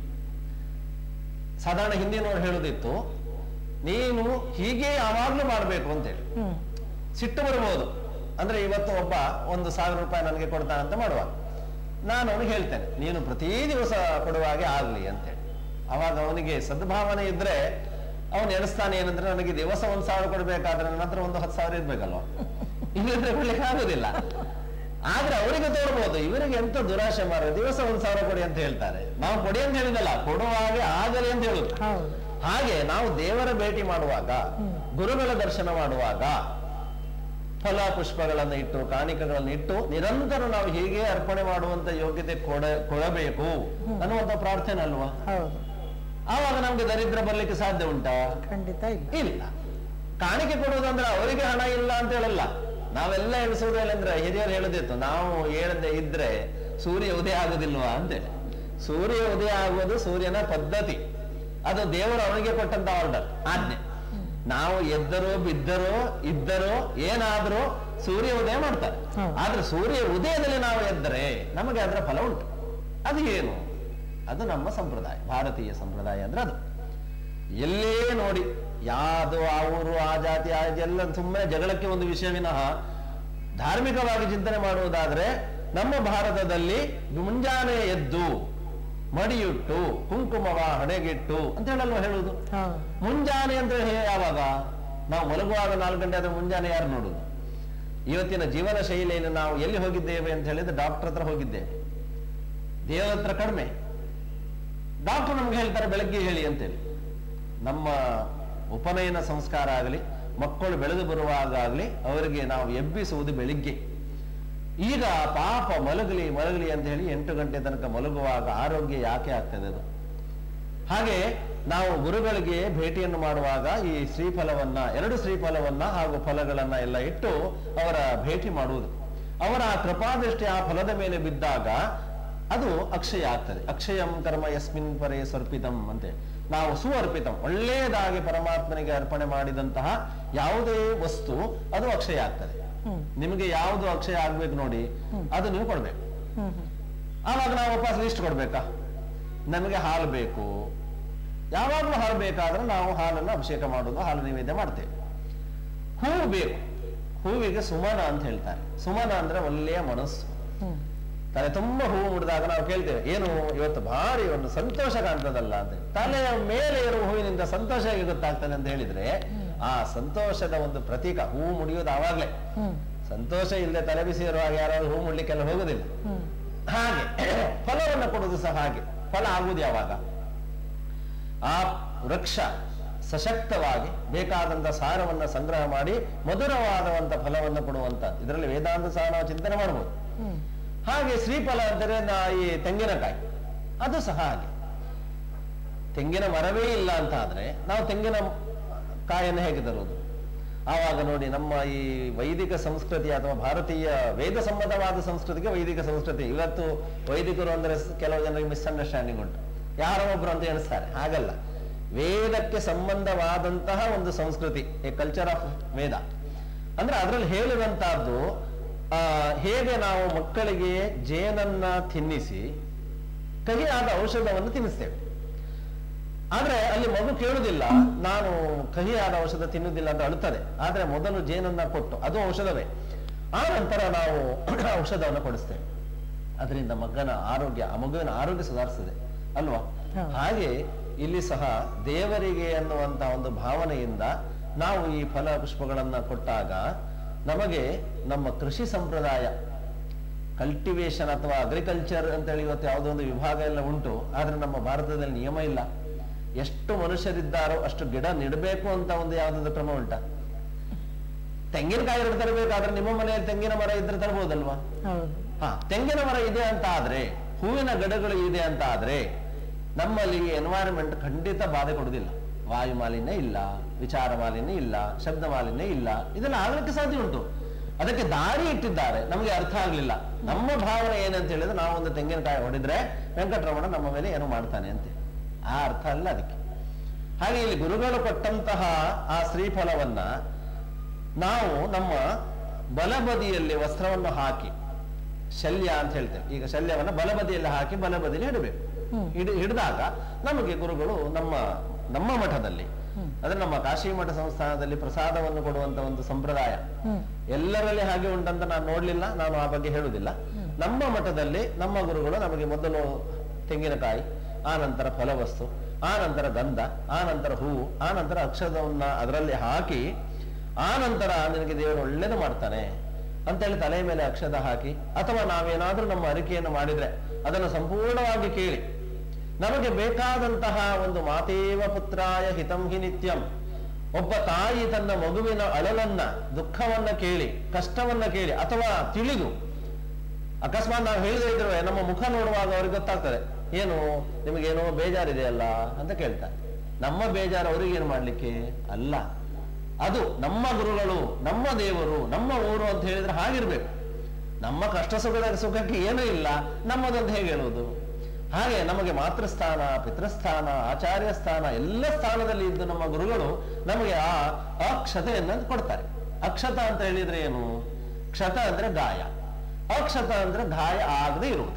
ಸಾಧಾರಣ ಹಿಂದಿನವರು ಹೇಳುದಿತ್ತು ನೀನು ಹೀಗೆ ಯಾವಾಗ್ಲೂ ಮಾಡಬೇಕು ಅಂತೇಳಿ ಹ್ಮ್ ಸಿಟ್ಟು ಬರ್ಬೋದು ಅಂದ್ರೆ ಇವತ್ತು ಒಬ್ಬ ಒಂದು ಸಾವಿರ ರೂಪಾಯಿ ನನಗೆ ಕೊಡ್ತಾನಂತ ಮಾಡುವ ನಾನು ಅವನಿಗೆ ಹೇಳ್ತೇನೆ ನೀನು ಪ್ರತಿ ದಿವಸ ಕೊಡುವ ಹಾಗೆ ಆಗ್ಲಿ ಅಂತೇಳಿ ಅವಾಗ ಅವನಿಗೆ ಸದ್ಭಾವನೆ ಇದ್ರೆ ಅವನು ಎಣಿಸ್ತಾನೆ ಏನಂದ್ರೆ ನನಗೆ ದಿವಸ ಒಂದ್ ಸಾವಿರ ಕೊಡ್ಬೇಕಾದ್ರೆ ನನ್ನ ಹತ್ರ ಒಂದು ಹತ್ತು ಸಾವಿರ ಇರ್ಬೇಕಲ್ವ ಇಲ್ಲದ್ರೆ ಕೊಡ್ಲಿಕ್ಕೆ ಆಗುದಿಲ್ಲ ಆದ್ರೆ ಅವರಿಗೆ ತೋರ್ಬೋದು ಇವರಿಗೆ ಎಂತ ದುರಾಶೆ ಮಾರ ದಿವಸ ಒಂದ್ ಸಾವಿರ ಕೊಡಿ ಅಂತ ಹೇಳ್ತಾರೆ ನಾವು ಕೊಡಿ ಅಂತ ಹೇಳಿದಲ್ಲ ಕೊಡುವ ಹಾಗೆ ಆಗಲಿ ಅಂತ ಹೇಳುದು ಹೌದು ಹಾಗೆ ನಾವು ದೇವರ ಭೇಟಿ ಮಾಡುವಾಗ ಗುರುಗಳ ದರ್ಶನ ಮಾಡುವಾಗ ಫಲ ಪುಷ್ಪಗಳನ್ನು ಇಟ್ಟು ಕಾಣಿಕೆಗಳನ್ನು ಇಟ್ಟು ನಿರಂತರ ನಾವು ಹೀಗೆ ಅರ್ಪಣೆ ಮಾಡುವಂತ ಯೋಗ್ಯತೆ ಕೊಡ ಕೊಡಬೇಕು ಅನ್ನುವಂತ ಪ್ರಾರ್ಥನೆ ಅಲ್ವಾ ಹೌದು ಆವಾಗ ನಮ್ಗೆ ದರಿದ್ರ ಬರ್ಲಿಕ್ಕೆ ಸಾಧ್ಯ ಉಂಟಾ ಖಂಡಿತ ಇಲ್ಲ ಇಲ್ಲ ಕಾಣಿಕೆ ಕೊಡುವುದಂದ್ರೆ ಅವರಿಗೆ ಹಣ ಇಲ್ಲ ಅಂತ ಹೇಳಲ್ಲ ನಾವೆಲ್ಲ ಎಣಿಸುವುದು ಏನಂದ್ರೆ ಹಿರಿಯರು ಹೇಳುದಿತ್ತು ನಾವು ಹೇಳದೆ ಇದ್ರೆ ಸೂರ್ಯ ಉದಯ ಆಗುದಿಲ್ವಾ ಅಂತೇಳಿ ಸೂರ್ಯ ಉದಯ ಆಗುವುದು ಸೂರ್ಯನ ಪದ್ಧತಿ ಅದು ದೇವರು ಅವನಿಗೆ ಕೊಟ್ಟಂತ ಆರ್ಡರ್ ಆಜ್ಞೆ ನಾವು ಎದ್ದರೋ ಬಿದ್ದರೋ ಇದ್ದರೋ ಏನಾದ್ರೂ ಸೂರ್ಯ ಉದಯ ಮಾಡ್ತಾರೆ ಹೌದು. ಆದ್ರೆ ಸೂರ್ಯ ಉದಯದಲ್ಲಿ ನಾವು ಎದ್ದರೆ ನಮಗೆ ಅದರ ಫಲ ಉಂಟು ಅದು ಏನು ಅದು ನಮ್ಮ ಸಂಪ್ರದಾಯ ಭಾರತೀಯ ಸಂಪ್ರದಾಯ ಅಂದ್ರೆ ಅದು ಎಲ್ಲೇ ನೋಡಿ ಯಾವುದು ಆ ಊರು ಆ ಜಾತಿ ಆ ಜಾತಿ ಎಲ್ಲ ಸುಮ್ಮನೆ ಜಗಳಕ್ಕೆ ಒಂದು ವಿಷಯ ವಿನಃ ಧಾರ್ಮಿಕವಾಗಿ ಚಿಂತನೆ ಮಾಡುವುದಾದ್ರೆ ನಮ್ಮ ಭಾರತದಲ್ಲಿ ಮುಂಜಾನೆ ಎದ್ದು ಮಡಿಯುಟ್ಟು ಕುಂಕುಮವ ಹಣೆಗಿಟ್ಟು ಅಂತ ಹೇಳಲ್ವ ಹೇಳುವುದು ಹೌದು ಮುಂಜಾನೆ ಅಂದ್ರೆ ಹೇ- ಯಾವಾಗ ನಾವು ಮಲಗುವಾಗ ನಾಲ್ಕು ಗಂಟೆ ಆದ್ರೆ ಮುಂಜಾನೆ ಯಾರು ನೋಡುದು ಇವತ್ತಿನ ಜೀವನ ಶೈಲಿಯನ್ನು ನಾವು ಎಲ್ಲಿ ಹೋಗಿದ್ದೇವೆ ಅಂತ ಹೇಳಿದ್ರೆ ಡಾಕ್ಟರ್ ಹತ್ರ ಹೋಗಿದ್ದೇವೆ ದೇವರ ಹತ್ರ ಕಡಿಮೆ ಡಾಕ್ಟರ್ ನಮ್ಗೆ ಹೇಳ್ತಾರೆ ಬೆಳಗ್ಗೆ ಹೇಳಿ ಅಂತೇಳಿ ನಮ್ಮ ಉಪನಯನ ಸಂಸ್ಕಾರ ಆಗಲಿ ಮಕ್ಕಳು ಬೆಳೆದು ಬರುವಾಗ ಆಗಲಿ ಅವರಿಗೆ ನಾವು ಎಬ್ಬಿಸುವುದು ಬೆಳಿಗ್ಗೆ ಈಗ ಪಾಪ ಮಲಗಲಿ ಮಲಗಲಿ ಅಂತ ಹೇಳಿ ಎಂಟು ಗಂಟೆ ತನಕ ಮಲಗುವಾಗ ಆರೋಗ್ಯ ಯಾಕೆ ಆಗ್ತದೆ ಅದು ಹಾಗೆ ನಾವು ಗುರುಗಳಿಗೆ ಭೇಟಿಯನ್ನು ಮಾಡುವಾಗ ಈ ಶ್ರೀಫಲವನ್ನ ಎರಡು ಶ್ರೀಫಲವನ್ನ ಹಾಗೂ ಫಲಗಳನ್ನ ಎಲ್ಲ ಇಟ್ಟು ಅವರ ಭೇಟಿ ಮಾಡುವುದು ಅವರ ಆ ಕೃಪಾದೃಷ್ಟಿ ಆ ಫಲದ ಮೇಲೆ ಬಿದ್ದಾಗ ಅದು ಅಕ್ಷಯ ಆಗ್ತದೆ ಅಕ್ಷಯಂ ಕರ್ಮ ಯಸ್ಮಿನ್ ಪರೇ ಸ್ವರ್ಪಿತಂ ಅಂತೆ ನಾವು ಸುಅರ್ಪಿತಂ ಒಳ್ಳೆಯದಾಗಿ ಪರಮಾತ್ಮನಿಗೆ ಅರ್ಪಣೆ ಮಾಡಿದಂತಹ ಯಾವುದೇ ವಸ್ತು ಅದು ಅಕ್ಷಯ ಆಗ್ತದೆ ಹ್ಮ್ ನಿಮಗೆ ಯಾವುದು ಅಕ್ಷಯ ಆಗ್ಬೇಕು ನೋಡಿ ಅದು ನೀವು ಕೊಡ್ಬೇಕು ಹ್ಮ್ ಹ್ಮ್ ಆವಾಗ ನಾವು ವಾಪಸ್ ಲಿಸ್ಟ್ ಕೊಡ್ಬೇಕಾ ನಮಗೆ ಹಾಲು ಬೇಕು ಯಾವಾಗಲೂ ಹಾಲು ಬೇಕಾದ್ರೆ ನಾವು ಹಾಲನ್ನು ಅಭಿಷೇಕ ಮಾಡೋದು ಹಾಲು ನೈವೇದ್ಯ ಮಾಡ್ತೇವೆ ಹೂವು ಬೇಕು ಹೂವಿಗೆ ಸುಮನ ಅಂತ ಹೇಳ್ತಾರೆ ಸುಮನ ಅಂದ್ರೆ ಒಳ್ಳೆಯ ಮನಸ್ಸು ಹ್ಮ್ ತಲೆ ತುಂಬಾ ಹೂವು ಮುಡಿದಾಗ ನಾವು ಕೇಳ್ತೇವೆ ಏನು ಇವತ್ತು ಭಾರಿ ಒಂದು ಸಂತೋಷ ಕಾಣ್ತದಲ್ಲ ಅಂತ ತಲೆಯ ಮೇಲೆ ಇರುವ ಹೂವಿನಿಂದ ಸಂತೋಷ ಹೇಗೆ ಗೊತ್ತಾಗ್ತದೆ ಅಂತ ಹೇಳಿದ್ರೆ ಆ ಸಂತೋಷದ ಒಂದು ಪ್ರತೀಕ ಹೂವು ಮುಡಿಯೋದು ಆವಾಗ್ಲೇ ಹ್ಮ್ ಸಂತೋಷ ಇಲ್ಲದೆ ತಲೆ ಬಿಸಿ ಇರುವಾಗ ಯಾರಾದ್ರೂ ಹೂ ಮುಡ್ಲಿಕ್ಕೆಲ್ಲ ಹೋಗುದಿಲ್ಲ ಹ್ಮ್ ಹಾಗೆ ಫಲವನ್ನು ಕೊಡುವುದು ಸಹ ಹಾಗೆ ಫಲ ಆಗುವುದು ಯಾವಾಗ ಆ ವೃಕ್ಷ ಸಶಕ್ತವಾಗಿ ಬೇಕಾದಂತ ಸಾರವನ್ನ ಸಂಗ್ರಹ ಮಾಡಿ ಮಧುರವಾದವಂತ ಫಲವನ್ನು ಕೊಡುವಂತ ಇದರಲ್ಲಿ ವೇದಾಂತ ಸಹ ನಾವು ಚಿಂತನೆ ಮಾಡಬಹುದು ಹ್ಮ್ ಹಾಗೆ ಶ್ರೀಫಲ ಅಂದರೆ ನಾ- ಈ ತೆಂಗಿನಕಾಯಿ ಅದು ಸಹ ಹಾಗೆ ತೆಂಗಿನ ಮರವೇ ಇಲ್ಲ ಅಂತ ಆದ್ರೆ ನಾವು ತೆಂಗಿನ ಕಾಯನ್ನು ಹೇಗೆ ತರುವುದು ಆವಾಗ ನೋಡಿ ನಮ್ಮ ಈ ವೈದಿಕ ಸಂಸ್ಕೃತಿ ಅಥವಾ ಭಾರತೀಯ ವೇದ ಸಮ್ಮತವಾದ ಸಂಸ್ಕೃತಿಗೆ ವೈದಿಕ ಸಂಸ್ಕೃತಿ ಇವತ್ತು ವೈದಿಕರು ಅಂದ್ರೆ ಸ್- ಕೆಲವು ಜನರಿಗೆ ಮಿಸ್ಅಂಡರ್ಸ್ಟ್ಯಾಂಡಿಂಗ್ ಉಂಟು ಯಾರೋ ಒಬ್ರು ಅಂತ ಎಣಿಸ್ತಾರೆ ಹಾಗಲ್ಲ ವೇದಕ್ಕೆ ಸಂಬಂಧವಾದಂತಹ ಒಂದು ಸಂಸ್ಕೃತಿ ಎ ಕಲ್ಚರ್ ಆಫ್ ವೇದ ಅಂದ್ರೆ ಅದರಲ್ಲಿ ಹೇಳಿರುವಂತಹದ್ದು ಆ, ಹೇಗೆ ನಾವು ಮಕ್ಕಳಿಗೆ ಜೇನನ್ನ ತಿನ್ನಿಸಿ ಕಹಿಯಾದ ಔಷಧವನ್ನು ತಿನ್ನಿಸ್ತೇವೆ ಆದ್ರೆ ಅಲ್ಲಿ ಮಗು ಕೇಳುವುದಿಲ್ಲ ನಾನು ಕಹಿಯಾದ ಔಷಧ ತಿನ್ನುವುದಿಲ್ಲ ಅಂತ ಅಳುತ್ತದೆ ಆದ್ರೆ ಮೊದಲು ಜೇನನ್ನ ಕೊಟ್ಟು ಅದು ಔಷಧವೇ ಆ ನಂತರ ನಾವು ಔಷಧವನ್ನು ಕೊಡಿಸ್ತೇವೆ ಅದರಿಂದ ಮಗನ ಆರೋಗ್ಯ ಆ ಮಗುವಿನ ಆರೋಗ್ಯ ಸುಧಾರಿಸ್ತದೆ ಅಲ್ವಾ ಹೌದು. ಹಾಗೆ ಇಲ್ಲಿ ಸಹ ದೇವರಿಗೆ ಅನ್ನುವಂತ ಒಂದು ಭಾವನೆಯಿಂದ ನಾವು ಈ ಫಲ ಪುಷ್ಪಗಳನ್ನ ಕೊಟ್ಟಾಗ ನಮಗೆ ನಮ್ಮ ಕೃಷಿ ಸಂಪ್ರದಾಯ ಕಲ್ಟಿವೇಶನ್ ಅಥವಾ ಅಗ್ರಿಕಲ್ಚರ್ ಅಂತೇಳಿ ಇವತ್ತು ಯಾವುದೋ ಒಂದು ವಿಭಾಗ ಎಲ್ಲ ಉಂಟು ಆದ್ರೆ ನಮ್ಮ ಭಾರತದಲ್ಲಿ ನಿಯಮ ಇಲ್ಲ ಎಷ್ಟು ಮನುಷ್ಯರಿದ್ದಾರೋ ಅಷ್ಟು ಗಿಡ ನೆಡಬೇಕು ಅಂತ ಒಂದು ಯಾವುದಾದ್ರು ಕ್ರಮ ಉಂಟಾ ತೆಂಗಿನಕಾಯಿ ಎರಡು ತರಬೇಕಾದ್ರೆ ನಿಮ್ಮ ಮನೆಯಲ್ಲಿ ತೆಂಗಿನ ಮರ ಇದ್ರೆ ತರಬಹುದಲ್ವಾ ಹೌದು ಹಾ ತೆಂಗಿನ ಮರ ಇದೆ ಅಂತ ಆದ್ರೆ ಹೂವಿನ ಗಿಡಗಳು ಇದೆ ಅಂತ ಆದ್ರೆ ನಮ್ಮಲ್ಲಿ ಎನ್ವೈರನ್ಮೆಂಟ್ ಖಂಡಿತ ಬಾಧೆ ಕೊಡುವುದಿಲ್ಲ ವಾಯು ಮಾಲಿನ್ಯ ಇಲ್ಲ ವಿಚಾರ ಮಾಲಿನ್ಯ ಇಲ್ಲ ಶಬ್ದ ಮಾಲಿನ್ಯ ಇಲ್ಲ ಇದೆಲ್ಲ ಆಗ್ಲಿಕ್ಕೆ ಸಾಧ್ಯ ಉಂಟು ಅದಕ್ಕೆ ದಾರಿ ಇಟ್ಟಿದ್ದಾರೆ ನಮಗೆ ಅರ್ಥ ಆಗ್ಲಿಲ್ಲ ನಮ್ಮ ಭಾವನೆ ಏನಂತ ಹೇಳಿದ್ರೆ ನಾವು ಒಂದು ತೆಂಗಿನಕಾಯಿ ಹೊಡೆದ್ರೆ ವೆಂಕಟರಮಣ ನಮ್ಮ ಮೇಲೆ ಏನು ಮಾಡ್ತಾನೆ ಅಂತ ಆ ಅರ್ಥ ಅಲ್ಲ ಅದಕ್ಕೆ ಹಾಗೆ ಇಲ್ಲಿ ಗುರುಗಳು ಕೊಟ್ಟಂತಹ ಆ ಶ್ರೀಫಲವನ್ನ ನಾವು ನಮ್ಮ ಬಲಬದಿಯಲ್ಲಿ ವಸ್ತ್ರವನ್ನು ಹಾಕಿ ಶಲ್ಯ ಅಂತ ಹೇಳ್ತೇವೆ ಈಗ ಶಲ್ಯವನ್ನ ಬಲಬದಿಯಲ್ಲಿ ಹಾಕಿ ಬಲಬದಿಯಲ್ಲಿ ಇಡಬೇಕು ಹ್ಮ್. ಹಿಡಿ ಹಿಡಿದಾಗ ನಮಗೆ ಗುರುಗಳು ನಮ್ಮ ನಮ್ಮ ಮಠದಲ್ಲಿ ಅಂದ್ರೆ ನಮ್ಮ ಕಾಶಿ ಮಠ ಸಂಸ್ಥಾನದಲ್ಲಿ ಪ್ರಸಾದವನ್ನು ಕೊಡುವಂತ ಒಂದು ಸಂಪ್ರದಾಯ ಹ್ಮ್ ಎಲ್ಲರಲ್ಲಿ ಹಾಗೆ ಉಂಟಂತ ನಾನು ನೋಡ್ಲಿಲ್ಲ ನಾನು ಆ ಬಗ್ಗೆ ಹೇಳುವುದಿಲ್ಲ ನಮ್ಮ ಮಠದಲ್ಲಿ ನಮ್ಮ ಗುರುಗಳು ನಮಗೆ ಮೊದಲು ತೆಂಗಿನಕಾಯಿ ಆ ನಂತರ ಫಲವಸ್ತು ಆ ನಂತರ ಗಂಧ ಆ ನಂತರ ಹೂವು ಆ ನಂತರ ಅಕ್ಷರವನ್ನ ಅದರಲ್ಲಿ ಹಾಕಿ ಆ ನಂತರ ನಿನಗೆ ದೇವರು ಒಳ್ಳೇದು ಮಾಡ್ತಾನೆ ಅಂತೇಳಿ ತಲೆ ಮೇಲೆ ಅಕ್ಷದ ಹಾಕಿ ಅಥವಾ ನಾವೇನಾದ್ರೂ ನಮ್ಮ ಅರಿಕೆಯನ್ನು ಮಾಡಿದ್ರೆ ಅದನ್ನು ಸಂಪೂರ್ಣವಾಗಿ ಕೇಳಿ ನಮಗೆ ಬೇಕಾದಂತಹ ಒಂದು ಮಾತೇವ ಪುತ್ರಾಯ ಹಿತಂ ಹಿ ನಿತ್ಯಂ ಒಬ್ಬ ತಾಯಿ ತನ್ನ ಮಗುವಿನ ಅಳಲನ್ನ ದುಃಖವನ್ನ ಕೇಳಿ ಕಷ್ಟವನ್ನ ಕೇಳಿ ಅಥವಾ ತಿಳಿದು ಅಕಸ್ಮಾತ್ ನಾವು ಹೇಳಿದ್ರೆ ಇದ್ರು ನಮ್ಮ ಮುಖ ನೋಡುವಾಗ ಅವ್ರಿಗೆ ಗೊತ್ತಾಗ್ತದೆ ಏನು ನಿಮಗೇನೋ ಬೇಜಾರಿದೆಯಲ್ಲ ಅಂತ ಕೇಳ್ತಾರೆ ನಮ್ಮ ಬೇಜಾರು ಅವ್ರಿಗೆ ಏನು ಮಾಡ್ಲಿಕ್ಕೆ ಅಲ್ಲ ಅದು ನಮ್ಮ ಗುರುಗಳು ನಮ್ಮ ದೇವರು ನಮ್ಮ ಊರು ಅಂತ ಹೇಳಿದ್ರೆ ಹಾಗಿರ್ಬೇಕು ನಮ್ಮ ಕಷ್ಟ ಸುಖದ ಸುಖಕ್ಕೆ ಏನೂ ಇಲ್ಲ ನಮ್ಮದೊಂದು ಹೇಗೆ ಹೇಳುವುದು ಹಾಗೆ ನಮಗೆ ಮಾತೃಸ್ಥಾನ ಪಿತೃಸ್ಥಾನ ಆಚಾರ್ಯ ಸ್ಥಾನ ಎಲ್ಲ ಸ್ಥಾನದಲ್ಲಿ ಇದ್ದು ನಮ್ಮ ಗುರುಗಳು ನಮಗೆ ಆ ಅಕ್ಷತೆಯನ್ನು ಕೊಡ್ತಾರೆ ಅಕ್ಷತ ಅಂತ ಹೇಳಿದ್ರೆ ಏನು ಕ್ಷತ ಅಂದ್ರೆ ಗಾಯ ಅಕ್ಷತ ಅಂದ್ರೆ ಗಾಯ ಆಗದೆ ಇರುವುದು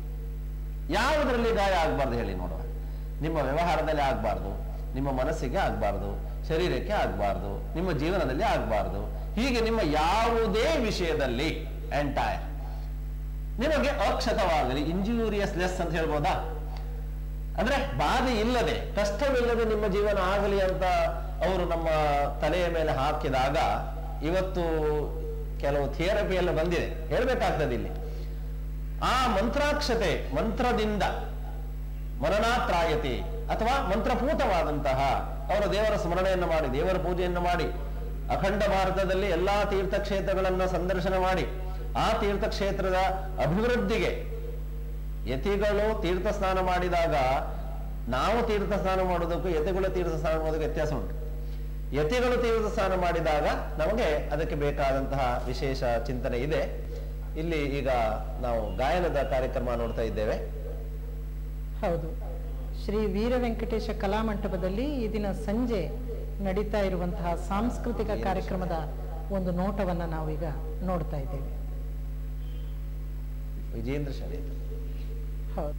ಯಾವುದರಲ್ಲಿ ಗಾಯ ಆಗಬಾರ್ದು ಹೇಳಿ ನೋಡುವ ನಿಮ್ಮ ವ್ಯವಹಾರದಲ್ಲಿ ಆಗಬಾರ್ದು ನಿಮ್ಮ ಮನಸ್ಸಿಗೆ ಆಗಬಾರ್ದು ಶರೀರಕ್ಕೆ ಆಗಬಾರ್ದು ನಿಮ್ಮ ಜೀವನದಲ್ಲಿ ಆಗಬಾರ್ದು ಹೀಗೆ ನಿಮ್ಮ ಯಾವುದೇ ವಿಷಯದಲ್ಲಿ ಎಂಟೈರ್ ನಿಮಗೆ ಅಕ್ಷತವಾಗಲಿ ಇಂಜೂರಿಯಸ್ ಲೆಸ್ ಅಂತ ಹೇಳ್ಬೋದಾ ಅಂದ್ರೆ ಬಾಧೆ ಇಲ್ಲದೆ ಕಷ್ಟವಿಲ್ಲದೆ ನಿಮ್ಮ ಜೀವನ ಆಗಲಿ ಅಂತ ಅವರು ನಮ್ಮ ತಲೆಯ ಮೇಲೆ ಹಾಕಿದಾಗ ಇವತ್ತು ಕೆಲವು ಥಿಯರಪಿ ಎಲ್ಲ ಬಂದಿದೆ ಹೇಳ್ಬೇಕಾಗ್ತದೆ ಇಲ್ಲಿ ಆ ಮಂತ್ರಾಕ್ಷತೆ ಮಂತ್ರದಿಂದ ಮನನಾತ್ರಾಯತಿ ಅಥವಾ ಮಂತ್ರಪೂತವಾದಂತಹ ಅವರ ದೇವರ ಸ್ಮರಣೆಯನ್ನು ಮಾಡಿ ದೇವರ ಪೂಜೆಯನ್ನು ಮಾಡಿ ಅಖಂಡ ಭಾರತದಲ್ಲಿ ಎಲ್ಲಾ ತೀರ್ಥಕ್ಷೇತ್ರಗಳನ್ನ ಸಂದರ್ಶನ ಮಾಡಿ ಆ ತೀರ್ಥಕ್ಷೇತ್ರದ ಅಭಿವೃದ್ಧಿಗೆ ಯತಿಗಳು ತೀರ್ಥ ಸ್ನಾನ ಮಾಡಿದಾಗ ನಾವು ತೀರ್ಥ ಸ್ನಾನ ಮಾಡೋದಕ್ಕೂ ಯತಿಗಳು ತೀರ್ಥ ಸ್ನಾನ ಮಾಡೋದಕ್ಕೆ ವ್ಯತ್ಯಾಸ ಉಂಟು ಯತಿಗಳು ತೀರ್ಥ ಸ್ನಾನ ಮಾಡಿದಾಗ ನಮಗೆ ಅದಕ್ಕೆ ಬೇಕಾದಂತಹ ವಿಶೇಷ ಚಿಂತನೆ ಇದೆ ಇಲ್ಲಿ ಈಗ ನಾವು ಗಾಯನದ ಕಾರ್ಯಕ್ರಮ ನೋಡ್ತಾ ಇದ್ದೇವೆ ಹೌದು ಶ್ರೀ ವೀರ ವೆಂಕಟೇಶ ಕಲಾಮಂಟಪದಲ್ಲಿ ಈ ದಿನ ಸಂಜೆ ನಡೀತಾ ಇರುವಂತಹ ಸಾಂಸ್ಕೃತಿಕ ಕಾರ್ಯಕ್ರಮದ ಒಂದು ನೋಟವನ್ನ ನಾವೀಗ ನೋಡ್ತಾ ಇದ್ದೇವೆ ವಿಜೇಂದ್ರ ಶಾಲೆ ಹೌದು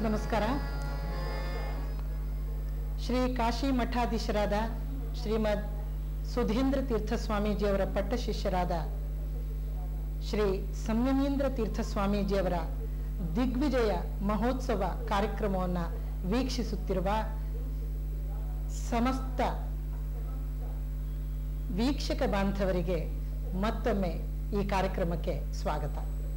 ನಮಸ್ಕಾರ ಶ್ರೀ ಕಾಶಿ ಮಠಾಧೀಶರಾದ ಶ್ರೀಮದ್ ಸುಧೀಂದ್ರ ತೀರ್ಥ ಸ್ವಾಮೀಜಿಯವರ ಪಟ್ಟ ಶಿಷ್ಯರಾದ ಶ್ರೀ ಸಂಯಮೀಂದ್ರ ತೀರ್ಥ ಸ್ವಾಮೀಜಿಯವರ ದಿಗ್ವಿಜಯ ಮಹೋತ್ಸವ ಕಾರ್ಯಕ್ರಮವನ್ನು ವೀಕ್ಷಿಸುತ್ತಿರುವ ಸಮಸ್ತ ವೀಕ್ಷಕ ಬಾಂಧವರಿಗೆ ಮತ್ತೊಮ್ಮೆ ಈ ಕಾರ್ಯಕ್ರಮಕ್ಕೆ ಸ್ವಾಗತ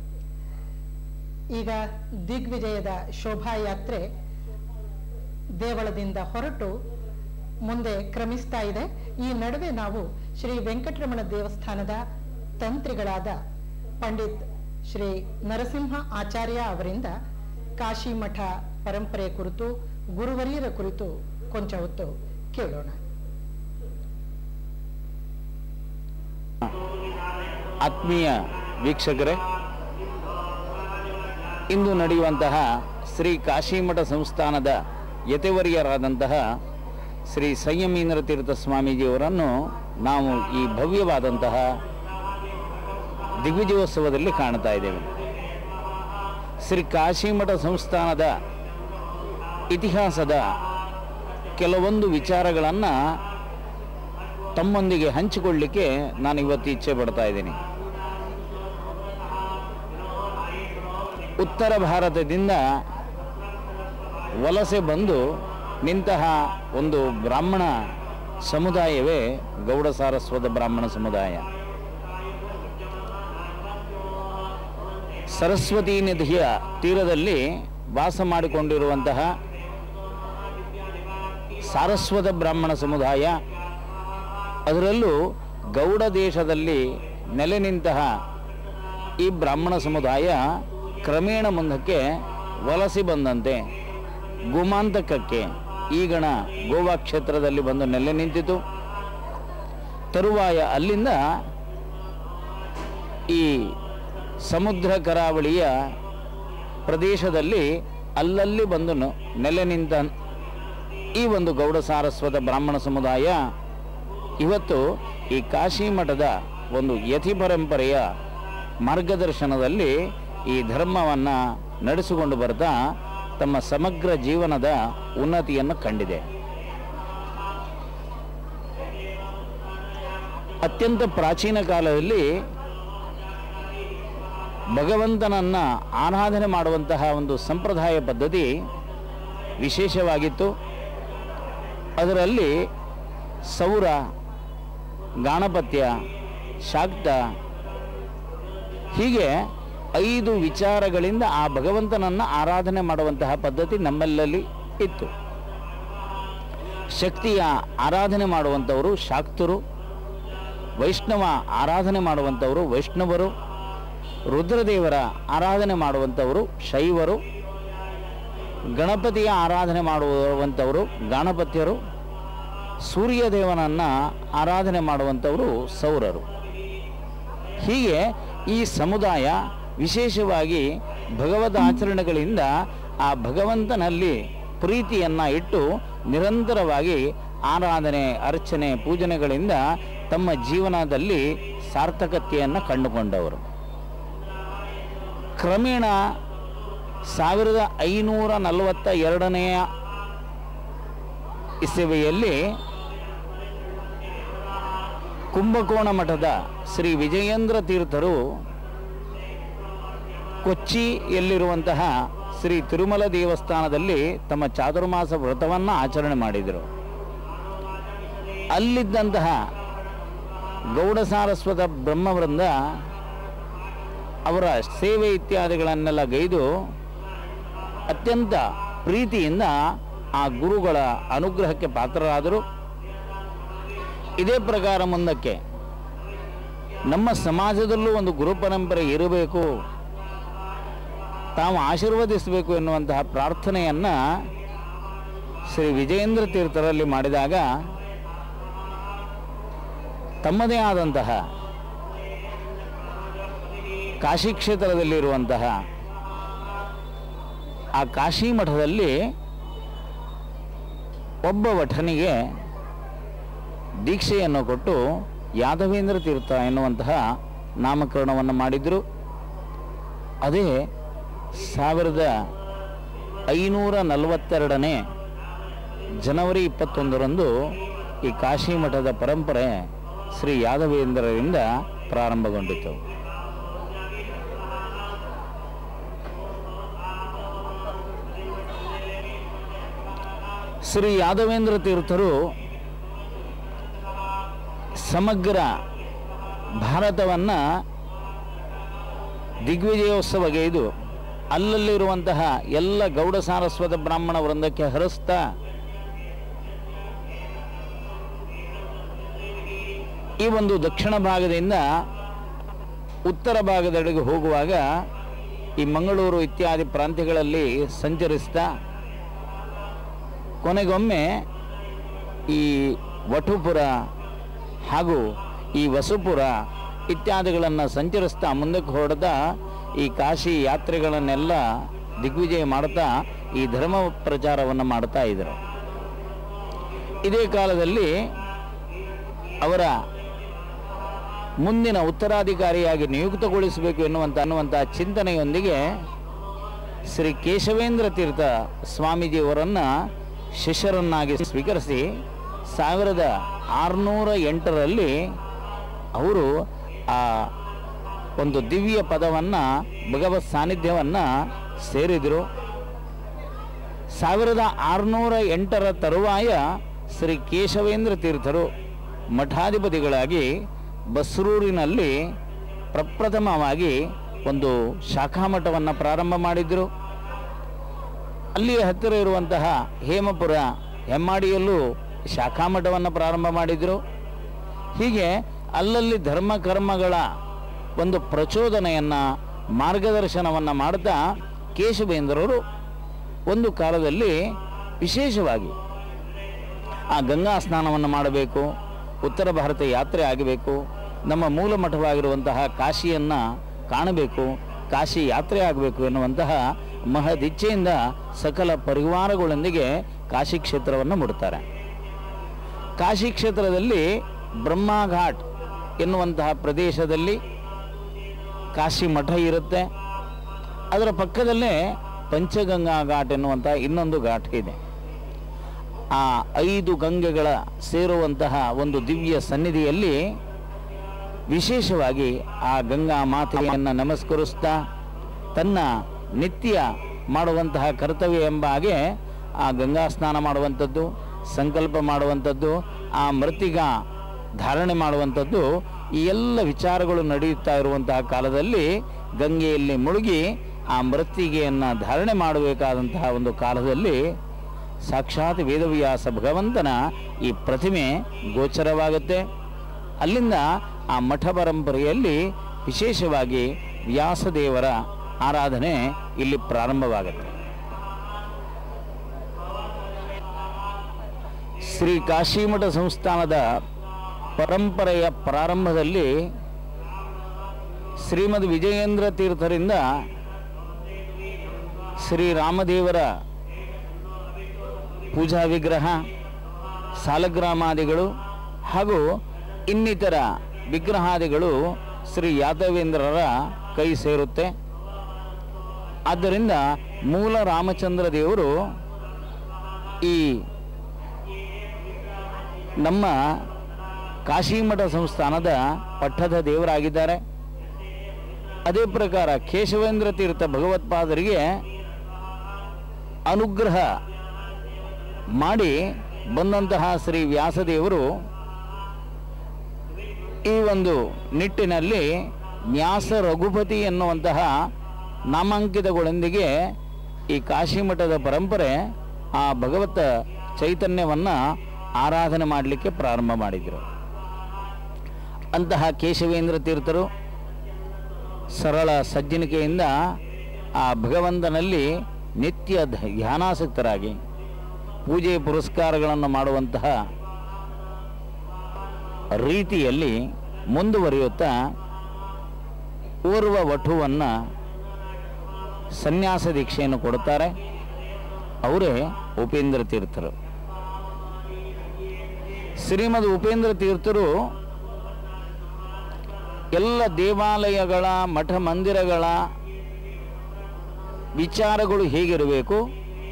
ಈಗ ದಿಗ್ವಿಜಯದ ಶೋಭಾಯಾತ್ರೆ ದೇವಳದಿಂದ ಹೊರಟು ಮುಂದೆ ಕ್ರಮಿಸ್ತಾ ಇದೆ ಈ ನಡುವೆ ನಾವು ಶ್ರೀ ವೆಂಕಟರಮಣ ದೇವಸ್ಥಾನದ ತಂತ್ರಿಗಳಾದ ಪಂಡಿತ್ ಶ್ರೀ ನರಸಿಂಹ ಆಚಾರ್ಯ ಅವರಿಂದ ಕಾಶಿ ಮಠ ಪರಂಪರೆ ಕುರಿತು ಗುರುವರಿಯರ ಕುರಿತು ಕೊಂಚ ಹೊತ್ತು ಕೇಳೋಣ ಆತ್ಮೀಯ ವೀಕ್ಷಕರೇ ಇಂದು ನಡೆಯುವಂತಹ ಶ್ರೀ ಕಾಶಿಮಠ ಸಂಸ್ಥಾನದ ಯತಿವರಿಯರಾದಂತಹ ಶ್ರೀ ಸಂಯಮೀಂದ್ರ ತೀರ್ಥ ಸ್ವಾಮೀಜಿಯವರನ್ನು ನಾವು ಈ ಭವ್ಯವಾದಂತಹ ದಿಗ್ವಿಜಯೋತ್ಸವದಲ್ಲಿ ಕಾಣ್ತಾ ಇದ್ದೇವೆ ಶ್ರೀ ಕಾಶಿಮಠ ಸಂಸ್ಥಾನದ ಇತಿಹಾಸದ ಕೆಲವೊಂದು ವಿಚಾರಗಳನ್ನು ತಮ್ಮೊಂದಿಗೆ ಹಂಚಿಕೊಳ್ಳಿಕ್ಕೆ ನಾನು ಇವತ್ತು ಇಚ್ಛೆ ಪಡ್ತಾ ಇದ್ದೀನಿ ಉತ್ತರ ಭಾರತದಿಂದ ವಲಸೆ ಬಂದು ನಿಂತಹ ಒಂದು ಬ್ರಾಹ್ಮಣ ಸಮುದಾಯವೇ ಗೌಡ ಸಾರಸ್ವತ ಬ್ರಾಹ್ಮಣ ಸಮುದಾಯ ಸರಸ್ವತಿ ನದಿಯ ತೀರದಲ್ಲಿ ವಾಸ ಮಾಡಿಕೊಂಡಿರುವಂತಹ ಸಾರಸ್ವತ ಬ್ರಾಹ್ಮಣ ಸಮುದಾಯ ಅದರಲ್ಲೂ ಗೌಡ ದೇಶದಲ್ಲಿ ನೆಲೆ ನಿಂತಹ ಈ ಬ್ರಾಹ್ಮಣ ಸಮುದಾಯ ಕ್ರಮೇಣ ಮುಂದಕ್ಕೆ ವಲಸೆ ಬಂದಂತೆ ಗೋಮಾಂತಕಕ್ಕೆ ಈಗಣ ಗೋವಾ ಕ್ಷೇತ್ರದಲ್ಲಿ ಬಂದು ನೆಲೆ ನಿಂತಿತು ತರುವಾಯ ಅಲ್ಲಿಂದ ಈ ಸಮುದ್ರ ಕರಾವಳಿಯ ಪ್ರದೇಶದಲ್ಲಿ ಅಲ್ಲಲ್ಲಿ ಬಂದು ನ- ನೆಲೆ ನಿಂತ ಈ ಒಂದು ಗೌಡ ಸಾರಸ್ವತ ಬ್ರಾಹ್ಮಣ ಸಮುದಾಯ ಇವತ್ತು ಈ ಕಾಶಿ ಮಠದ ಒಂದು ಯತಿ ಪರಂಪರೆಯ ಮಾರ್ಗದರ್ಶನದಲ್ಲಿ ಈ ಧರ್ಮವನ್ನು ನಡೆಸಿಕೊಂಡು ಬರ್ತಾ ತಮ್ಮ ಸಮಗ್ರ ಜೀವನದ ಉನ್ನತಿಯನ್ನು ಕಂಡಿದೆ ಅತ್ಯಂತ ಪ್ರಾಚೀನ ಕಾಲದಲ್ಲಿ ಭಗವಂತನನ್ನ ಆರಾಧನೆ ಮಾಡುವಂತಹ ಒಂದು ಸಂಪ್ರದಾಯ ಪದ್ಧತಿ ವಿಶೇಷವಾಗಿತ್ತು ಅದರಲ್ಲಿ ಸೌರ ಗಾಣಪತ್ಯ ಶಾಕ್ತ ಹೀಗೆ ಐದು ವಿಚಾರಗಳಿಂದ ಆ ಭಗವಂತನನ್ನು ಆರಾಧನೆ ಮಾಡುವಂತಹ ಪದ್ಧತಿ ನಮ್ಮೆಲ್ಲಲ್ಲಿ ಇತ್ತು ಶಕ್ತಿಯ ಆರಾಧನೆ ಮಾಡುವಂಥವರು ಶಾಕ್ತರು ವೈಷ್ಣವ ಆರಾಧನೆ ಮಾಡುವಂಥವರು ವೈಷ್ಣವರು ರುದ್ರದೇವರ ಆರಾಧನೆ ಮಾಡುವಂಥವರು ಶೈವರು ಗಣಪತಿಯ ಆರಾಧನೆ ಮಾಡುವಂಥವರು ಗಾಣಪತ್ಯರು ಸೂರ್ಯದೇವನನ್ನು ಆರಾಧನೆ ಮಾಡುವಂಥವರು ಸೌರರು ಹೀಗೆ ಈ ಸಮುದಾಯ ವಿಶೇಷವಾಗಿ ಭಗವದ್ ಆಚರಣೆಗಳಿಂದ ಆ ಭಗವಂತನಲ್ಲಿ ಪ್ರೀತಿಯನ್ನು ಇಟ್ಟು ನಿರಂತರವಾಗಿ ಆರಾಧನೆ ಅರ್ಚನೆ ಪೂಜನೆಗಳಿಂದ ತಮ್ಮ ಜೀವನದಲ್ಲಿ ಸಾರ್ಥಕತೆಯನ್ನು ಕಂಡುಕೊಂಡವರು ಕ್ರಮೇಣ ಸಾವಿರದ ಐನೂರ ನಲವತ್ತ ಎರಡನೆಯ ಇಸವೆಯಲ್ಲಿ ಕುಂಭಕೋಣ ಮಠದ ಶ್ರೀ ವಿಜಯೇಂದ್ರ ತೀರ್ಥರು ಕೊಚ್ಚಿಯಲ್ಲಿರುವಂತಹ ಶ್ರೀ ತಿರುಮಲ ದೇವಸ್ಥಾನದಲ್ಲಿ ತಮ್ಮ ಚಾತುರ್ಮಾಸ ವ್ರತವನ್ನು ಆಚರಣೆ ಮಾಡಿದರು ಅಲ್ಲಿದ್ದಂತಹ ಗೌಡ ಸಾರಸ್ವತ ಬ್ರಹ್ಮವೃಂದ ಅವರ ಸೇವೆ ಇತ್ಯಾದಿಗಳನ್ನೆಲ್ಲ ಗೈದು ಅತ್ಯಂತ ಪ್ರೀತಿಯಿಂದ ಆ ಗುರುಗಳ ಅನುಗ್ರಹಕ್ಕೆ ಪಾತ್ರರಾದರು ಇದೇ ಪ್ರಕಾರ ಮುಂದಕ್ಕೆ ನಮ್ಮ ಸಮಾಜದಲ್ಲೂ ಒಂದು ಗುರು ಪರಂಪರೆ ಇರಬೇಕು ತಾವು ಆಶೀರ್ವದಿಸಬೇಕು ಎನ್ನುವಂತಹ ಪ್ರಾರ್ಥನೆಯನ್ನು ಶ್ರೀ ವಿಜಯೇಂದ್ರ ತೀರ್ಥರಲ್ಲಿ ಮಾಡಿದಾಗ ತಮ್ಮದೇ ಆದಂತಹ ಕಾಶಿ ಕ್ಷೇತ್ರದಲ್ಲಿರುವಂತಹ ಆ ಕಾಶಿ ಮಠದಲ್ಲಿ ಒಬ್ಬ ಭಟನಿಗೆ ದೀಕ್ಷೆಯನ್ನು ಕೊಟ್ಟು ಯಾದವೇಂದ್ರ ತೀರ್ಥ ಎನ್ನುವಂತಹ ನಾಮಕರಣವನ್ನು ಮಾಡಿದರು ಅದೇ ಸಾವಿರದ ಐನೂರ ನಲವತ್ತೆರಡನೇ ಜನವರಿ ಇಪ್ಪತ್ತೊಂದರಂದು ಈ ಕಾಶಿ ಮಠದ ಪರಂಪರೆ ಶ್ರೀ ಯಾದವೇಂದ್ರರಿಂದ ಪ್ರಾರಂಭಗೊಂಡಿತು ಶ್ರೀ ಯಾದವೇಂದ್ರ ತೀರ್ಥರು ಸಮಗ್ರ ಭಾರತವನ್ನು ದಿಗ್ವಿಜಯೋತ್ಸವಗೈದು ಅಲ್ಲಲ್ಲಿರುವಂತಹ ಎಲ್ಲ ಗೌಡ ಸಾರಸ್ವತ ಬ್ರಾಹ್ಮಣ ವೃಂದಕ್ಕೆ ಹರಿಸ್ತಾ ಈ ಒಂದು ದಕ್ಷಿಣ ಭಾಗದಿಂದ ಉತ್ತರ ಭಾಗದೆಡೆಗೆ ಹೋಗುವಾಗ ಈ ಮಂಗಳೂರು ಇತ್ಯಾದಿ ಪ್ರಾಂತ್ಯಗಳಲ್ಲಿ ಸಂಚರಿಸ್ತಾ ಕೊನೆಗೊಮ್ಮೆ ಈ ವಟುಪುರ ಹಾಗೂ ಈ ವಸುಪುರ ಇತ್ಯಾದಿಗಳನ್ನು ಸಂಚರಿಸ್ತಾ ಮುಂದಕ್ಕೆ ಹೊಡೆದ ಈ ಕಾಶಿ ಯಾತ್ರೆಗಳನ್ನೆಲ್ಲ ದಿಗ್ವಿಜಯ ಮಾಡ್ತಾ ಈ ಧರ್ಮ ಪ್ರಚಾರವನ್ನು ಮಾಡ್ತಾ ಇದ್ದರು ಇದೇ ಕಾಲದಲ್ಲಿ ಅವರ ಮುಂದಿನ ಉತ್ತರಾಧಿಕಾರಿಯಾಗಿ ನಿಯುಕ್ತಗೊಳಿಸಬೇಕು ಎನ್ನುವಂತ ಅನ್ನುವಂಥ ಚಿಂತನೆಯೊಂದಿಗೆ ಶ್ರೀ ಕೇಶವೇಂದ್ರ ತೀರ್ಥ ಸ್ವಾಮೀಜಿಯವರನ್ನು ಶಿಷ್ಯರನ್ನಾಗಿ ಸ್ವೀಕರಿಸಿ ಸಾವಿರದ ಆರುನೂರ ಎಂಟರಲ್ಲಿ ಅವರು ಆ ಒಂದು ದಿವ್ಯ ಪದವನ್ನು ಭಗವತ್ ಸಾನ್ನಿಧ್ಯವನ್ನು ಸೇರಿದರು ಸಾವಿರದ ಆರುನೂರ ಎಂಟರ ತರುವಾಯ ಶ್ರೀ ಕೇಶವೇಂದ್ರ ತೀರ್ಥರು ಮಠಾಧಿಪತಿಗಳಾಗಿ ಬಸ್ರೂರಿನಲ್ಲಿ ಪ್ರಪ್ರಥಮವಾಗಿ ಒಂದು ಶಾಖಾ ಮಠವನ್ನು ಪ್ರಾರಂಭ ಮಾಡಿದರು ಅಲ್ಲಿ ಹತ್ತಿರ ಇರುವಂತಹ ಹೇಮಪುರ ಹೆಮ್ಮಾಡಿಯಲ್ಲೂ ಶಾಖಾ ಮಠವನ್ನು ಪ್ರಾರಂಭ ಮಾಡಿದರು ಹೀಗೆ ಅಲ್ಲಲ್ಲಿ ಧರ್ಮ ಕರ್ಮಗಳ ಒಂದು ಪ್ರಚೋದನೆಯನ್ನು ಮಾರ್ಗದರ್ಶನವನ್ನು ಮಾಡ್ತಾ ಕೇಶವೇಂದ್ರರು ಒಂದು ಕಾಲದಲ್ಲಿ ವಿಶೇಷವಾಗಿ ಆ ಗಂಗಾ ಸ್ನಾನವನ್ನು ಮಾಡಬೇಕು ಉತ್ತರ ಭಾರತ ಯಾತ್ರೆ ಆಗಬೇಕು ನಮ್ಮ ಮೂಲ ಮಠವಾಗಿರುವಂತಹ ಕಾಶಿಯನ್ನು ಕಾಣಬೇಕು ಕಾಶಿ ಯಾತ್ರೆ ಆಗಬೇಕು ಎನ್ನುವಂತಹ ಮಹದಿಚ್ಛೆಯಿಂದ ಸಕಲ ಪರಿವಾರಗಳೊಂದಿಗೆ ಕಾಶಿ ಕ್ಷೇತ್ರವನ್ನು ಮುಡುತ್ತಾರೆ ಕಾಶಿ ಕ್ಷೇತ್ರದಲ್ಲಿ ಬ್ರಹ್ಮಘಾಟ್ ಎನ್ನುವಂತಹ ಪ್ರದೇಶದಲ್ಲಿ ಕಾಶಿ ಮಠ ಇರುತ್ತೆ ಅದರ ಪಕ್ಕದಲ್ಲೇ ಪಂಚಗಂಗಾ ಘಾಟ್ ಎನ್ನುವಂಥ ಇನ್ನೊಂದು ಘಾಟ್ ಇದೆ ಆ ಐದು ಗಂಗೆಗಳ ಸೇರುವಂತಹ ಒಂದು ದಿವ್ಯ ಸನ್ನಿಧಿಯಲ್ಲಿ ವಿಶೇಷವಾಗಿ ಆ ಗಂಗಾ ಮಾತೆಯನ್ನು ನಮಸ್ಕರಿಸ್ತಾ ತನ್ನ ನಿತ್ಯ ಮಾಡುವಂತಹ ಕರ್ತವ್ಯ ಎಂಬ ಹಾಗೆ ಆ ಗಂಗಾ ಸ್ನಾನ ಮಾಡುವಂಥದ್ದು ಸಂಕಲ್ಪ ಮಾಡುವಂಥದ್ದು ಆ ಮೃತಿಗ ಧಾರಣೆ ಮಾಡುವಂಥದ್ದು ಈ ಎಲ್ಲ ವಿಚಾರಗಳು ನಡೆಯುತ್ತಾ ಇರುವಂತಹ ಕಾಲದಲ್ಲಿ ಗಂಗೆಯಲ್ಲಿ ಮುಳುಗಿ ಆ ಮೃತ್ತಿಗೆಯನ್ನು ಧಾರಣೆ ಮಾಡಬೇಕಾದಂತಹ ಒಂದು ಕಾಲದಲ್ಲಿ ಸಾಕ್ಷಾತ್ ವೇದವ್ಯಾಸ ಭಗವಂತನ ಈ ಪ್ರತಿಮೆ ಗೋಚರವಾಗುತ್ತೆ ಅಲ್ಲಿಂದ ಆ ಮಠ ಪರಂಪರೆಯಲ್ಲಿ ವಿಶೇಷವಾಗಿ ವ್ಯಾಸದೇವರ ಆರಾಧನೆ ಇಲ್ಲಿ ಪ್ರಾರಂಭವಾಗುತ್ತೆ ಶ್ರೀ ಕಾಶಿಮಠ ಸಂಸ್ಥಾನದ ಪರಂಪರೆಯ ಪ್ರಾರಂಭದಲ್ಲಿ ಶ್ರೀಮದ್ ವಿಜಯೇಂದ್ರ ತೀರ್ಥರಿಂದ ಶ್ರೀರಾಮದೇವರ ಪೂಜಾ ವಿಗ್ರಹ ಸಾಲಗ್ರಾಮಾದಿಗಳು ಹಾಗೂ ಇನ್ನಿತರ ವಿಗ್ರಹಾದಿಗಳು ಶ್ರೀ ಯಾದವೇಂದ್ರರ ಕೈ ಸೇರುತ್ತೆ ಆದ್ದರಿಂದ ಮೂಲ ರಾಮಚಂದ್ರ ದೇವರು ಈ ನಮ್ಮ ಕಾಶಿಮಠ ಸಂಸ್ಥಾನದ ಪಟ್ಟದ ದೇವರಾಗಿದ್ದಾರೆ ಅದೇ ಪ್ರಕಾರ ಕೇಶವೇಂದ್ರ ತೀರ್ಥ ಭಗವತ್ಪಾದರಿಗೆ ಅನುಗ್ರಹ ಮಾಡಿ ಬಂದಂತಹ ಶ್ರೀ ವ್ಯಾಸದೇವರು ಈ ಒಂದು ನಿಟ್ಟಿನಲ್ಲಿ ನ್ಯಾಸ ರಘುಪತಿ ಎನ್ನುವಂತಹ ನಾಮಾಂಕಿತಗಳೊಂದಿಗೆ ಈ ಕಾಶಿಮಠದ ಪರಂಪರೆ ಆ ಭಗವತ ಚೈತನ್ಯವನ್ನು ಆರಾಧನೆ ಮಾಡಲಿಕ್ಕೆ ಪ್ರಾರಂಭ ಮಾಡಿದರು ಅಂತಹ ಕೇಶವೇಂದ್ರ ತೀರ್ಥರು ಸರಳ ಸಜ್ಜನಿಕೆಯಿಂದ ಆ ಭಗವಂತನಲ್ಲಿ ನಿತ್ಯ ಧ- ಧ್ಯಾನಾಸಕ್ತರಾಗಿ ಪೂಜೆ ಪುರಸ್ಕಾರಗಳನ್ನು ಮಾಡುವಂತಹ ರೀತಿಯಲ್ಲಿ ಮುಂದುವರಿಯುತ್ತಾ ಓರ್ವ ವಟುವನ್ನು ಸನ್ಯಾಸ ದೀಕ್ಷೆಯನ್ನು ಕೊಡುತ್ತಾರೆ ಅವರೇ ಉಪೇಂದ್ರ ತೀರ್ಥರು ಶ್ರೀಮದ್ ಉಪೇಂದ್ರ ತೀರ್ಥರು ಎಲ್ಲ ದೇವಾಲಯಗಳ ಮಠ ಮಂದಿರಗಳ ವಿಚಾರಗಳು ಹೇಗಿರಬೇಕು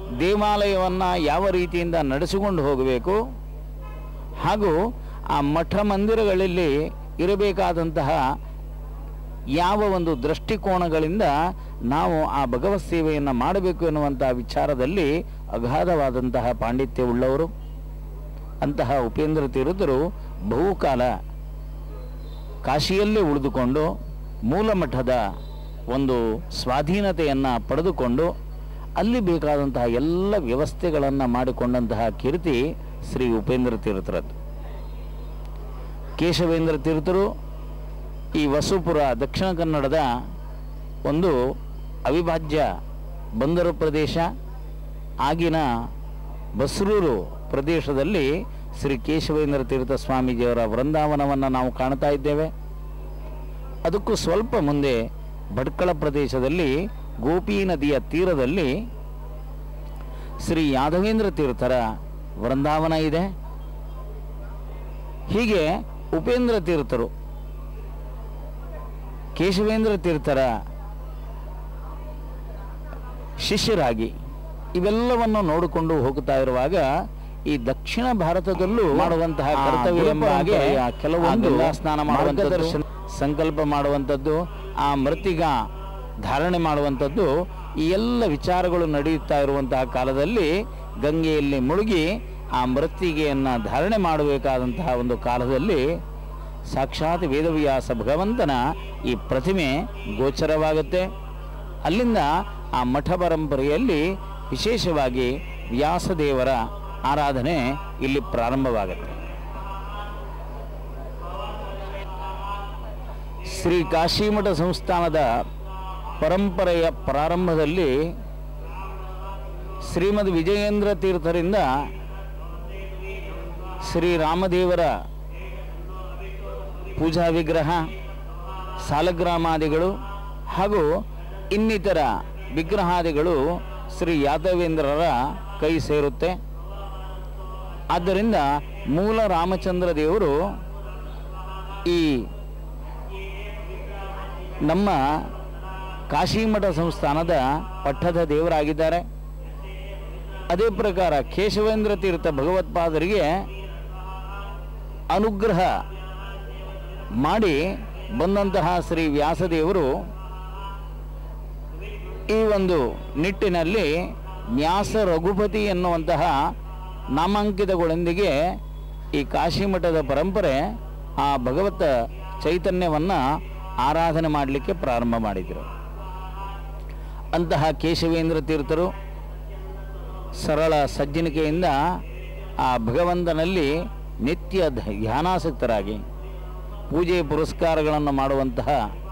ದೇವಾಲಯವನ್ನು ಯಾವ ರೀತಿಯಿಂದ ನಡೆಸಿಕೊಂಡು ಹೋಗಬೇಕು ಹಾಗೂ ಆ ಮಠ ಮಂದಿರಗಳಲ್ಲಿ ಇರಬೇಕಾದಂತಹ ಯಾವ ಒಂದು ದೃಷ್ಟಿಕೋನಗಳಿಂದ ನಾವು ಆ ಭಗವತ್ ಸೇವೆಯನ್ನು ಮಾಡಬೇಕು ಎನ್ನುವಂಥ ವಿಚಾರದಲ್ಲಿ ಅಗಾಧವಾದಂತಹ ಪಾಂಡಿತ್ಯವುಳ್ಳವರು ಅಂತಹ ಉಪೇಂದ್ರ ತೀರ್ಥರು ಬಹುಕಾಲ ಕಾಶಿಯಲ್ಲೇ ಉಳಿದುಕೊಂಡು ಮೂಲ ಮಠದ ಒಂದು ಸ್ವಾಧೀನತೆಯನ್ನು ಪಡೆದುಕೊಂಡು ಅಲ್ಲಿ ಬೇಕಾದಂತಹ ಎಲ್ಲ ವ್ಯವಸ್ಥೆಗಳನ್ನು ಮಾಡಿಕೊಂಡಂತಹ ಕೀರ್ತಿ ಶ್ರೀ ಉಪೇಂದ್ರ ತೀರ್ಥರದ್ದು ಕೇಶವೇಂದ್ರ ತೀರ್ಥರು ಈ ವಸುಪುರ ದಕ್ಷಿಣ ಕನ್ನಡದ ಒಂದು ಅವಿಭಾಜ್ಯ ಬಂದರು ಪ್ರದೇಶ ಆಗಿನ ಬಸ್ರೂರು ಪ್ರದೇಶದಲ್ಲಿ ಶ್ರೀ ಕೇಶವೇಂದ್ರ ತೀರ್ಥ ಸ್ವಾಮೀಜಿಯವರ ವೃಂದಾವನವನ್ನು ನಾವು ಕಾಣ್ತಾ ಇದ್ದೇವೆ ಅದಕ್ಕೂ ಸ್ವಲ್ಪ ಮುಂದೆ ಭಟ್ಕಳ ಪ್ರದೇಶದಲ್ಲಿ ಗೋಪಿ ನದಿಯ ತೀರದಲ್ಲಿ ಶ್ರೀ ಯಾದವೇಂದ್ರ ತೀರ್ಥರ ವೃಂದಾವನ ಇದೆ ಹೀಗೆ ಉಪೇಂದ್ರ ತೀರ್ಥರು ಕೇಶವೇಂದ್ರ ತೀರ್ಥರ ಶಿಷ್ಯರಾಗಿ ಇವೆಲ್ಲವನ್ನು ನೋಡಿಕೊಂಡು ಹೋಗುತ್ತಾ ಇರುವಾಗ ಈ ದಕ್ಷಿಣ ಭಾರತದಲ್ಲೂ ಮಾಡುವಂತಹ ಕರ್ತವ್ಯ ಎಂಬ ಹಾಗೆ ಕೆಲವೊಂದು ಸ್ನಾನ ಮಾಡುವಂಥದ್ದು ಸಂಕಲ್ಪ ಮಾಡುವಂಥದ್ದು ಆ ಮೃತಿಗ ಧಾರಣೆ ಮಾಡುವಂಥದ್ದು ಈ ಎಲ್ಲ ವಿಚಾರಗಳು ನಡೆಯುತ್ತಾ ಇರುವಂತಹ ಕಾಲದಲ್ಲಿ ಗಂಗೆಯಲ್ಲಿ ಮುಳುಗಿ ಆ ಮೃತ್ತಿಗೆಯನ್ನು ಧಾರಣೆ ಮಾಡಬೇಕಾದಂತಹ ಒಂದು ಕಾಲದಲ್ಲಿ ಸಾಕ್ಷಾತ್ ವೇದವ್ಯಾಸ ಭಗವಂತನ ಈ ಪ್ರತಿಮೆ ಗೋಚರವಾಗುತ್ತೆ ಅಲ್ಲಿಂದ ಆ ಮಠ ಪರಂಪರೆಯಲ್ಲಿ ವಿಶೇಷವಾಗಿ ವ್ಯಾಸದೇವರ ಆರಾಧನೆ ಇಲ್ಲಿ ಪ್ರಾರಂಭವಾಗುತ್ತೆ ಶ್ರೀ ಕಾಶಿಮಠ ಸಂಸ್ಥಾನದ ಪರಂಪರೆಯ ಪ್ರಾರಂಭದಲ್ಲಿ ಶ್ರೀಮದ್ ವಿಜಯೇಂದ್ರ ತೀರ್ಥರಿಂದ ಶ್ರೀರಾಮದೇವರ ಪೂಜಾ ವಿಗ್ರಹ ಸಾಲಗ್ರಾಮಾದಿಗಳು ಹಾಗೂ ಇನ್ನಿತರ ವಿಗ್ರಹಾದಿಗಳು ಶ್ರೀ ಯಾದವೇಂದ್ರರ ಕೈ ಸೇರುತ್ತೆ ಆದ್ದರಿಂದ ಮೂಲ ರಾಮಚಂದ್ರ ದೇವರು ಈ ನಮ್ಮ ಕಾಶಿಮಠ ಸಂಸ್ಥಾನದ ಪಟ್ಟದ ದೇವರಾಗಿದ್ದಾರೆ ಅದೇ ಪ್ರಕಾರ ಕೇಶವೇಂದ್ರ ತೀರ್ಥ ಭಗವತ್ಪಾದರಿಗೆ ಅನುಗ್ರಹ ಮಾಡಿ ಬಂದಂತಹ ಶ್ರೀ ವ್ಯಾಸದೇವರು ಈ ಒಂದು ನಿಟ್ಟಿನಲ್ಲಿ ನ್ಯಾಸ ರಘುಪತಿ ಎನ್ನುವಂತಹ ನಾಮಾಂಕಿತಗಳೊಂದಿಗೆ ಈ ಕಾಶಿಮಠದ ಪರಂಪರೆ ಆ ಭಗವತ ಚೈತನ್ಯವನ್ನು ಆರಾಧನೆ ಮಾಡಲಿಕ್ಕೆ ಪ್ರಾರಂಭ ಮಾಡಿದರು ಅಂತಹ ಕೇಶವೇಂದ್ರ ತೀರ್ಥರು ಸರಳ ಸಜ್ಜನಿಕೆಯಿಂದ ಆ ಭಗವಂತನಲ್ಲಿ ನಿತ್ಯ ಧ್ಯಾನಾಸಕ್ತರಾಗಿ ಪೂಜೆ ಪುರಸ್ಕಾರಗಳನ್ನು ಮಾಡುವಂತಹ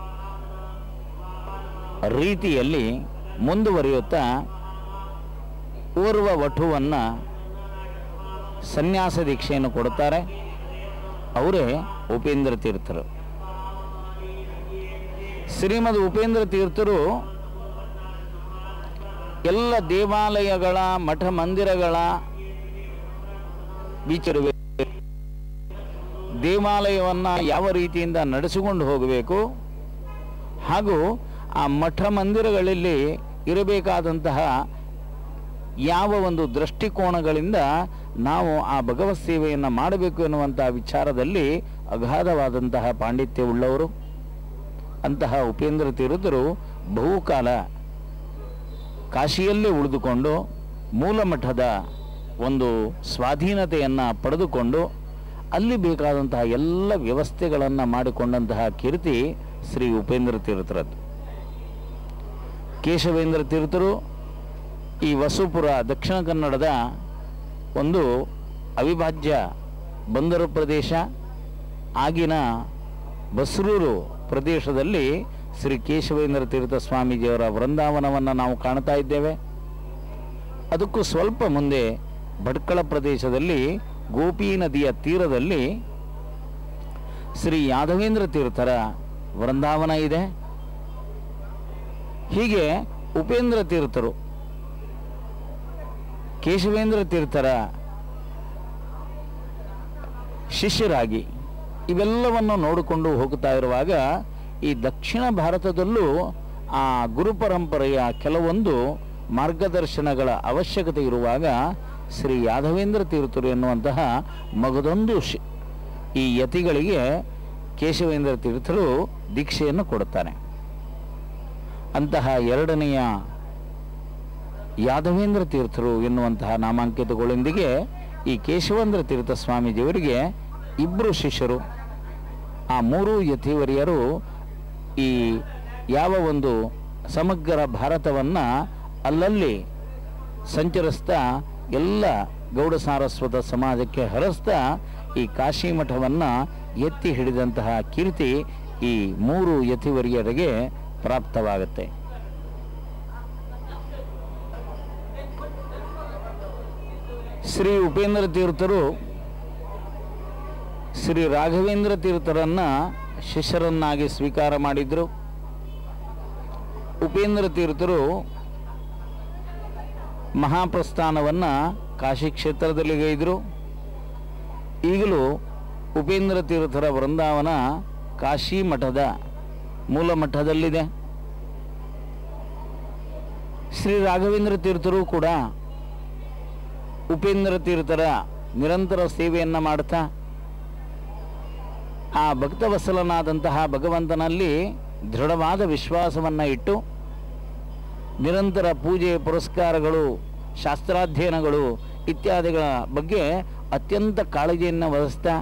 ರೀತಿಯಲ್ಲಿ ಮುಂದುವರಿಯುತ್ತಾ ಓರ್ವ ವಟುವನ್ನು ಸನ್ಯಾಸ ದೀಕ್ಷೆಯನ್ನು ಕೊಡುತ್ತಾರೆ ಅವರೇ ಉಪೇಂದ್ರ ತೀರ್ಥರು ಶ್ರೀಮದ್ ಉಪೇಂದ್ರ ತೀರ್ಥರು ಎಲ್ಲ ದೇವಾಲಯಗಳ ಮಠ ಮಂದಿರಗಳ ವಿಚಾರವೇ ದೇವಾಲಯವನ್ನು ಯಾವ ರೀತಿಯಿಂದ ನಡೆಸಿಕೊಂಡು ಹೋಗಬೇಕು ಹಾಗೂ ಆ ಮಠ ಮಂದಿರಗಳಲ್ಲಿ ಇರಬೇಕಾದಂತಹ ಯಾವ ಒಂದು ದೃಷ್ಟಿಕೋನಗಳಿಂದ ನಾವು ಆ ಭಗವತ್ ಸೇವೆಯನ್ನು ಮಾಡಬೇಕು ಎನ್ನುವಂಥ ವಿಚಾರದಲ್ಲಿ ಅಗಾಧವಾದಂತಹ ಪಾಂಡಿತ್ಯವುಳ್ಳವರು ಅಂತಹ ಉಪೇಂದ್ರ ತೀರ್ಥರು ಬಹುಕಾಲ ಕಾಶಿಯಲ್ಲೇ ಉಳಿದುಕೊಂಡು ಮೂಲ ಮಠದ ಒಂದು ಸ್ವಾಧೀನತೆಯನ್ನು ಪಡೆದುಕೊಂಡು ಅಲ್ಲಿ ಬೇಕಾದಂತಹ ಎಲ್ಲ ವ್ಯವಸ್ಥೆಗಳನ್ನು ಮಾಡಿಕೊಂಡಂತಹ ಕೀರ್ತಿ ಶ್ರೀ ಉಪೇಂದ್ರ ತೀರ್ಥರದ್ದು ಕೇಶವೇಂದ್ರ ತೀರ್ಥರು ಈ ವಸುಪುರ ದಕ್ಷಿಣ ಕನ್ನಡದ ಒಂದು ಅವಿಭಾಜ್ಯ ಬಂದರು ಪ್ರದೇಶ ಆಗಿನ ಬಸ್ರೂರು ಪ್ರದೇಶದಲ್ಲಿ ಶ್ರೀ ಕೇಶವೇಂದ್ರ ತೀರ್ಥ ಸ್ವಾಮೀಜಿಯವರ ವೃಂದಾವನವನ್ನು ನಾವು ಕಾಣ್ತಾ ಇದ್ದೇವೆ ಅದಕ್ಕೂ ಸ್ವಲ್ಪ ಮುಂದೆ ಭಟ್ಕಳ ಪ್ರದೇಶದಲ್ಲಿ ಗೋಪಿ ನದಿಯ ತೀರದಲ್ಲಿ ಶ್ರೀ ಯಾದವೇಂದ್ರ ತೀರ್ಥರ ವೃಂದಾವನ ಇದೆ ಹೀಗೆ ಉಪೇಂದ್ರ ತೀರ್ಥರು ಕೇಶವೇಂದ್ರ ತೀರ್ಥರ ಶಿಷ್ಯರಾಗಿ ಇವೆಲ್ಲವನ್ನು ನೋಡಿಕೊಂಡು ಹೋಗುತ್ತಾ ಇರುವಾಗ ಈ ದಕ್ಷಿಣ ಭಾರತದಲ್ಲೂ ಆ ಗುರು ಪರಂಪರೆಯ ಕೆಲವೊಂದು ಮಾರ್ಗದರ್ಶನಗಳ ಅವಶ್ಯಕತೆ ಇರುವಾಗ ಶ್ರೀ ಯಾದವೇಂದ್ರ ತೀರ್ಥರು ಎನ್ನುವಂತಹ ಮಗದೊಂದು ಶಿ ಈ ಯತಿಗಳಿಗೆ ಕೇಶವೇಂದ್ರ ತೀರ್ಥರು ದೀಕ್ಷೆಯನ್ನು ಕೊಡುತ್ತಾರೆ ಅಂತಹ ಎರಡನೆಯ ಯಾದವೇಂದ್ರ ತೀರ್ಥರು ಎನ್ನುವಂತಹ ನಾಮಾಂಕಿತಗಳೊಂದಿಗೆ ಈ ಕೇಶವೇಂದ್ರ ತೀರ್ಥ ಸ್ವಾಮೀಜಿಯವರಿಗೆ ಇಬ್ಬರು ಶಿಷ್ಯರು ಆ ಮೂರು ಯತಿವರಿಯರು ಈ ಯಾವ ಒಂದು ಸಮಗ್ರ ಭಾರತವನ್ನು ಅಲ್ಲಲ್ಲಿ ಸಂಚರಿಸ್ತಾ ಎಲ್ಲ ಗೌಡ ಸಾರಸ್ವತ ಸಮಾಜಕ್ಕೆ ಹರಸ್ತಾ ಈ ಕಾಶಿ ಮಠವನ್ನು ಎತ್ತಿ ಹಿಡಿದಂತಹ ಕೀರ್ತಿ ಈ ಮೂರು ಯತಿವರಿಯರಿಗೆ ಪ್ರಾಪ್ತವಾಗುತ್ತೆ ಶ್ರೀ ಉಪೇಂದ್ರ ತೀರ್ಥರು ಶ್ರೀ ರಾಘವೇಂದ್ರ ತೀರ್ಥರನ್ನ ಶಿಷ್ಯರನ್ನಾಗಿ ಸ್ವೀಕಾರ ಮಾಡಿದ್ರು ಉಪೇಂದ್ರ ತೀರ್ಥರು ಮಹಾಪ್ರಸ್ಥಾನವನ್ನು ಕಾಶಿ ಕ್ಷೇತ್ರದಲ್ಲಿ ಗೈದರು ಈಗಲೂ ಉಪೇಂದ್ರ ತೀರ್ಥರ ವೃಂದಾವನ ಕಾಶಿ ಮಠದ ಮೂಲ ಮಠದಲ್ಲಿದೆ ಶ್ರೀ ರಾಘವೇಂದ್ರ ತೀರ್ಥರು ಕೂಡ ಉಪೇಂದ್ರ ತೀರ್ಥರ ನಿರಂತರ ಸೇವೆಯನ್ನು ಮಾಡ್ತಾ ಆ ಭಕ್ತವತ್ಸಲನಾದಂತಹ ಭಗವಂತನಲ್ಲಿ ದೃಢವಾದ ವಿಶ್ವಾಸವನ್ನು ಇಟ್ಟು ನಿರಂತರ ಪೂಜೆ ಪುರಸ್ಕಾರಗಳು ಶಾಸ್ತ್ರಾಧ್ಯಯನಗಳು ಇತ್ಯಾದಿಗಳ ಬಗ್ಗೆ ಅತ್ಯಂತ ಕಾಳಜಿಯನ್ನು ವಹಿಸ್ತಾ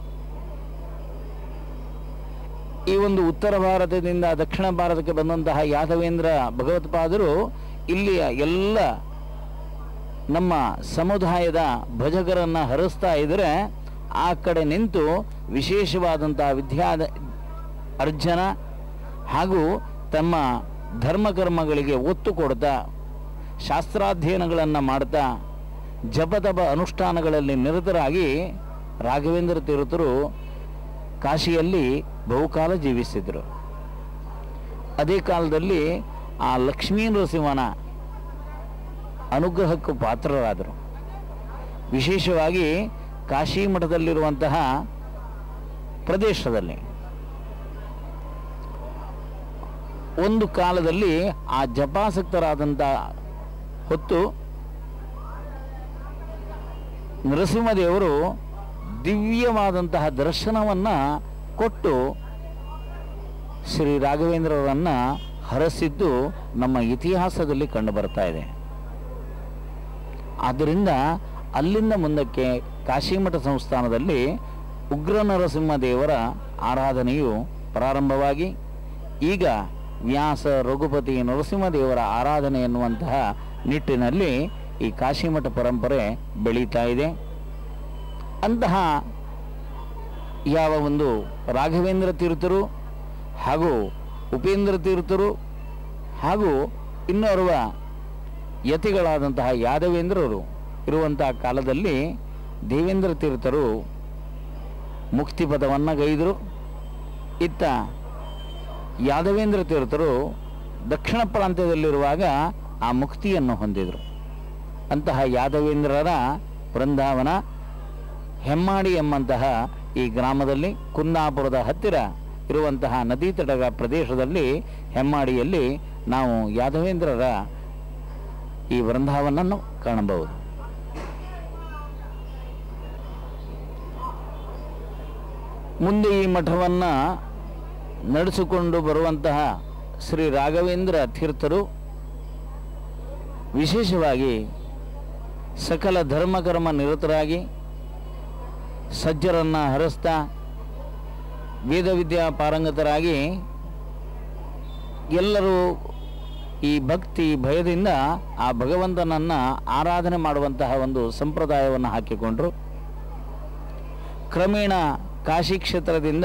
ಈ ಒಂದು ಉತ್ತರ ಭಾರತದಿಂದ ದಕ್ಷಿಣ ಭಾರತಕ್ಕೆ ಬಂದಂತಹ ಯಾದವೇಂದ್ರ ಭಗವತ್ಪಾದರು ಇಲ್ಲಿಯ ಎಲ್ಲ ನಮ್ಮ ಸಮುದಾಯದ ಭಜಕರನ್ನು ಹರಿಸ್ತಾ ಇದ್ದರೆ ಆ ಕಡೆ ನಿಂತು ವಿಶೇಷವಾದಂತಹ ವಿದ್ಯಾದ ಅರ್ಜನ ಹಾಗೂ ತಮ್ಮ ಧರ್ಮಕರ್ಮಗಳಿಗೆ ಒತ್ತು ಕೊಡ್ತಾ ಶಾಸ್ತ್ರಾಧ್ಯಯನಗಳನ್ನು ಮಾಡ್ತಾ ಜಪತಪ ಅನುಷ್ಠಾನಗಳಲ್ಲಿ ನಿರತರಾಗಿ ರಾಘವೇಂದ್ರ ತೀರ್ಥರು ಕಾಶಿಯಲ್ಲಿ ಬಹುಕಾಲ ಜೀವಿಸಿದರು ಅದೇ ಕಾಲದಲ್ಲಿ ಆ ಲಕ್ಷ್ಮೀ ನರಸಿಂಹನ ಅನುಗ್ರಹಕ್ಕೂ ಪಾತ್ರರಾದರು ವಿಶೇಷವಾಗಿ ಕಾಶಿ ಮಠದಲ್ಲಿರುವಂತಹ ಪ್ರದೇಶದಲ್ಲಿ ಒಂದು ಕಾಲದಲ್ಲಿ ಆ ಜಪಾಸಕ್ತರಾದಂಥ ಹೊತ್ತು ನರಸಿಂಹದೇವರು ದಿವ್ಯವಾದಂತಹ ದರ್ಶನವನ್ನು ಕೊಟ್ಟು ಶ್ರೀ ರಾಘವೇಂದ್ರರನ್ನು ಹರಸಿದ್ದು ನಮ್ಮ ಇತಿಹಾಸದಲ್ಲಿ ಕಂಡುಬರ್ತಾ ಇದೆ ಆದ್ದರಿಂದ ಅಲ್ಲಿಂದ ಮುಂದಕ್ಕೆ ಕಾಶಿಮಠ ಸಂಸ್ಥಾನದಲ್ಲಿ ಉಗ್ರ ನರಸಿಂಹ ದೇವರ ಆರಾಧನೆಯು ಪ್ರಾರಂಭವಾಗಿ ಈಗ ವ್ಯಾಸ ರಘುಪತಿ ನರಸಿಂಹದೇವರ ಆರಾಧನೆ ಎನ್ನುವಂತಹ ನಿಟ್ಟಿನಲ್ಲಿ ಈ ಕಾಶಿಮಠ ಪರಂಪರೆ ಬೆಳೀತಾ ಇದೆ ಅಂತಹ ಯಾವ ಒಂದು ರಾಘವೇಂದ್ರ ತೀರ್ಥರು ಹಾಗೂ ಉಪೇಂದ್ರ ತೀರ್ಥರು ಹಾಗೂ ಇನ್ನೋರ್ವ ಯತಿಗಳಾದಂತಹ ಯಾದವೇಂದ್ರರು ಇರುವಂತಹ ಕಾಲದಲ್ಲಿ ದೇವೇಂದ್ರ ತೀರ್ಥರು ಮುಕ್ತಿ ಪದವನ್ನು ಗೈದರು ಇತ್ತ ಯಾದವೇಂದ್ರ ತೀರ್ಥರು ದಕ್ಷಿಣ ಪ್ರಾಂತ್ಯದಲ್ಲಿರುವಾಗ ಆ ಮುಕ್ತಿಯನ್ನು ಹೊಂದಿದರು ಅಂತಹ ಯಾದವೇಂದ್ರರ ಬೃಂದಾವನ ಹೆಮ್ಮಾಡಿ ಎಂಬಂತಹ ಈ ಗ್ರಾಮದಲ್ಲಿ ಕುಂದಾಪುರದ ಹತ್ತಿರ ಇರುವಂತಹ ನದಿ ತಟದ ಪ್ರದೇಶದಲ್ಲಿ ಹೆಮ್ಮಾಡಿಯಲ್ಲಿ ನಾವು ಯಾದವೇಂದ್ರರ ಈ ವೃಂದಾವನನ್ನು ಕಾಣಬಹುದು ಮುಂದೆ ಈ ಮಠವನ್ನು ನಡೆಸಿಕೊಂಡು ಬರುವಂತಹ ಶ್ರೀ ರಾಘವೇಂದ್ರ ತೀರ್ಥರು ವಿಶೇಷವಾಗಿ ಸಕಲ ಧರ್ಮಕರ್ಮ ನಿರತರಾಗಿ ಸಜ್ಜರನ್ನು ಹರಸ್ತಾ ವೇದ ವಿದ್ಯಾ ಪಾರಂಗತರಾಗಿ ಎಲ್ಲರೂ ಈ ಭಕ್ತಿ ಭಯದಿಂದ ಆ ಭಗವಂತನನ್ನು ಆರಾಧನೆ ಮಾಡುವಂತಹ ಒಂದು ಸಂಪ್ರದಾಯವನ್ನು ಹಾಕಿಕೊಂಡ್ರು ಕ್ರಮೇಣ ಕಾಶಿ ಕ್ಷೇತ್ರದಿಂದ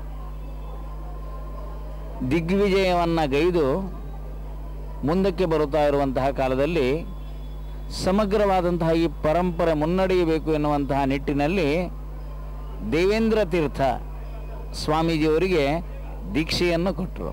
ದಿಗ್ವಿಜಯವನ್ನು ಗೈದು ಮುಂದಕ್ಕೆ ಬರುತ್ತಾ ಇರುವಂತಹ ಕಾಲದಲ್ಲಿ ಸಮಗ್ರವಾದಂತಹ ಈ ಪರಂಪರೆ ಮುನ್ನಡೆಯಬೇಕು ಎನ್ನುವಂತಹ ನಿಟ್ಟಿನಲ್ಲಿ ದೇವೇಂದ್ರ ತೀರ್ಥ ಸ್ವಾಮೀಜಿಯವರಿಗೆ ದೀಕ್ಷೆಯನ್ನು ಕೊಟ್ಟರು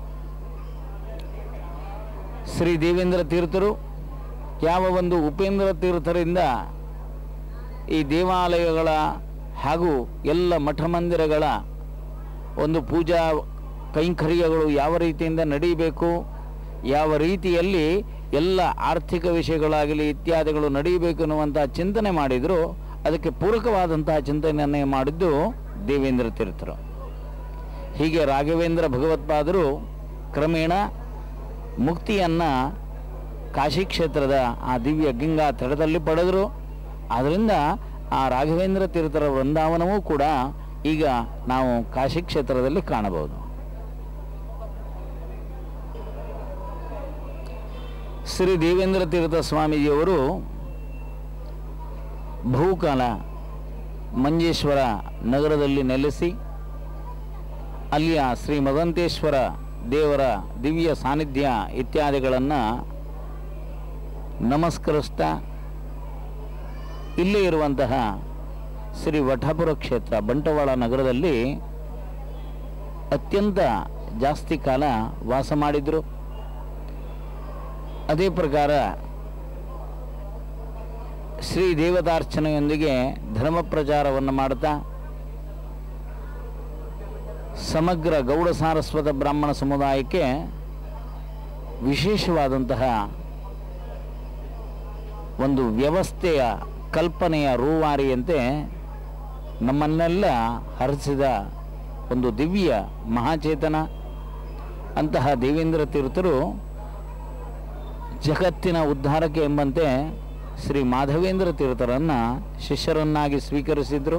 ಶ್ರೀ ದೇವೇಂದ್ರ ತೀರ್ಥರು ಯಾವ ಒಂದು ಉಪೇಂದ್ರ ತೀರ್ಥರಿಂದ ಈ ದೇವಾಲಯಗಳ ಹಾಗೂ ಎಲ್ಲ ಮಠ ಮಂದಿರಗಳ ಒಂದು ಪೂಜಾ ಕೈಂಕರ್ಯಗಳು ಯಾವ ರೀತಿಯಿಂದ ನಡೀಬೇಕು ಯಾವ ರೀತಿಯಲ್ಲಿ ಎಲ್ಲ ಆರ್ಥಿಕ ವಿಷಯಗಳಾಗಲಿ ಇತ್ಯಾದಿಗಳು ನಡೆಯಬೇಕು ಎನ್ನುವಂತಹ ಚಿಂತನೆ ಮಾಡಿದ್ರು ಅದಕ್ಕೆ ಪೂರಕವಾದಂತಹ ಚಿಂತನೆಯನ್ನೇ ಮಾಡಿದ್ದು ದೇವೇಂದ್ರ ತೀರ್ಥರು ಹೀಗೆ ರಾಘವೇಂದ್ರ ಭಗವತ್ಪಾದರು ಕ್ರಮೇಣ ಮುಕ್ತಿಯನ್ನು ಕಾಶಿ ಕ್ಷೇತ್ರದ ಆ ದಿವ್ಯ ಗಂಗಾ ತಟದಲ್ಲಿ ಪಡೆದರು ಆದ್ದರಿಂದ ಆ ರಾಘವೇಂದ್ರ ತೀರ್ಥರ ವೃಂದಾವನವೂ ಕೂಡ ಈಗ ನಾವು ಕಾಶಿ ಕ್ಷೇತ್ರದಲ್ಲಿ ಕಾಣಬಹುದು ಶ್ರೀ ದೇವೇಂದ್ರ ತೀರ್ಥ ಸ್ವಾಮೀಜಿಯವರು ಬಹುಕಾಲ ಮಂಜೇಶ್ವರ ನಗರದಲ್ಲಿ ನೆಲೆಸಿ ಅಲ್ಲಿಯ ಶ್ರೀ ಮದಂತೇಶ್ವರ ದೇವರ ದಿವ್ಯ ಸಾನ್ನಿಧ್ಯ ಇತ್ಯಾದಿಗಳನ್ನು ನಮಸ್ಕರಿಸ್ತಾ ಇಲ್ಲೇ ಇರುವಂತಹ ಶ್ರೀ ವಠಾಪುರ ಕ್ಷೇತ್ರ ಬಂಟವಾಳ ನಗರದಲ್ಲಿ ಅತ್ಯಂತ ಜಾಸ್ತಿ ಕಾಲ ವಾಸ ಮಾಡಿದರು ಅದೇ ಪ್ರಕಾರ ಶ್ರೀ ದೇವತಾರ್ಚನೆಯೊಂದಿಗೆ ಧರ್ಮ ಪ್ರಚಾರವನ್ನು ಮಾಡ್ತಾ ಸಮಗ್ರ ಗೌಡ ಸಾರಸ್ವತ ಬ್ರಾಹ್ಮಣ ಸಮುದಾಯಕ್ಕೆ ವಿಶೇಷವಾದಂತಹ ಒಂದು ವ್ಯವಸ್ಥೆಯ ಕಲ್ಪನೆಯ ರೂವಾರಿಯಂತೆ ನಮ್ಮನ್ನೆಲ್ಲ ಹರಿಸಿದ ಒಂದು ದಿವ್ಯ ಮಹಾಚೇತನ ಅಂತಹ ದೇವೇಂದ್ರ ತೀರ್ಥರು ಜಗತ್ತಿನ ಉದ್ಧಾರಕ್ಕೆ ಎಂಬಂತೆ ಶ್ರೀ ಮಾಧವೇಂದ್ರ ತೀರ್ಥರನ್ನು ಶಿಷ್ಯರನ್ನಾಗಿ ಸ್ವೀಕರಿಸಿದರು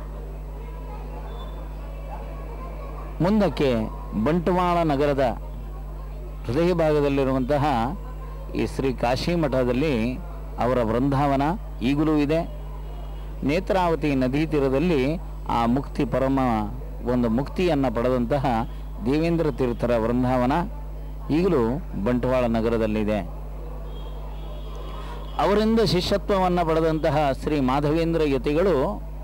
ಮುಂದಕ್ಕೆ ಬಂಟ್ವಾಳ ನಗರದ ಹೃದಯ ಭಾಗದಲ್ಲಿರುವಂತಹ ಈ ಶ್ರೀ ಕಾಶಿ ಮಠದಲ್ಲಿ ಅವರ ವೃಂದಾವನ ಈಗಲೂ ಇದೆ ನೇತ್ರಾವತಿ ನದಿ ತೀರದಲ್ಲಿ ಆ ಮುಕ್ತಿ ಪರಮ ಒಂದು ಮುಕ್ತಿಯನ್ನು ಪಡೆದಂತಹ ದೇವೇಂದ್ರ ತೀರ್ಥರ ವೃಂದಾವನ ಈಗಲೂ ಬಂಟ್ವಾಳ ನಗರದಲ್ಲಿದೆ ಅವರಿಂದ ಶಿಷ್ಯತ್ವವನ್ನು ಪಡೆದಂತಹ ಶ್ರೀ ಮಾಧವೇಂದ್ರ ಯತಿಗಳು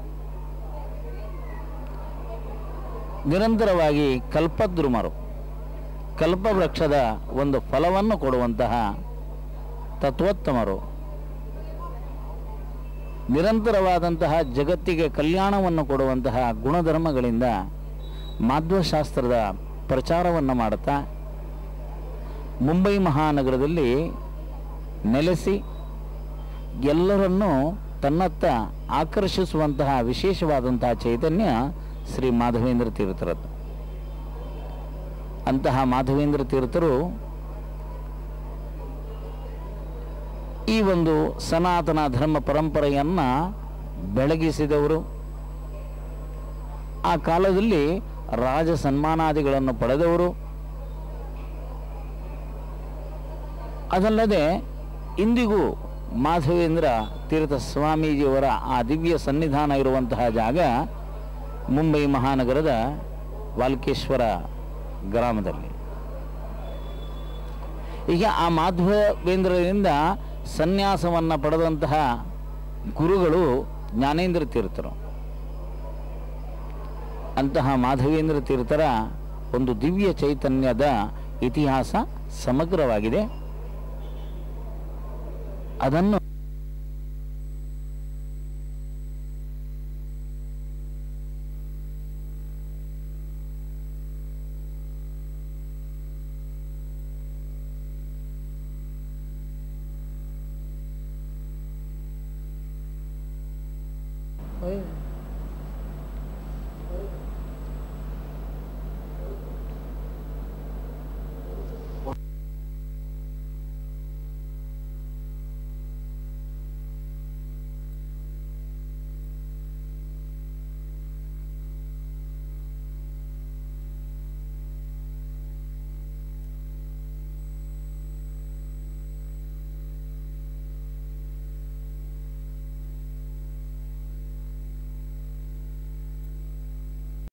ನಿರಂತರವಾಗಿ ಕಲ್ಪದ್ರುಮರು ಕಲ್ಪವೃಕ್ಷದ ಒಂದು ಫಲವನ್ನು ಕೊಡುವಂತಹ ತತ್ವೋತ್ತಮರು ನಿರಂತರವಾದಂತಹ ಜಗತ್ತಿಗೆ ಕಲ್ಯಾಣವನ್ನು ಕೊಡುವಂತಹ ಗುಣಧರ್ಮಗಳಿಂದ ಮಾಧ್ವಶಾಸ್ತ್ರದ ಪ್ರಚಾರವನ್ನು ಮಾಡುತ್ತಾ ಮುಂಬೈ ಮಹಾನಗರದಲ್ಲಿ ನೆಲೆಸಿ ಎಲ್ಲರನ್ನೂ ತನ್ನತ್ತ ಆಕರ್ಷಿಸುವಂತಹ ವಿಶೇಷವಾದಂತಹ ಚೈತನ್ಯ ಶ್ರೀ ಮಾಧವೇಂದ್ರ ತೀರ್ಥರದ್ದು ಅಂತಹ ಮಾಧವೇಂದ್ರ ತೀರ್ಥರು ಈ ಒಂದು ಸನಾತನ ಧರ್ಮ ಪರಂಪರೆಯನ್ನು ಬೆಳಗಿಸಿದವರು ಆ ಕಾಲದಲ್ಲಿ ರಾಜ ಸನ್ಮಾನಾದಿಗಳನ್ನು ಪಡೆದವರು ಅದಲ್ಲದೆ ಇಂದಿಗೂ ಮಾಧವೇಂದ್ರ ತೀರ್ಥ ಸ್ವಾಮೀಜಿಯವರ ಆ ದಿವ್ಯ ಸನ್ನಿಧಾನ ಇರುವಂತಹ ಜಾಗ ಮುಂಬೈ ಮಹಾನಗರದ ವಾಲ್ಕೇಶ್ವರ ಗ್ರಾಮದಲ್ಲಿ ಈಗ ಆ ಮಾಧವೇಂದ್ರರಿಂದ ಸನ್ಯಾಸವನ್ನು ಪಡೆದಂತಹ ಗುರುಗಳು ಜ್ಞಾನೇಂದ್ರ ತೀರ್ಥರು ಅಂತಹ ಮಾಧವೇಂದ್ರ ತೀರ್ಥರ ಒಂದು ದಿವ್ಯ ಚೈತನ್ಯದ ಇತಿಹಾಸ ಸಮಗ್ರವಾಗಿದೆ ಅದನ್ನು